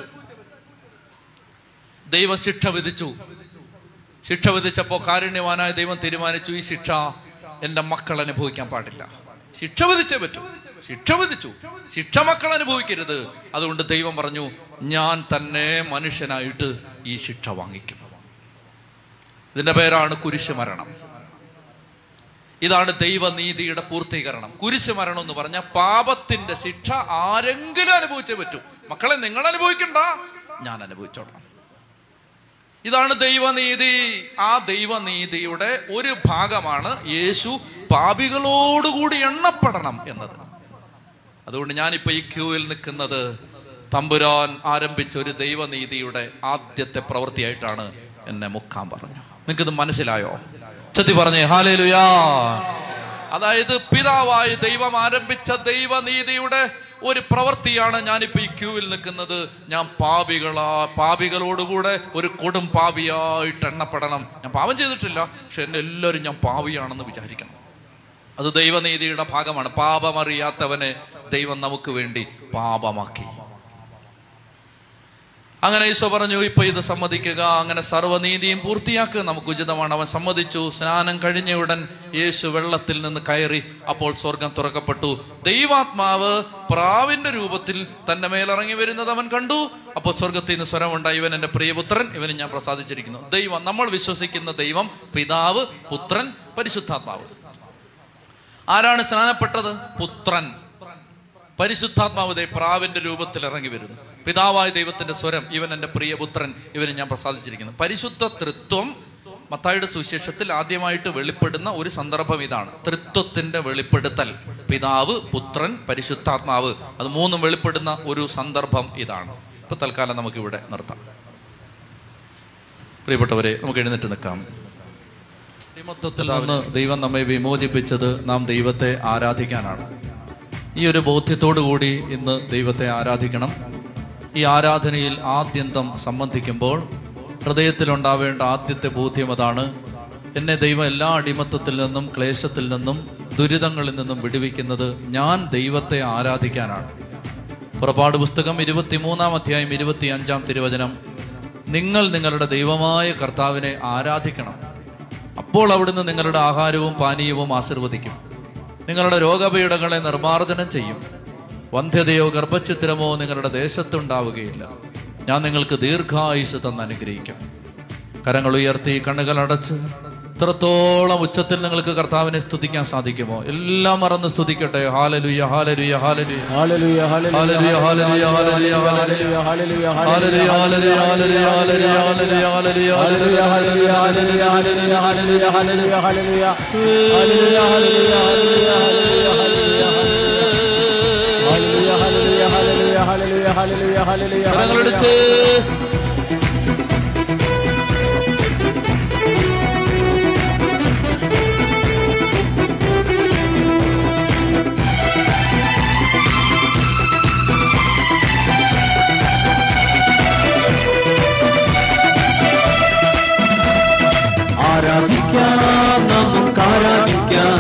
ദൈവം ശിക്ഷ വിധിച്ചു ശിക്ഷ വിധിച്ചപ്പോൾ കാരുണ്യവാനായ ദൈവം തീരുമാനിച്ചു ഈ ശിക്ഷ എൻ്റെ മക്കൾ അനുഭവിക്കാൻ പാടില്ല ശിക്ഷ വിധിച്ചേ പറ്റൂ ശിക്ഷ വിധിച്ചു ശിക്ഷ മക്കൾ അനുഭവിക്കരുത് അതുകൊണ്ട് ദൈവം പറഞ്ഞു ഞാൻ തന്നെ മനുഷ്യനായിട്ട് ഈ ശിക്ഷ വാങ്ങിക്കും ഇതിന്റെ പേരാണ് കുരിശ് മരണം ഇതാണ് ദൈവനീതിയുടെ പൂർത്തീകരണം കുരിശ് മരണം എന്ന് പറഞ്ഞ പാപത്തിന്റെ ശിക്ഷ ആരെങ്കിലും അനുഭവിച്ചേ പറ്റൂ മക്കളെ നിങ്ങൾ അനുഭവിക്കണ്ട ഞാൻ അനുഭവിച്ചോളാം ഇതാണ് ദൈവനീതി ആ ദൈവനീതിയുടെ ഒരു ഭാഗമാണ് യേശു പാപികളോടുകൂടി എണ്ണപ്പെടണം എന്നത് അതുകൊണ്ട് ഞാനിപ്പോ ഈ ക്യൂവിൽ നിൽക്കുന്നത് തമ്പുരാൻ ആരംഭിച്ച ഒരു ദൈവനീതിയുടെ ആദ്യത്തെ പ്രവൃത്തിയായിട്ടാണ് എന്നെ മുക്കാൻ പറഞ്ഞു നിങ്ങൾക്കിത് മനസ്സിലായോ ചെത്തി പറഞ്ഞേ ഹാലേലുയാ അതായത് പിതാവായ ദൈവം ആരംഭിച്ച ദൈവനീതിയുടെ ഒരു പ്രവൃത്തിയാണ് ഞാനിപ്പോ ഈ ക്യൂവിൽ നിൽക്കുന്നത് ഞാൻ പാപികളാ പാപികളോടുകൂടെ ഒരു കൊടും പാപിയായിട്ട് എണ്ണപ്പെടണം ഞാൻ പാപം ചെയ്തിട്ടില്ല പക്ഷെ എന്നെ എല്ലാവരും ഞാൻ പാപിയാണെന്ന് വിചാരിക്കണം അത് ദൈവനീതിയുടെ ഭാഗമാണ് പാപമറിയാത്തവനെ ദൈവം നമുക്ക് വേണ്ടി പാപമാക്കി അങ്ങനെ ഈശോ പറഞ്ഞു ഇപ്പൊ ഇത് സമ്മതിക്കുക അങ്ങനെ സർവ്വനീതിയും പൂർത്തിയാക്കുക നമുക്ക് ഉചിതമാണ് അവൻ സമ്മതിച്ചു സ്നാനം കഴിഞ്ഞ ഉടൻ യേശു വെള്ളത്തിൽ നിന്ന് കയറി അപ്പോൾ സ്വർഗം തുറക്കപ്പെട്ടു ദൈവാത്മാവ് പ്രാവിന്റെ രൂപത്തിൽ തന്റെ മേലിറങ്ങി വരുന്നത് അവൻ കണ്ടു അപ്പോൾ സ്വർഗത്തിൽ നിന്ന് സ്വരമുണ്ടായി ഇവൻ എന്റെ പ്രിയപുത്രൻ ഇവന് ഞാൻ പ്രസാദിച്ചിരിക്കുന്നു ദൈവം നമ്മൾ വിശ്വസിക്കുന്ന ദൈവം പിതാവ് പുത്രൻ പരിശുദ്ധാത്മാവ് ആരാണ് സ്നാനപ്പെട്ടത് പുത്രൻ പരിശുദ്ധാത്മാവ് ദേ പ്രാവിന്റെ രൂപത്തിൽ ഇറങ്ങി വരുന്നു പിതാവായ ദൈവത്തിന്റെ സ്വരം ഇവൻ എൻ്റെ പ്രിയപുത്രൻ ഇവനെ ഞാൻ പ്രസാദിച്ചിരിക്കുന്നു പരിശുദ്ധ തൃത്വം മത്തായുടെ സുവിശേഷത്തിൽ ആദ്യമായിട്ട് വെളിപ്പെടുന്ന ഒരു സന്ദർഭം ഇതാണ് തൃത്വത്തിന്റെ വെളിപ്പെടുത്തൽ പിതാവ് പുത്രൻ പരിശുദ്ധാത്മാവ് അത് മൂന്നും വെളിപ്പെടുന്ന ഒരു സന്ദർഭം ഇതാണ് ഇപ്പൊ തൽക്കാലം നമുക്ക് ഇവിടെ നിർത്താം പ്രിയപ്പെട്ടവരെ നമുക്ക് എഴുന്നേറ്റ് നിൽക്കാം അടിമത്തത്തിൽ നിന്ന് ദൈവം നമ്മെ വിമോചിപ്പിച്ചത് നാം ദൈവത്തെ ആരാധിക്കാനാണ് ഈ ഒരു ബോധ്യത്തോടു കൂടി ഇന്ന് ദൈവത്തെ ആരാധിക്കണം ഈ ആരാധനയിൽ ആദ്യന്തം സംബന്ധിക്കുമ്പോൾ ഹൃദയത്തിലുണ്ടാവേണ്ട ആദ്യത്തെ ബോധ്യം അതാണ് എന്നെ ദൈവം എല്ലാ അടിമത്തത്തിൽ നിന്നും ക്ലേശത്തിൽ നിന്നും ദുരിതങ്ങളിൽ നിന്നും വിടുവിക്കുന്നത് ഞാൻ ദൈവത്തെ ആരാധിക്കാനാണ് പുറപ്പാട് പുസ്തകം ഇരുപത്തിമൂന്നാം അധ്യായം ഇരുപത്തി അഞ്ചാം തിരുവചനം നിങ്ങൾ നിങ്ങളുടെ ദൈവമായ കർത്താവിനെ ആരാധിക്കണം അപ്പോൾ അവിടുന്ന് നിങ്ങളുടെ ആഹാരവും പാനീയവും ആശീർവദിക്കും നിങ്ങളുടെ രോഗപീഠങ്ങളെ നിർമ്മാർജ്ജനം ചെയ്യും വന്ധ്യതയോ ഗർഭചിത്രമോ നിങ്ങളുടെ ദേശത്തുണ്ടാവുകയില്ല ഞാൻ നിങ്ങൾക്ക് ദീർഘായുസ് തന്ന് അനുഗ്രഹിക്കും കരങ്ങൾ ഉയർത്തി കണ്ണുകൾ അടച്ച് ഇത്രത്തോളം ഉച്ചത്തിൽ നിങ്ങൾക്ക് കർത്താവിനെ സ്തുതിക്കാൻ സാധിക്കുമോ എല്ലാം മറന്ന് സ്തുതിക്കട്ടെ ഹാലലുയ ഹാലലുയ ഹാലലുയ ഹല്ലേലൂയ ഹാലലുയ ഹാലലുയ ഹാലലുയ ഹാലലുയ ഹല്ലേലൂയ ഹാലലുയ ഹാലലുയ ഹാലലുയ ഹാലലുയ ഹാലലുയ ഹാലലുയ ഹല്ലേലൂയ ഹല്ലേലൂയ ഹല്ലേലൂയ ഹല്ലേലൂയ ഹല്ലേലൂയ ഹല്ലേലൂയ ഹല്ലേലൂയ ഹല്ലേലൂയ ഹല്ലേലൂയ ഹല്ലേലൂയ ഹല്ലേലൂയ ഹല്ലേലൂയ ഹല്ലേലൂയ കരങ്ങളടിച്ച് ആരാധിക്കാം നമുക്ക് ആരാധിക്കാം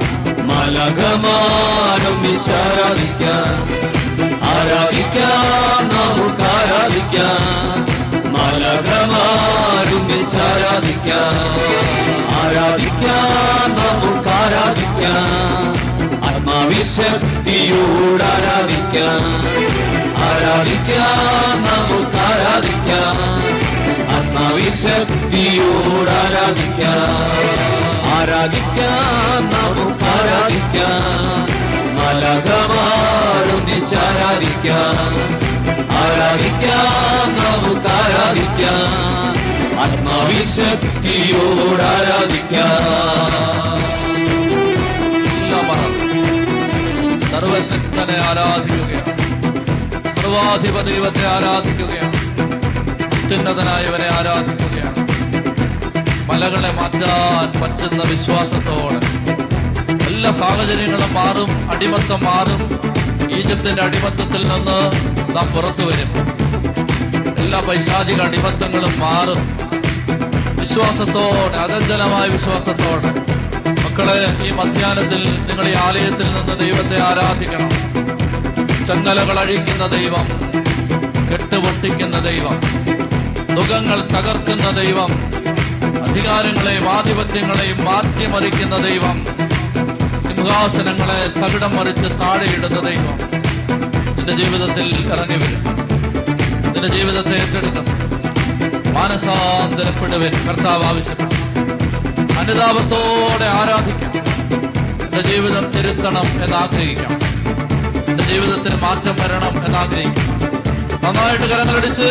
മലകമാരൊന്നിച്ച് ആരാധിക്കാം ആരാധിക്കാം നമുക്ക് ആരാധിക്കാം മലകമാരൊന്നിച്ച് ആരാധിക്കാം ആരാധിക്കാം നമുക്ക് ആരാധിക്കാം ആത്മാവിശക്തിയോട് ആരാധിക്കാം ആരാധിക്കാം നമുക്ക് ആരാധിക്കാം ആത്മാവിശക്തിയോട് ആരാധിക്കാം ആരാധിക്കാം നമുക്ക് ആരാധിക്കാം മലകമാരൊന്നിച്ച് ആരാധിക്കാം ആരാധിക്കാം നമുക്ക് ആരാധിക്കാം ആത്മാവിശക്തിയോട് ആരാധിക്കാം എല്ലാം മറന്ന് സർവശക്തനെ ആരാധിക്കുകയാണ് സർവാധിപ ദൈവത്തെ ആരാധിക്കുകയാണ് അത്യുന്നതനായവനെ ആരാധിക്കുകയാണ് മലകളെ മാറ്റാൻ പറ്റുന്ന വിശ്വാസത്തോടെ എല്ലാ സാഹചര്യങ്ങളും മാറും അടിമത്തം മാറും ഈജിപ്തിന്റെ അടിമത്തത്തിൽ നിന്ന് നാം പുറത്തു വരും എല്ലാ പൈശാചിക അടിമത്തങ്ങളും മാറും വിശ്വാസത്തോടെ അചഞ്ചലമായ വിശ്വാസത്തോടെ മക്കളെ ഈ മധ്യാനത്തിൽ നിങ്ങൾ ഈ ആലയത്തിൽ നിന്ന് ദൈവത്തെ ആരാധിക്കണം ചങ്ങലകൾ അഴിക്കുന്ന ദൈവം കെട്ടുപൊട്ടിക്കുന്ന ദൈവം ദുഃഖങ്ങൾ തകർക്കുന്ന ദൈവം അധികാരങ്ങളെയും ആധിപത്യങ്ങളെയും മാറ്റിമറിക്കുന്ന ദൈവം സിംഹാസനങ്ങളെ തകിടം മറിച്ച് താഴെയിടുന്ന ദൈവം നിന്റെ ജീവിതത്തിൽ ഇറങ്ങി വരും നിന്റെ ജീവിതത്തെ ഏറ്റെടുക്കും മാനസാന്തരപ്പെടുവൻ കർത്താവ് ആവശ്യപ്പെട്ടു അനുതാപത്തോടെ ആരാധിക്കാം എന്റെ ജീവിതം തിരുത്തണം എന്ന് ആഗ്രഹിക്കാം എന്റെ ജീവിതത്തിൽ മാറ്റം വരണം എന്ന് ആഗ്രഹിക്കാം നന്നായിട്ട് കരങ്ങളടിച്ച്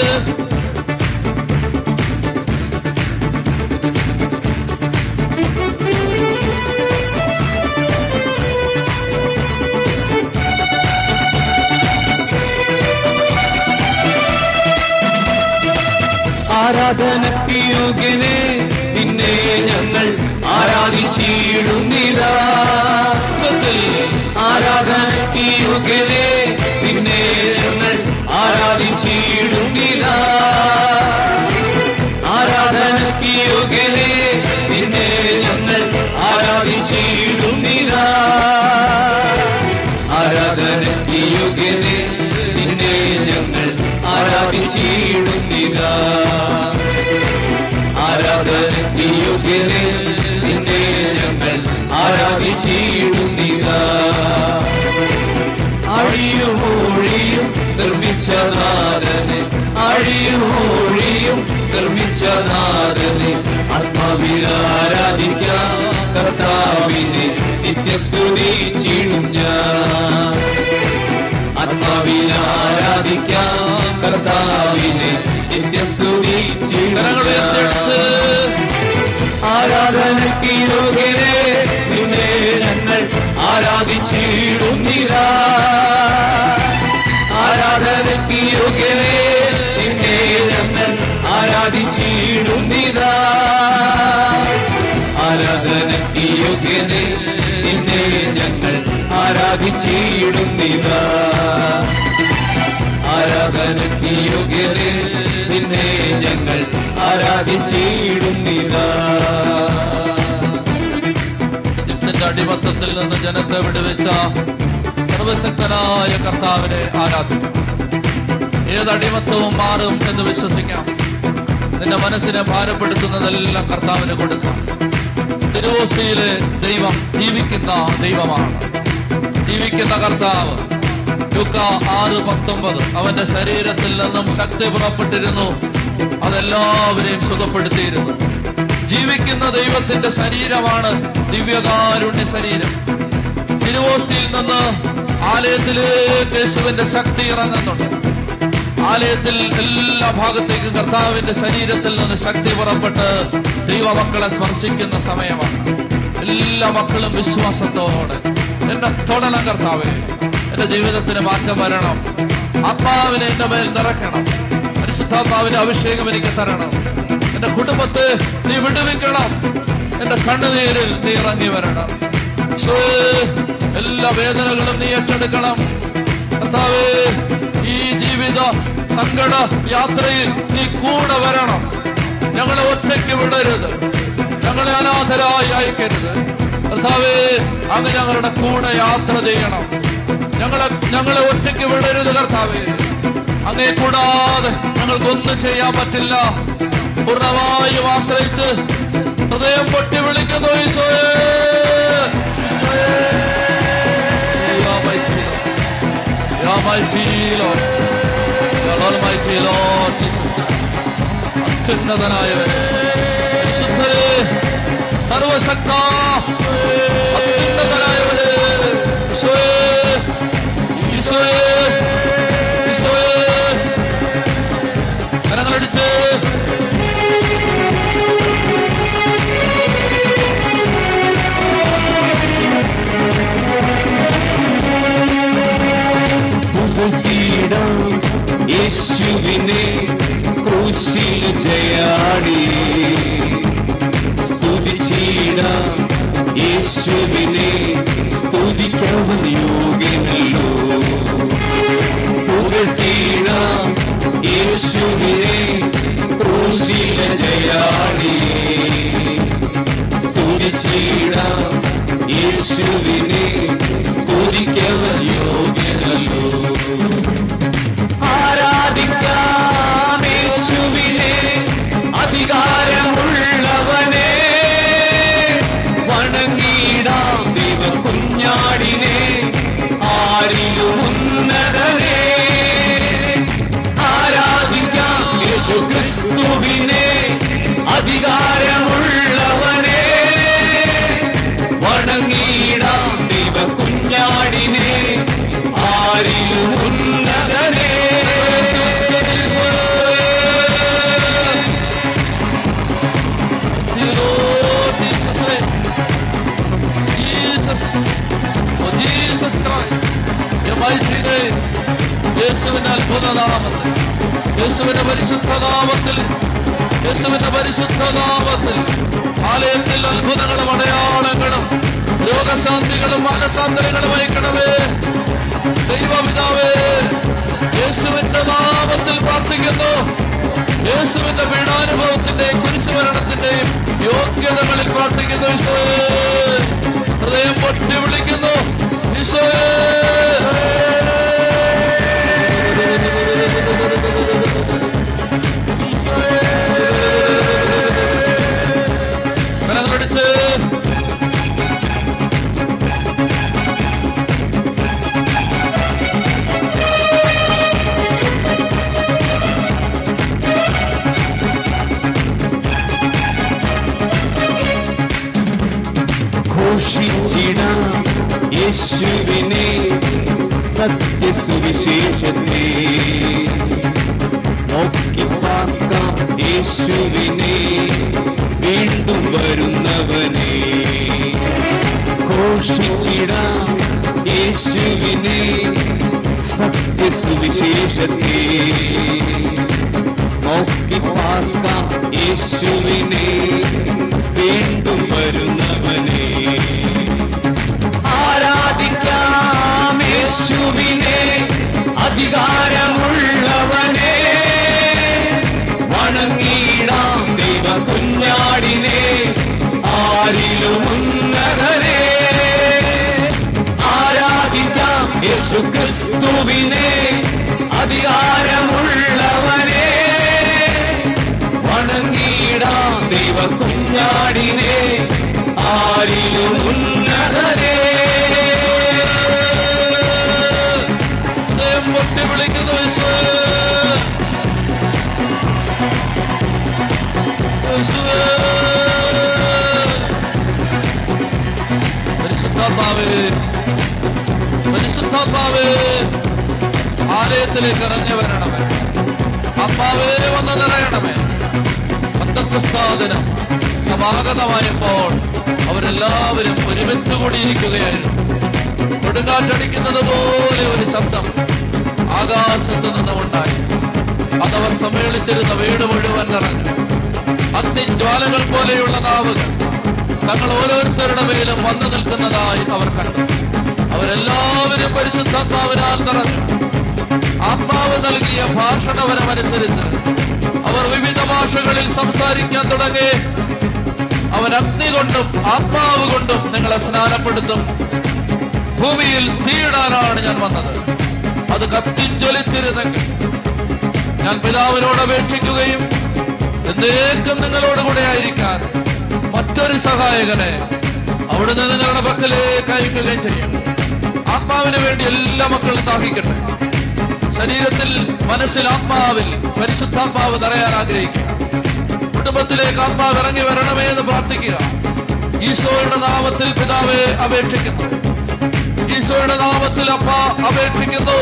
ആരാധനയ്ക്ക് യോഗ്യനെ നിന്നെ ഞങ്ങൾ ആരാധിച്ചിടുന്നില്ല സ്വത്തിൽ ആരാധനയ്ക്ക് യോഗ്യനെ യോഗ്യനെ നിന്നെ ഞങ്ങൾ ആരാധിച്ചിടുന്നില്ല അഴിയുമൊഴിയും നിർമ്മിച്ച നാരനെ അഴിയുമൊഴിയും നിർമ്മിച്ച നാരനെ ആത്മാവിൽ ആരാധിക്കാം കർത്താവിനെ നിത്യസ്തുതിച്ചിടും ഞാൻ ആത്മാവിൽ ആരാധിക്കാം കർത്താവിനെ നിത്യസ്തുതിച്ചിടും കരങ്ങൾ ഉയർത്തിയടിച്ച് ആരാധനയ്ക്ക് യോഗ്യനെ നിന്നെ ഞങ്ങൾ ആരാധിച്ചിടുന്നില്ല ആരാധനയ്ക്ക് യോഗ്യനെ നിന്നെ ഞങ്ങൾ ആരാധിച്ചിടുന്നില്ല ആരാധനയ്ക്ക് യോഗ്യനെ നിന്നെ ഞങ്ങൾ ആരാധിച്ചിടുന്നില്ല ആരാധനയ്ക്ക് യോഗ്യനെ നിന്നെ ഞങ്ങൾ ആരാധിച്ചിടുന്നില്ല ഈജിപ്തിന്റെ അടിമത്തത്തിൽ നിന്ന് ജനത്തെ വിടുവിച്ച സർവശക്തനായ കർത്താവിനെ ആരാധിക്കാം ഏത് അടിമത്തവും മാറും എന്ന് വിശ്വസിക്കാം നിന്റെ മനസ്സിനെ ഭാരപ്പെടുത്തുന്നതെല്ലാം കർത്താവിന് കൊടുക്കാം തിരുവോസ്തിയിലെ ദൈവം ജീവിക്കുന്ന ദൈവമാണ് ജീവിക്കുന്ന കർത്താവ് ലുക്ക ആറ് പത്തൊമ്പത് അവന്റെ ശരീരത്തിൽ നിന്നും ശക്തി പുറപ്പെട്ടിരുന്നു അതെല്ലാവരെയും സുഖപ്പെടുത്തിയിരുന്നു ജീവിക്കുന്ന ദൈവത്തിന്റെ ശരീരമാണ് ദിവ്യകാരുണ്യ ശരീരം തിരുവോസ്തിയിൽ നിന്ന് ആലയത്തിലേക്ക് യേശുവിന്റെ ശക്തി ഇറങ്ങുന്നുണ്ട് ആലയത്തിൽ എല്ലാ ഭാഗത്തേക്കും കർത്താവിന്റെ ശരീരത്തിൽ നിന്ന് ശക്തി പുറപ്പെട്ട് ദൈവമക്കളെ സ്പർശിക്കുന്ന സമയമാണ് എല്ലാ മക്കളും വിശ്വാസത്തോടെ എന്നെ തൊടണം കർത്താവേ എന്റെ ജീവിതത്തിന് മാറ്റം വരണം ആത്മാവിനെ എന്റെ മേൽ നിറയ്ക്കണം പരിശുദ്ധാത്മാവിന്റെ അഭിഷേകം എനിക്ക് തരണം എന്റെ കുടുംബത്തെ നീ വിടുവിക്കണം എന്റെ കണ്ണുനീരിൽ നീ ഇറങ്ങി വരണം ഈശോയേ, എല്ലാ വേദനകളും നീ ഏറ്റെടുക്കണം കർത്താവേ ഈ ജീവിത സങ്കട യാത്രയിൽ നീ കൂടെ വരണം ഞങ്ങളെ ഒറ്റയ്ക്ക് വിടരുത് ഞങ്ങളെ അനാഥരായി അയക്കരുത് കർത്താവേ അങ്ങ് ഞങ്ങളുടെ കൂടെ യാത്ര ചെയ്യണം ഞങ്ങളെ ഞങ്ങളെ ഒറ്റയ്ക്ക് വിടരുത് കർത്താവേ അങ്ങേ കൂടാതെ ഞങ്ങൾക്കൊന്നും ചെയ്യാൻ പറ്റില്ല പൂർണ്ണമായും ആശ്രയിച്ച് ഹൃദയം പൊട്ടി വിളിക്കുന്നു ഈശോയേ You are mighty Lord. You are mighty Lord. You are almighty Lord Jesus Christ. അത്യുന്നതനായവൻ വിശുദ്ധരെ സർവശക്ത അത്യുന്നതനായവന് ഈശോയേ ഈശോയേ ഈശോയേ കരങ്ങളടിച്ച് പുകഴ്ത്തിയിടാം യേശുവിനെ ക്രൂശിൽ ജയാടി സ്തുതിച്ചിടാം യേശുവിനെ സ്തുതിക്കവൻ യോഗ്യനല്ലോ പുകഴ്ത്തിയിടാം യേശുവിനെ ക്രൂശിൽ ജയാടി സ്തുതിച്ചിടാം യേശുവിനെ സ്തുതിക്കവൻ യോഗ്യനല്ലോ ആരാധിക്കാം യേശുവിനെ അധികാരമുള്ളവനെ വണങ്ങിടാം ദൈവ കുഞ്ഞാടിനെ ആരിലും ഉന്നതനെ ആരാധിക്കാം യേശു ക്രിസ്തുവിനെ അധികാരമുള്ളവനെ വണങ്ങിടാം ദൈവ കുഞ്ഞാടിനെ ആരിലും ഉന്നതനെ Lord Jesus name. Jesus. Oh Jesus Christ. Your mighty name. യേശുവിന്റെ അത്ഭുത നാമത്തിൽ യേശുവിന്റെ പരിശുദ്ധ നാമത്തിൽ യേശുവിന്റെ പരിശുദ്ധ നാമത്തിൽ ആലയത്തിൽ അത്ഭുതങ്ങളും അടയാളങ്ങളും രോഗശാന്തികളും മാനസാന്തരങ്ങളും അയക്കണമേ ദൈവപിതാവേ യേശുവിന്റെ നാമത്തിൽ പ്രാർത്ഥിക്കുന്നു യേശുവിന്റെ പീഡാനുഭവത്തിന്റെയും കുരിശുമരണത്തിന്റെയും യോഗ്യതകളിൽ പ്രാർത്ഥിക്കുന്നു ഈശോയെ ഹൃദയം പൊട്ടി വിളിക്കുന്നു ഈശോയെ കരങ്ങളടിച്ച് ഘോഷിച്ചിടാം യേശുവിനെ സത്യസുവിശേഷത്തെ നോക്കി പാർക്കാം യേശുവിനെ വീണ്ടും വരുന്നവനെ ഘോഷിച്ചിടാം യേശുവിനെ സത്യസുവിശേഷത്തെ നോക്കി പാർക്കാം യേശുവിനെ വീണ്ടും വരുന്നവനെ ആരാധിക്കാം യേശുവിനെ അധികാരമുള്ളവനെ വണങ്ങിടാം ദൈവ കുഞ്ഞാടിനെ ആരിലും ഉന്നതനെ ആരാധിക്കാം യേശു ക്രിസ്തുവിനെ അധികാരമുള്ളവനെ വണങ്ങിടാം ദൈവ കുഞ്ഞാടിനെ ആരിലും ഉന്നതനെ ഹൃദയം പൊട്ടി വിളിക്കുന്നു യേശുവേ. യേശുവേ. പരിശുദ്ധാത്മാവേ പരിശുദ്ധാത്മാവേ ആലയത്തിലേക്ക് ഇറങ്ങി വരണമേ ആത്മാവേ വന്ന് നിറയണമേ പന്തക്രിസ്താദിനം സമാഗതമായപ്പോൾ അവരെല്ലാവരും ഒരുമിച്ച് കൂടിയിരിക്കുകയായിരുന്നു കൊടുങ്കാറ്റടിക്കുന്നത് പോലെ ഒരു ശബ്ദം ആകാശത്ത് നിന്നുമുണ്ടായി അതവർ സമ്മേളിച്ചിരുന്ന വീട് മുഴുവൻ നിറഞ്ഞു അഗ്നിജ്വാലകൾ പോലെയുള്ള നാവുകൾ തങ്ങൾ ഓരോരുത്തരുടെ മേലും വന്നു നിൽക്കുന്നതായി അവർ കണ്ടു അവരെല്ലാവരും പരിശുദ്ധാത്മാവിനാൽ നിറഞ്ഞു ആത്മാവ് നൽകിയ ഭാഷണവരമനുസരിച്ച് അവർ വിവിധ ഭാഷകളിൽ സംസാരിക്കാൻ തുടങ്ങി അവൻ അഗ്നി കൊണ്ടും ആത്മാവ് കൊണ്ടും നിങ്ങളെ സ്നാനപ്പെടുത്തും ഭൂമിയിൽ തീയിടാനാണ് ഞാൻ വന്നത് അത് കത്തിജ്വലിച്ചിരുന്നെങ്കിൽ ഞാൻ പിതാവിനോട് അപേക്ഷിക്കുകയും എന്നേക്കും നിങ്ങളോട് കൂടെ ആയിരിക്കാൻ മറ്റൊരു സഹായകനെ അവിടുന്ന് നിങ്ങളുടെ പക്കലേക്ക് അയക്കുകയും ചെയ്യും ആത്മാവിന് വേണ്ടി എല്ലാ മക്കളും ദാഹിക്കട്ടെ ശരീരത്തിൽ മനസ്സിൽ ആത്മാവിൽ പരിശുദ്ധാത്മാവ് നിറയാൻ ആഗ്രഹിക്കുക കുടുംബത്തിലേക്ക് ആത്മാവ് ഇറങ്ങി വരണമേ എന്ന് പ്രാർത്ഥിക്കുക ഈശോയുടെ നാമത്തിൽ പിതാവെ അപേക്ഷിക്കുന്നു ഈശോയുടെ നാമത്തിൽ അപ്പ അപേക്ഷിക്കുന്നു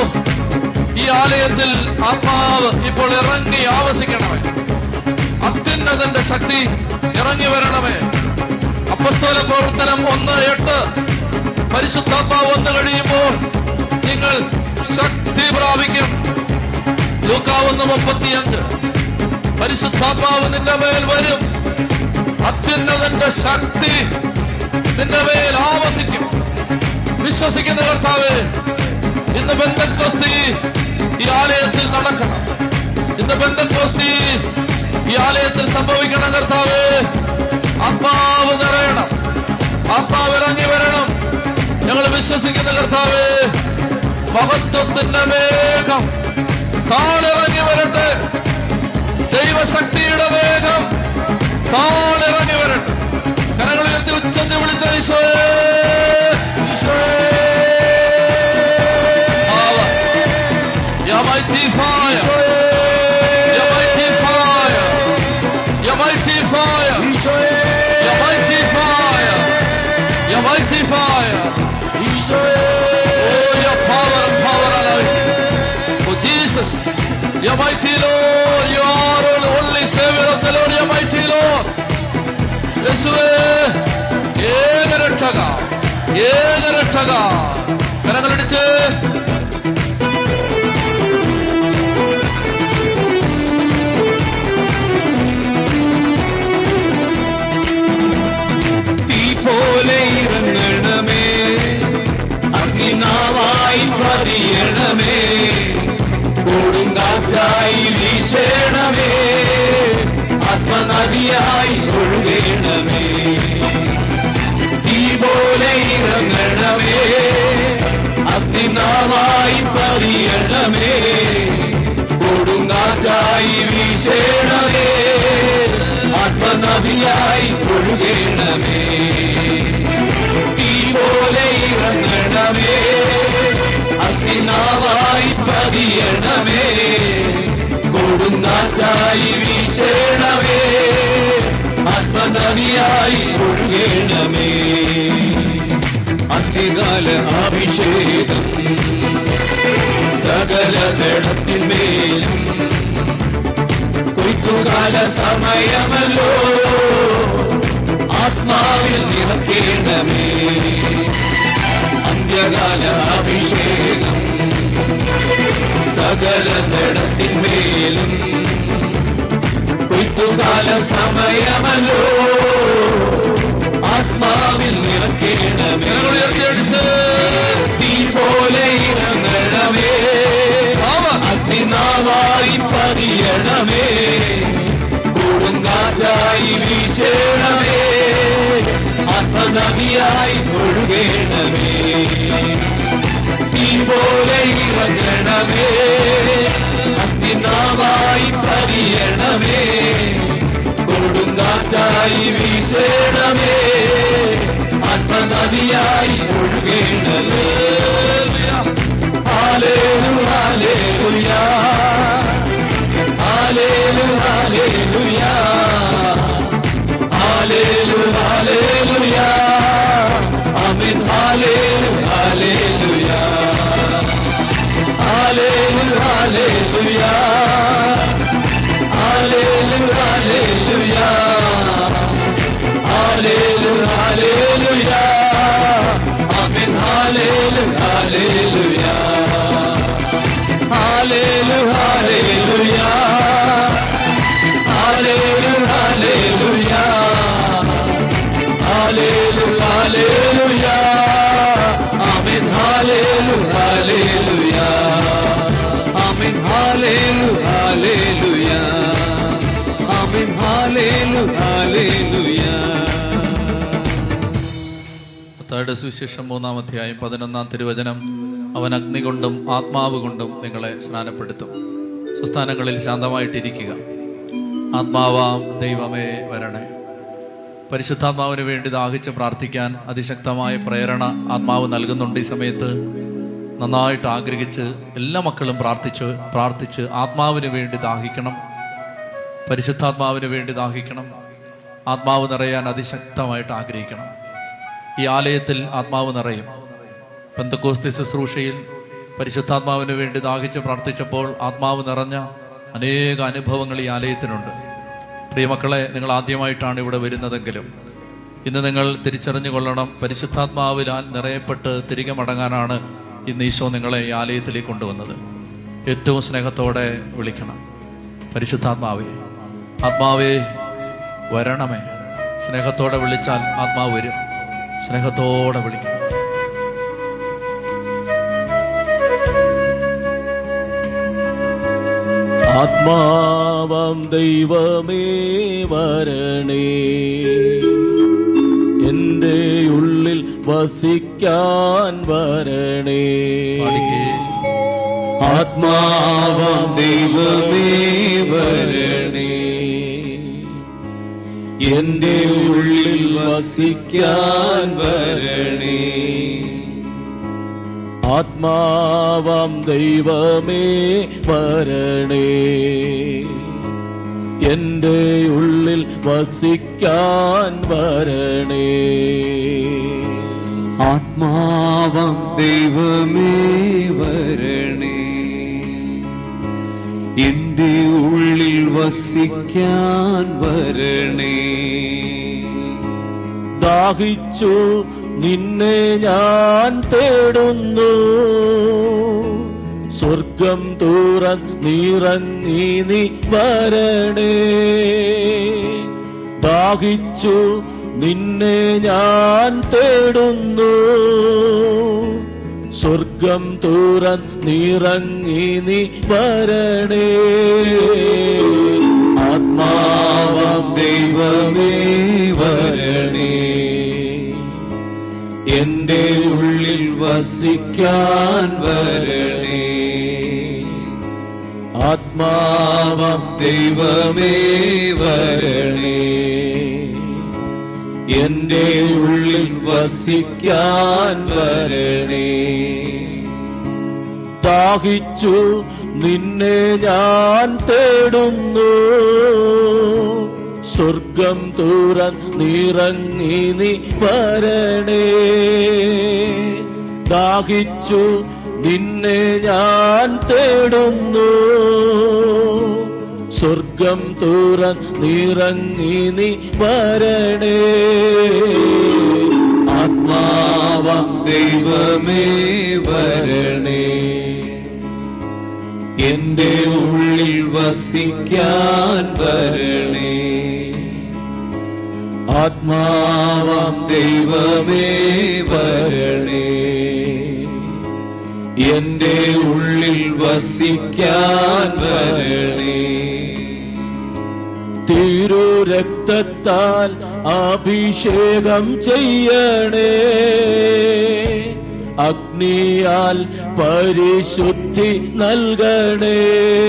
ഈ ആലയത്തിൽ ആത്മാവ് ഇപ്പോൾ ഇറങ്ങി ആവസിക്കണമേ അത്യുന്നതന്റെ ശക്തി ഇറങ്ങി വരണമേ അപ്പസ്തോല പ്രവർത്തനം ഒന്ന് എട്ട് പരിശുദ്ധാത്മാവ് വന്നു കഴിയുമ്പോൾ നിങ്ങൾ ശക്തി പ്രാപിക്കും ലൂക്കാവുന്ന മുപ്പത്തിയഞ്ച് പരിശുദ്ധാത്മാവ് നിന്റെ മേൽ വരും അത്യുന്നതന്റെ ശക്തി നിന്റെ മേൽ ആവസിക്കും വിശ്വസിക്കുന്ന കർത്താവ് ഇന്ന് ബന്ധക്കോസ്തി ഈ ആലയത്തിൽ നടക്കണം ഇന്ന് ബന്ധക്കോസ്തി ഈ ആലയത്തിൽ സംഭവിക്കണം കർത്താവ് ആത്മാവ് നിറയണം ആത്മാവ് ഇറങ്ങി വരണം ഞങ്ങൾ വിശ്വസിക്കുന്ന കർത്താവ് മഹത്വത്തിന്റെ വേഗം താളിറങ്ങി വരട്ടെ ദൈവശക്തിയുടെ വേഗം താളിറങ്ങി വരട്ടെ കരങ്ങളിലെത്തി ഉച്ചത്തിൽ വിളിച്ച ഈശോയേ Power. Your mighty fire. Your mighty fire. Your mighty fire. Your mighty fire. Your mighty fire. Oh, your power and power and life. Oh, Jesus. Your mighty Lord. You are the only Savior of the Lord. Your mighty Lord. യേശുവേ ഏക രക്ഷക ഏക രക്ഷക കരങ്ങളടിച്ച് തീ പോലെ ഇറങ്ങണമേ അഗ്നിനാവായി പതിയണമേ കൊടുങ്കാറ്റായി വീശണമേ ആത്മനദിയായി ഒഴുകണമേ തീ പോലെ ഇറങ്ങണമേ അഗ്നിനാവായി വീശേണമേ തീ പോലെ ഇറങ്ങണമേ അഗ്നിനാവായി പതിയണമേ കൊടുങ്കാറ്റായി വീശേണമേ ആത്മനവിയായി ഒഴുകേണമേ അന്ത്യകാല അഭിഷേകം സകല ജഡത്തിന്മേലും കൊയ്ത്തുകാല സമയമല്ലോ ആത്മാവിൽ നിറക്കേണ്ടമേ അന്ത്യകാല അഭിഷേകം സകല ജഡത്തിന്മേലും കൊയ്ത്തുകാല സമയമല്ലോ ആത്മാവിൽ നിറക്കേണ്ടമേ ഉയർത്തിയടിച്ച് തീ പോലെ ഇറങ്ങണമേ അഗ്നിനാവായി പതിയണമേ കൊടുങ്കാറ്റായി വീശേണമേ ആത്മനദിയായി ഒഴുകേണമേ തീ പോലെ ഇറങ്ങണമേ അഗ്നിനാവായി പതിയണമേ കൊടുങ്കാറ്റായി വീശേണമേ ആത്മനദിയായി ഒഴുകേണ്ടത് ഹാലേലു ഹാലേലുയ ഹാലേലു ഹാലേലുയ ഹാലേലു ഹാലേലുയ ആമേൻ ഹാലേലു ഹാലേലുയ ഹാലേലു ഹാലേലുയ ഹാലേലു ഹാലേലുയ ഹാലേലു ഹാലേലുയ ആമേൻ ഹാലേലു ഹാലേലുയ ഹാലേലു ഹാലേലുയ ഹാലേലു ഹാലേലുയ ഹാലേലു ഹാലേലുയ ആമേൻ ഹാലേലു ഹാലേലുയ ആമേൻ ഹാലേലു ഹാലേലുയ ആമേൻ ഹാലേലു ഹാലേലുയ മത്തായിയുടെ സുവിശേഷം മൂന്നാം അധ്യായം പതിനൊന്നാം തിരുവചനം അവൻ അഗ്നി കൊണ്ടും ആത്മാവ് കൊണ്ടും നിങ്ങളെ സ്നാനപ്പെടുത്തും സുസ്ഥാനങ്ങളിൽ ശാന്തമായിട്ടിരിക്കുക ആത്മാവാം ദൈവമേ വരണേ പരിശുദ്ധാത്മാവിന് വേണ്ടി ദാഹിച്ച് പ്രാർത്ഥിക്കാൻ അതിശക്തമായ പ്രേരണ ആത്മാവ് നൽകുന്നുണ്ട് ഈ സമയത്ത് നന്നായിട്ട് ആഗ്രഹിച്ച് എല്ലാ മക്കളും പ്രാർത്ഥിച്ച് പ്രാർത്ഥിച്ച് ആത്മാവിന് വേണ്ടി ദാഹിക്കണം പരിശുദ്ധാത്മാവിന് വേണ്ടി ദാഹിക്കണം ആത്മാവ് നിറയാൻ അതിശക്തമായിട്ട് ആഗ്രഹിക്കണം ഈ ആലയത്തിൽ ആത്മാവ് നിറയും പെന്തക്കോസ്തി ശുശ്രൂഷയിൽ പരിശുദ്ധാത്മാവിന് വേണ്ടി ദാഹിച്ച് പ്രാർത്ഥിച്ചപ്പോൾ ആത്മാവ് നിറഞ്ഞ അനേക അനുഭവങ്ങൾ ഈ ആലയത്തിനുണ്ട് പ്രിയമക്കളെ നിങ്ങൾ ആദ്യമായിട്ടാണ് ഇവിടെ വരുന്നതെങ്കിലും ഇന്ന് നിങ്ങൾ തിരിച്ചറിഞ്ഞു കൊള്ളണം പരിശുദ്ധാത്മാവിലാൽ നിറയപ്പെട്ട് തിരികെ മടങ്ങാനാണ് ഇന്ന് ഈശോ നിങ്ങളെ ഈ ആലയത്തിലേക്ക് കൊണ്ടുവന്നത് ഏറ്റവും സ്നേഹത്തോടെ വിളിക്കണം പരിശുദ്ധാത്മാവേ ആത്മാവേ വരണമേ സ്നേഹത്തോടെ വിളിച്ചാൽ ആത്മാവ് വരും സ്നേഹത്തോടെ വിളിക്കണം ആത്മാവം ദൈവമേ വരണേ എൻ്റെ ഉള്ളിൽ വസിക്കാൻ വരണേ പാടിക്കേ ആത്മാവാം ദൈവമേ വരണേ എന്റെ ഉള്ളിൽ വസിക്കാൻ വരണേ ആത്മാവം ദൈവമേ വരണേ എൻ്റെ ഉള്ളിൽ വസിക്കാൻ വരണേ ആത്മാവാം ദൈവമേ വരണേ എന്റെ ഉള്ളിൽ വസിക്കാൻ വരണേ ദാഹിച്ചു നിന്നെ ഞാൻ തേടുന്നു സ്വർഗം തുറന്നിറങ്ങി നീ വരണേ ദാഹിച്ചു നിന്നെ ഞാൻ തേടുന്നു സ്വർഗം തുറന്നിറങ്ങി നീ വരണേ ആത്മാവാം ദൈവമേ വരണേ എന്റെ ഉള്ളിൽ വസിക്കാൻ വരണേ ആത്മാവം ദൈവമേ വരണേ എന്റെ ഉള്ളിൽ വസിക്കാൻ വരണേ ദാഹിച്ചു നിന്നെ ഞാൻ തേടുന്നു സ്വർഗം തുറൻ നിറങ്ങി നീ വരണേ ദാഹിച്ചു നിന്നെ ഞാൻ തേടുന്നു സ്വർഗം തുറൻ നിറങ്ങി നീ വരണേ ആത്മാവം ദൈവമേ വരണേ എന്റെ ഉള്ളിൽ വസിക്കാൻ വരണേ ആത്മാവം ദൈവമേ വരണേ എന്റെ ഉള്ളിൽ വസിക്കാൻ വരണേ തിരു രക്തത്താൽ അഭിഷേകം ചെയ്യണേ അഗ്നിയാൽ പരിശുദ്ധി നൽകണേ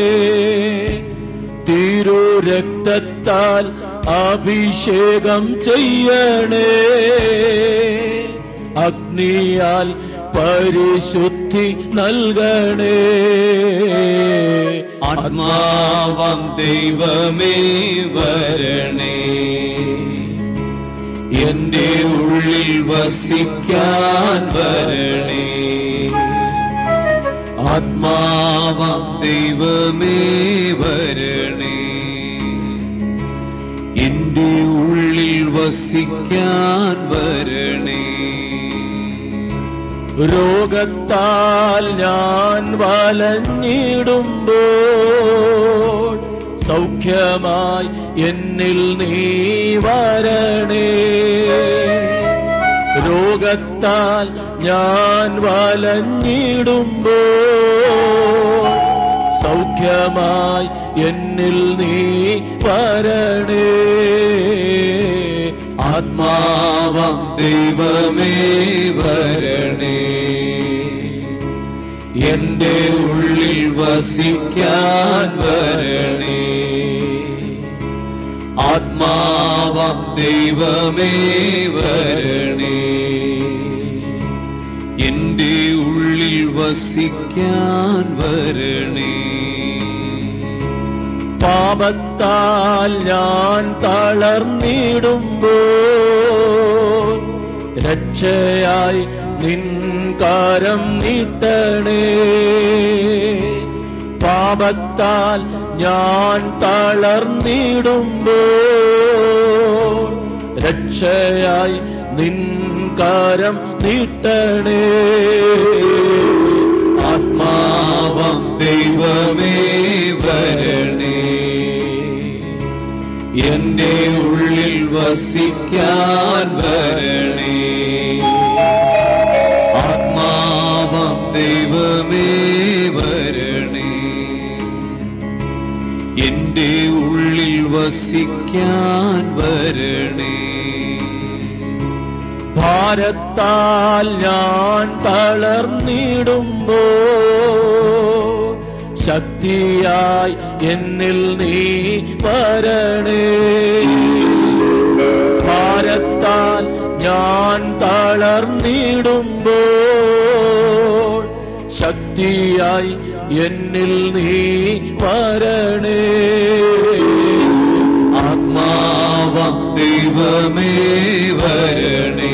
തിരു രക്തത്താൽ അഭിഷേകം ചെയ്യണേ അഗ്നിയാൽ പരിശുദ്ധി നൽകണേ ആത്മാവം ദൈവമേ വരണേ എന്റെ ഉള്ളിൽ വസിക്കാൻ വരണേ ആത്മാവം ദൈവമേ വരണേ എന്റെ ഉള്ളിൽ വസിക്കാൻ വരണേ രോഗത്താൽ ഞാൻ വലഞ്ഞിടുമ്പോൾ സൗഖ്യമായി എന്നിൽ നീ വരണേ രോഗത്താൽ ഞാൻ വലഞ്ഞിടുമ്പോൾ സൗഖ്യമായി എന്നിൽ നീ വരണേ ആത്മാവം ദൈവമേ വരണേ എന്റെ ഉള്ളിൽ വസിക്കാൻ വരണേ ആത്മാവം ദൈവമേ വരണേ എന്റെ ഉള്ളിൽ വസിക്കാൻ വരണേ പാപത്താൽ ഞാൻ തളർന്നിടുമ്പോൾ രക്ഷയായി നിൻ കാരം നീട്ടണേ പാപത്താൽ ഞാൻ തളർന്നിടുമ്പോൾ രക്ഷയായി നിൻ കാരം നീട്ടണേ ആത്മാവം ദൈവമേ വരണേ എന്റെ ഉള്ളിൽ വസിക്കാൻ വരണേ ആത്മാവം ദൈവമേ വരണേ എന്റെ ഉള്ളിൽ വസിക്കാൻ വരണേ ഭാരത്താൽ ഞാൻ തളർന്നിടുമ്പോ ശക്തിയായി എന്നിൽ നീ വരണേ ഭാരത്താൽ ഞാൻ തളർന്നിടുമ്പോ ശക്തിയായി എന്നിൽ നീ വരണേ ആത്മാവം ദൈവമേ വരണേ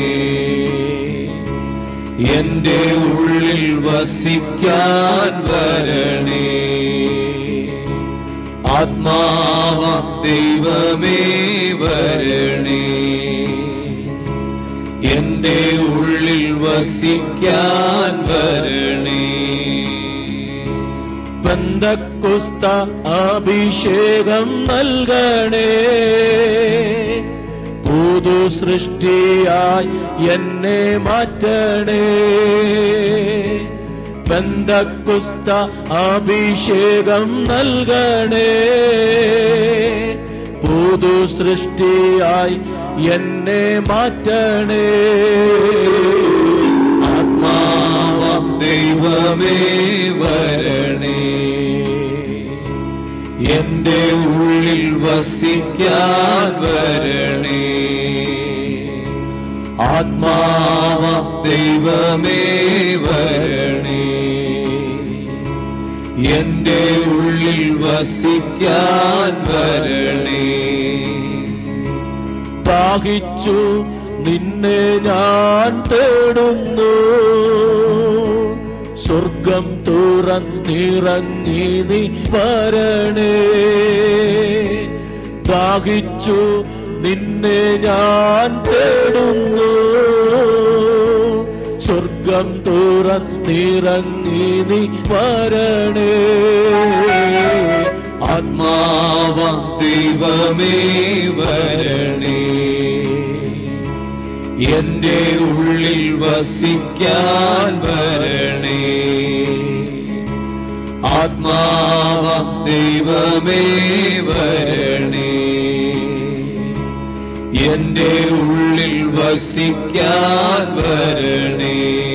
എന്റെ ഉള്ളിൽ വസിക്കാൻ വരണേ ആത്മാവം ദൈവമേ വരണേ എന്റെ ഉള്ളിൽ വസിക്കാൻ വരണേ ബന്ധക്കുസ്ത അഭിഷേകം നൽകണേ പുതു സൃഷ്ടിയായി എന്നെ മാറ്റണേ ബന്ധക്കുസ്ത അഭിഷേകം നൽകണേ പുതു സൃഷ്ടിയായി എന്നെ മാറ്റണേ ആത്മാവം ദൈവമേ വരണേ എന്റെ ഉള്ളിൽ വസിക്കാൻ വരണേ ആത്മാവ ദൈവമേ വരണേ എന്റെ ഉള്ളിൽ വസിക്കാൻ വരണേ ദാഹിച്ചു നിന്നെ ഞാൻ തേടുന്നു സ്വർഗം തുറന്നിറങ്ങി നീ വരണേ ദാഹിച്ചു നിന്നെ ഞാൻ തേടുന്നു സ്വർഗം തുറന്നിറങ്ങി നീ വരണേ ആത്മാവ ദൈവമേ വരണേ എന്റെ ഉള്ളിൽ വസിക്കാൻ വരണേ ആത്മാവ ദൈവമേ വരണേ എന്റെ ഉള്ളിൽ വസിക്കാൻ വരണേ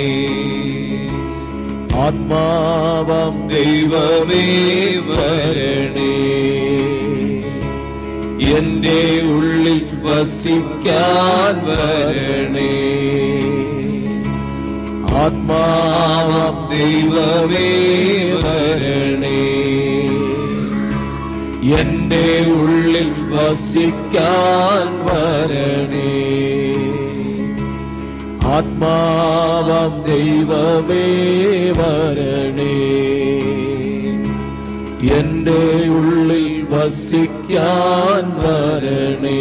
ആത്മാവം ദൈവമേ വരണേ എന്റെ ഉള്ളിൽ വസിക്കാൻ വരണേ ആത്മാവം ദൈവമേ വരണേ എന്റെ ഉള്ളിൽ വസിക്കാൻ വരണേ ആത്മാവം ദൈവമേ വരണേ എന്റെ ഉള്ളിൽ വസിക്കാൻ വരണേ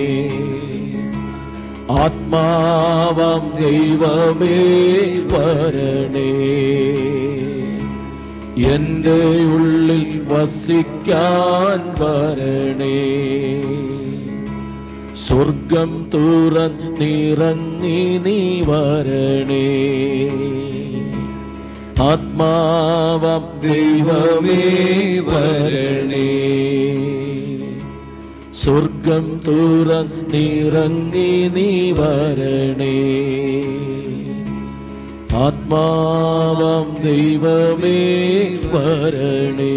ആത്മാവം ദൈവമേ വരണേ എന്റെ ഉള്ളിൽ വസിക്കാൻ വരണേ സ്വർഗം തുറന്നിറങ്ങി നീ വരണേ ആത്മാവം ദൈവമേ വരണേ സ്വർഗം തുറന്നിറങ്ങി നീ വരണേ ആത്മാവം ദൈവമേ വരണേ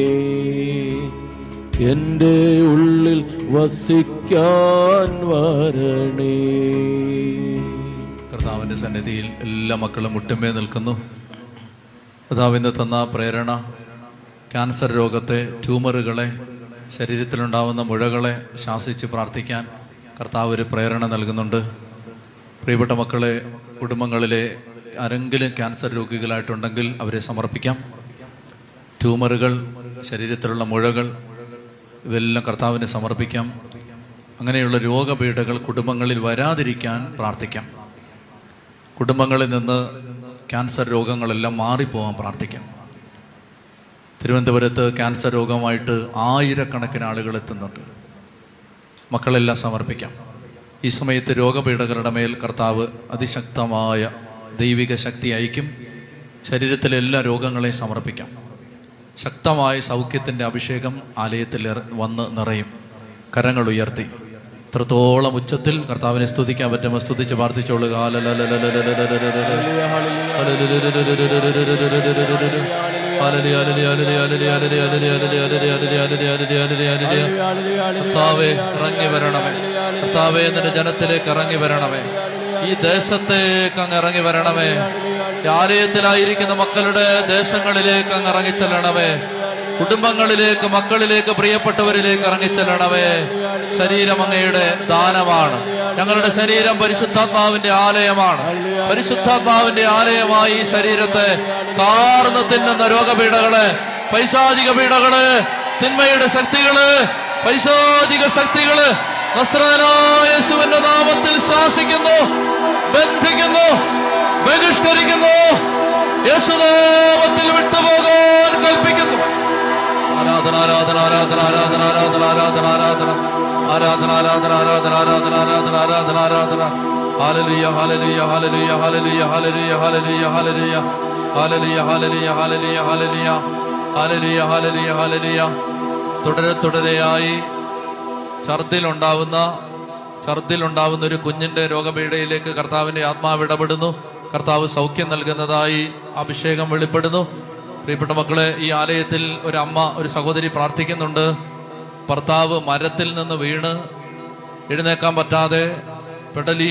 എന്റെ ഉള്ളിൽ വസിക്കാൻ വരണേ കർത്താവിൻ്റെ സന്നിധിയിൽ എല്ലാ മക്കളും മുട്ടുമേ നിൽക്കുന്നു കർത്താവിന്ന് തന്ന പ്രേരണ ക്യാൻസർ രോഗത്തെ ട്യൂമറുകളെ ശരീരത്തിലുണ്ടാവുന്ന മുഴകളെ ശാസിച്ച് പ്രാർത്ഥിക്കാൻ കർത്താവ് ഒരു പ്രേരണ നൽകുന്നുണ്ട് പ്രിയപ്പെട്ട മക്കളെ കുടുംബങ്ങളിലെ ആരെങ്കിലും ക്യാൻസർ രോഗികളായിട്ടുണ്ടെങ്കിൽ അവരെ സമർപ്പിക്കാം ട്യൂമറുകൾ ശരീരത്തിലുള്ള മുഴകൾ ഇവയെല്ലാം കർത്താവിന് സമർപ്പിക്കാം അങ്ങനെയുള്ള രോഗപീഠകൾ കുടുംബങ്ങളിൽ വരാതിരിക്കാൻ പ്രാർത്ഥിക്കാം കുടുംബങ്ങളിൽ നിന്ന് ക്യാൻസർ രോഗങ്ങളെല്ലാം മാറിപ്പോകാൻ പ്രാർത്ഥിക്കാം തിരുവനന്തപുരത്ത് ക്യാൻസർ രോഗമായിട്ട് ആയിരക്കണക്കിന് ആളുകൾ എത്തുന്നുണ്ട് മക്കളെല്ലാം സമർപ്പിക്കാം ഈ സമയത്ത് രോഗപീഠകരുടെ മേൽ കർത്താവ് അതിശക്തമായ ദൈവിക ശക്തി അയക്കും ശരീരത്തിലെ എല്ലാ രോഗങ്ങളെയും സമർപ്പിക്കാം ശക്തമായ സൗഖ്യത്തിൻ്റെ അഭിഷേകം ആലയത്തിൽ ഇറ- വന്ന് നിറയും കരങ്ങൾ ഉയർത്തി ഇത്രത്തോളം ഉച്ചത്തിൽ കർത്താവിനെ സ്തുതിക്കാൻ പറ്റുമോ സ്തുതിച്ച് പ്രാർത്ഥിച്ചോളുക കർത്താവെ ഇറങ്ങി വരണമേ കർത്താവെ നിന്റെ ജനത്തിലേക്ക് ഇറങ്ങി വരണമേ ഈ ദേശത്തേക്ക് അങ്ങ് ഇറങ്ങി വരണമേ ഈ ആലയത്തിലായിരിക്കുന്ന മക്കളുടെ ദേശങ്ങളിലേക്ക് അങ്ങ് ഇറങ്ങിച്ചെല്ലണമേ കുടുംബങ്ങളിലേക്ക് മക്കളിലേക്ക് പ്രിയപ്പെട്ടവരിലേക്ക് ഇറങ്ങിച്ചെല്ലണമേ ശരീരം അങ്ങയുടെ ദാനമാണ് ഞങ്ങളുടെ ശരീരം പരിശുദ്ധാത്മാവിന്റെ ആലയമാണ് പരിശുദ്ധാത്മാവിന്റെ ആലയമായി ഈ ശരീരത്തെ കാർന്ന് തിന്നുന്ന രോഗപീഠകള് പൈശാചിക പീഠകള് തിന്മയുടെ ശക്തികള് പൈശാചിക ശക്തികള് നസ്രാനായ യേശുവിന്റെ നാമത്തിൽ ശാസിക്കുന്നു ബന്ധിക്കുന്നു ബഹിഷ്കരിക്കുന്നു യേശുനാമത്തിൽ വിട്ടുപോകാൻ കൽപ്പിക്കുന്നു ആരാധന ആരാധന ആരാധന ആരാധന ആരാധന ആരാധന ആരാധന ആരാധന ആരാധന ആരാധന ആരാധന ആരാധന ആരാധന ആരാധന ഹാലലിയ ഹാലലിയ ഹാലലിയ ഹാലലിയ ഹാലലിയ ഹാലലിയ ഹാലലിയ ഹാലലിയ ഹാലലിയ ഹാലലിയ ഹാലലിയ ഹാലലിയ ഹാലലിയ ഹാലലിയ തുടരെ തുടരെയായി ഛർദിലുണ്ടാവുന്ന ഛർദിലുണ്ടാവുന്ന ഒരു കുഞ്ഞിന്റെ രോഗപീഠയിലേക്ക് കർത്താവിന്റെ ആത്മാവ് ഇടപെടുന്നു കർത്താവ് സൗഖ്യം നൽകുന്നതായി അഭിഷേകം വെളിപ്പെടുന്നു പ്രിയപ്പെട്ട മക്കളെ ഈ ആലയത്തിൽ ഒരു അമ്മ ഒരു സഹോദരി പ്രാർത്ഥിക്കുന്നുണ്ട് ഭർത്താവ് മരത്തിൽ നിന്ന് വീണ് എഴുന്നേക്കാൻ പറ്റാതെ പെടലിയും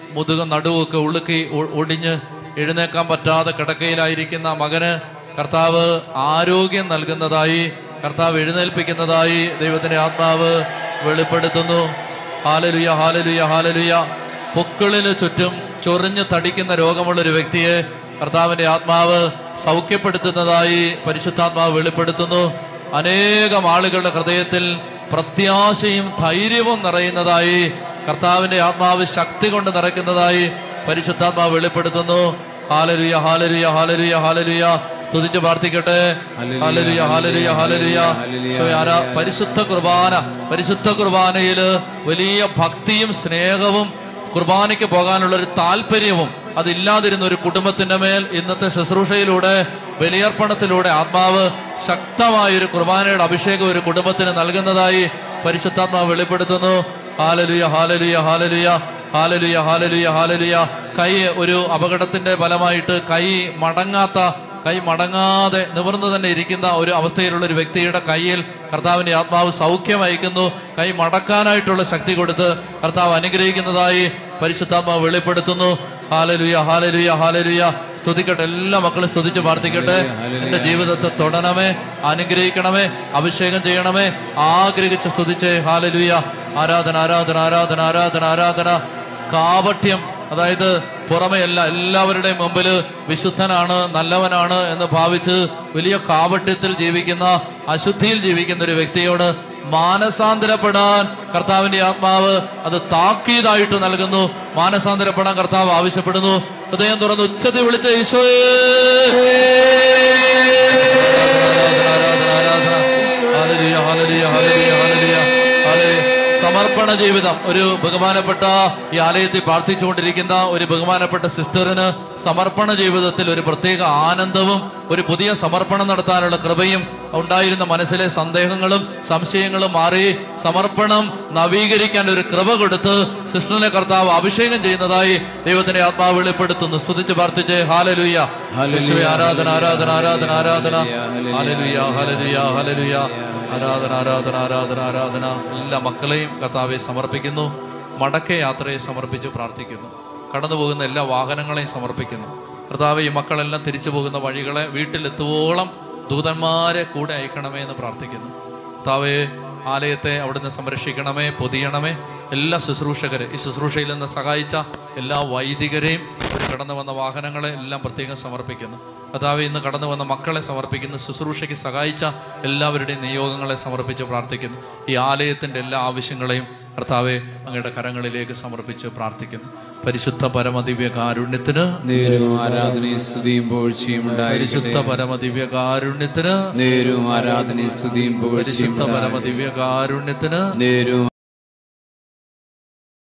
മുതുകും നടുവൊക്കെ ഉളുക്കി ഒ- ഒടിഞ്ഞ് എഴുന്നേക്കാൻ പറ്റാതെ കിടക്കയിലായിരിക്കുന്ന മകന് കർത്താവ് ആരോഗ്യം നൽകുന്നതായി കർത്താവ് എഴുന്നേൽപ്പിക്കുന്നതായി ദൈവത്തിന്റെ ആത്മാവ് വെളിപ്പെടുത്തുന്നു ഹാലലുയ ഹാലലുയ ഹാലലുയ പൊക്കിളിന് ചുറ്റും ചൊറിഞ്ഞ് തടിക്കുന്ന രോഗമുള്ള ഒരു വ്യക്തിയെ കർത്താവിന്റെ ആത്മാവ് സൗഖ്യപ്പെടുത്തുന്നതായി പരിശുദ്ധാത്മാവ് വെളിപ്പെടുത്തുന്നു അനേകം ആളുകളുടെ ഹൃദയത്തിൽ പ്രത്യാശയും ധൈര്യവും നിറയുന്നതായി കർത്താവിന്റെ ആത്മാവ് ശക്തി കൊണ്ട് നിറയ്ക്കുന്നതായി പരിശുദ്ധാത്മാവ് വെളിപ്പെടുത്തുന്നു ഹാലലുയ ഹാലലുയ ഹാലലുയ ഹാലലുയ സ്തുതിച്ച് പ്രാർത്ഥിക്കട്ടെ ഹാലലുയ ഹാലലുയ ഹാലലുയ ഈശോയെ ആരാ പരിശുദ്ധ കുർബാന പരിശുദ്ധ കുർബാനയില് വലിയ ഭക്തിയും സ്നേഹവും കുർബാനയ്ക്ക് പോകാനുള്ള ഒരു താല്പര്യവും അതില്ലാതിരുന്ന ഒരു കുടുംബത്തിന്റെ മേൽ ഇന്നത്തെ ശുശ്രൂഷയിലൂടെ ബലിയർപ്പണത്തിലൂടെ ആത്മാവ് ശക്തമായ ഒരു കുർബാനയുടെ അഭിഷേകം ഒരു കുടുംബത്തിന് നൽകുന്നതായി പരിശുദ്ധാത്മാവ് വെളിപ്പെടുത്തുന്നു ഹാലലുയ ഹാലലുയ ഹാലലുയ ഹാലലുയ ഹാലലുയ ഹാലലുയ കൈ ഒരു അപകടത്തിന്റെ ഫലമായിട്ട് കൈ മടങ്ങാത്ത കൈ മടങ്ങാതെ നിവർന്നു തന്നെ ഇരിക്കുന്ന ഒരു അവസ്ഥയിലുള്ള ഒരു വ്യക്തിയുടെ കയ്യിൽ കർത്താവിന്റെ ആത്മാവ് സൗഖ്യം അയക്കുന്നു കൈ മടക്കാനായിട്ടുള്ള ശക്തി കൊടുത്ത് കർത്താവ് അനുഗ്രഹിക്കുന്നതായി പരിശുദ്ധാത്മാവ് വെളിപ്പെടുത്തുന്നു ഹാലലുയ ഹാലലുയ ഹാലലുയ സ്തുതിക്കട്ടെ എല്ലാ മക്കളും സ്തുതിച്ച് പ്രാർത്ഥിക്കട്ടെ എന്റെ ജീവിതത്തെ തൊടണമേ അനുഗ്രഹിക്കണമേ അഭിഷേകം ചെയ്യണമേ ആഗ്രഹിച്ച് സ്തുതിച്ച് ഹാലലുയ ആരാധന ആരാധന ആരാധന ആരാധന ആരാധന കാപട്യം അതായത് പുറമെയല്ല എല്ലാവരുടെയും മുമ്പിൽ വിശുദ്ധനാണ് നല്ലവനാണ് എന്ന് ഭാവിച്ച് വലിയ കാപട്യത്തിൽ ജീവിക്കുന്ന അശുദ്ധിയിൽ ജീവിക്കുന്ന ഒരു വ്യക്തിയോട് മാനസാന്തരപ്പെടാൻ കർത്താവിന്റെ ആത്മാവ് അത് താക്കീതായിട്ട് നൽകുന്നു മാനസാന്തരപ്പെടാൻ കർത്താവ് ആവശ്യപ്പെടുന്നു ഹൃദയം തുറന്ന് ഉച്ചത്തിൽ വിളിച്ച ഈശോയേ ആരാധന, ആരാധന, ആരാധന. ഹല്ലേലൂയ, ഹല്ലേലൂയ, ഹല്ലേലൂയ, ഹല്ലേലൂയ, ഹല്ലേലൂയ. സമർപ്പണ ജീവിതം ഒരു ബഹുമാനപ്പെട്ട ഈ ആലയത്തിൽ പ്രാർത്ഥിച്ചുകൊണ്ടിരിക്കുന്ന ഒരു ബഹുമാനപ്പെട്ട സിസ്റ്ററിന് സമർപ്പണ ജീവിതത്തിൽ ഒരു പ്രത്യേക ആനന്ദവും ഒരു പുതിയ സമർപ്പണം നടത്താനുള്ള കൃപയും ഉണ്ടായിരുന്ന മനസ്സിലെ സന്ദേഹങ്ങളും സംശയങ്ങളും മാറി സമർപ്പണം നവീകരിക്കാൻ ഒരു കൃപ കൊടുത്ത് സിസ്റ്ററിനെ കർത്താവ് അഭിഷേകം ചെയ്യുന്നതായി ദൈവത്തിന്റെ ആത്മാവ് വെളിപ്പെടുത്തുന്നു സ്തുതിച്ച് പ്രാർത്ഥിച്ച് ഹാലലുയ്യ യേശുവേ, ആരാധന ആരാധന ആരാധന ആരാധന ഹാലലുയ്യ ഹാലലുയ്യ ഹാലലുയ്യ ആരാധന ആരാധന ആരാധന ആരാധന എല്ലാ മക്കളെയും കർത്താവെ സമർപ്പിക്കുന്നു മടക്ക യാത്രയെ സമർപ്പിച്ച് പ്രാർത്ഥിക്കുന്നു കടന്നു പോകുന്ന എല്ലാ വാഹനങ്ങളെയും സമർപ്പിക്കുന്നു കർത്താവെ ഈ മക്കളെല്ലാം തിരിച്ചു പോകുന്ന വഴികളെ വീട്ടിലെത്തുവോളം ദൂതന്മാരെ കൂടെ അയക്കണമേ എന്ന് പ്രാർത്ഥിക്കുന്നു കർത്താവെ ആലയത്തെ അവിടുന്ന് സംരക്ഷിക്കണമേ പൊതിയണമേ എല്ലാ ശുശ്രൂഷകരെ ഈ ശുശ്രൂഷയിൽ നിന്ന് സഹായിച്ച എല്ലാ വൈദികരെയും ഒരു കടന്നു വന്ന വാഹനങ്ങളെ എല്ലാം പ്രത്യേകം സമർപ്പിക്കുന്നു കർത്താവെ ഇന്ന് കടന്നു വന്ന മക്കളെ സമർപ്പിക്കുന്നു ശുശ്രൂഷയ്ക്ക് സഹായിച്ച എല്ലാവരുടെയും നിയോഗങ്ങളെ സമർപ്പിച്ച് പ്രാർത്ഥിക്കുന്നു ഈ ആലയത്തിന്റെ എല്ലാ ആവശ്യങ്ങളെയും കർത്താവെ അങ്ങയുടെ കരങ്ങളിലേക്ക് സമർപ്പിച്ച് പ്രാർത്ഥിക്കുന്നു പരിശുദ്ധ പരമദിവ്യ കാരുണ്യത്തിന് നേരും ആരാധനയും സ്തുതിയും പോഴ്ചയും പരിശുദ്ധ ഉണ്ടായിരിക്കട്ടെ പരമദിവ്യ കാരുണ്യത്തിന് നേരും ആരാധനയും സ്തുതിയും പോഴ്ചയും പരിശുദ്ധ പരമദിവ്യ കാരുണ്യത്തിന് നേരും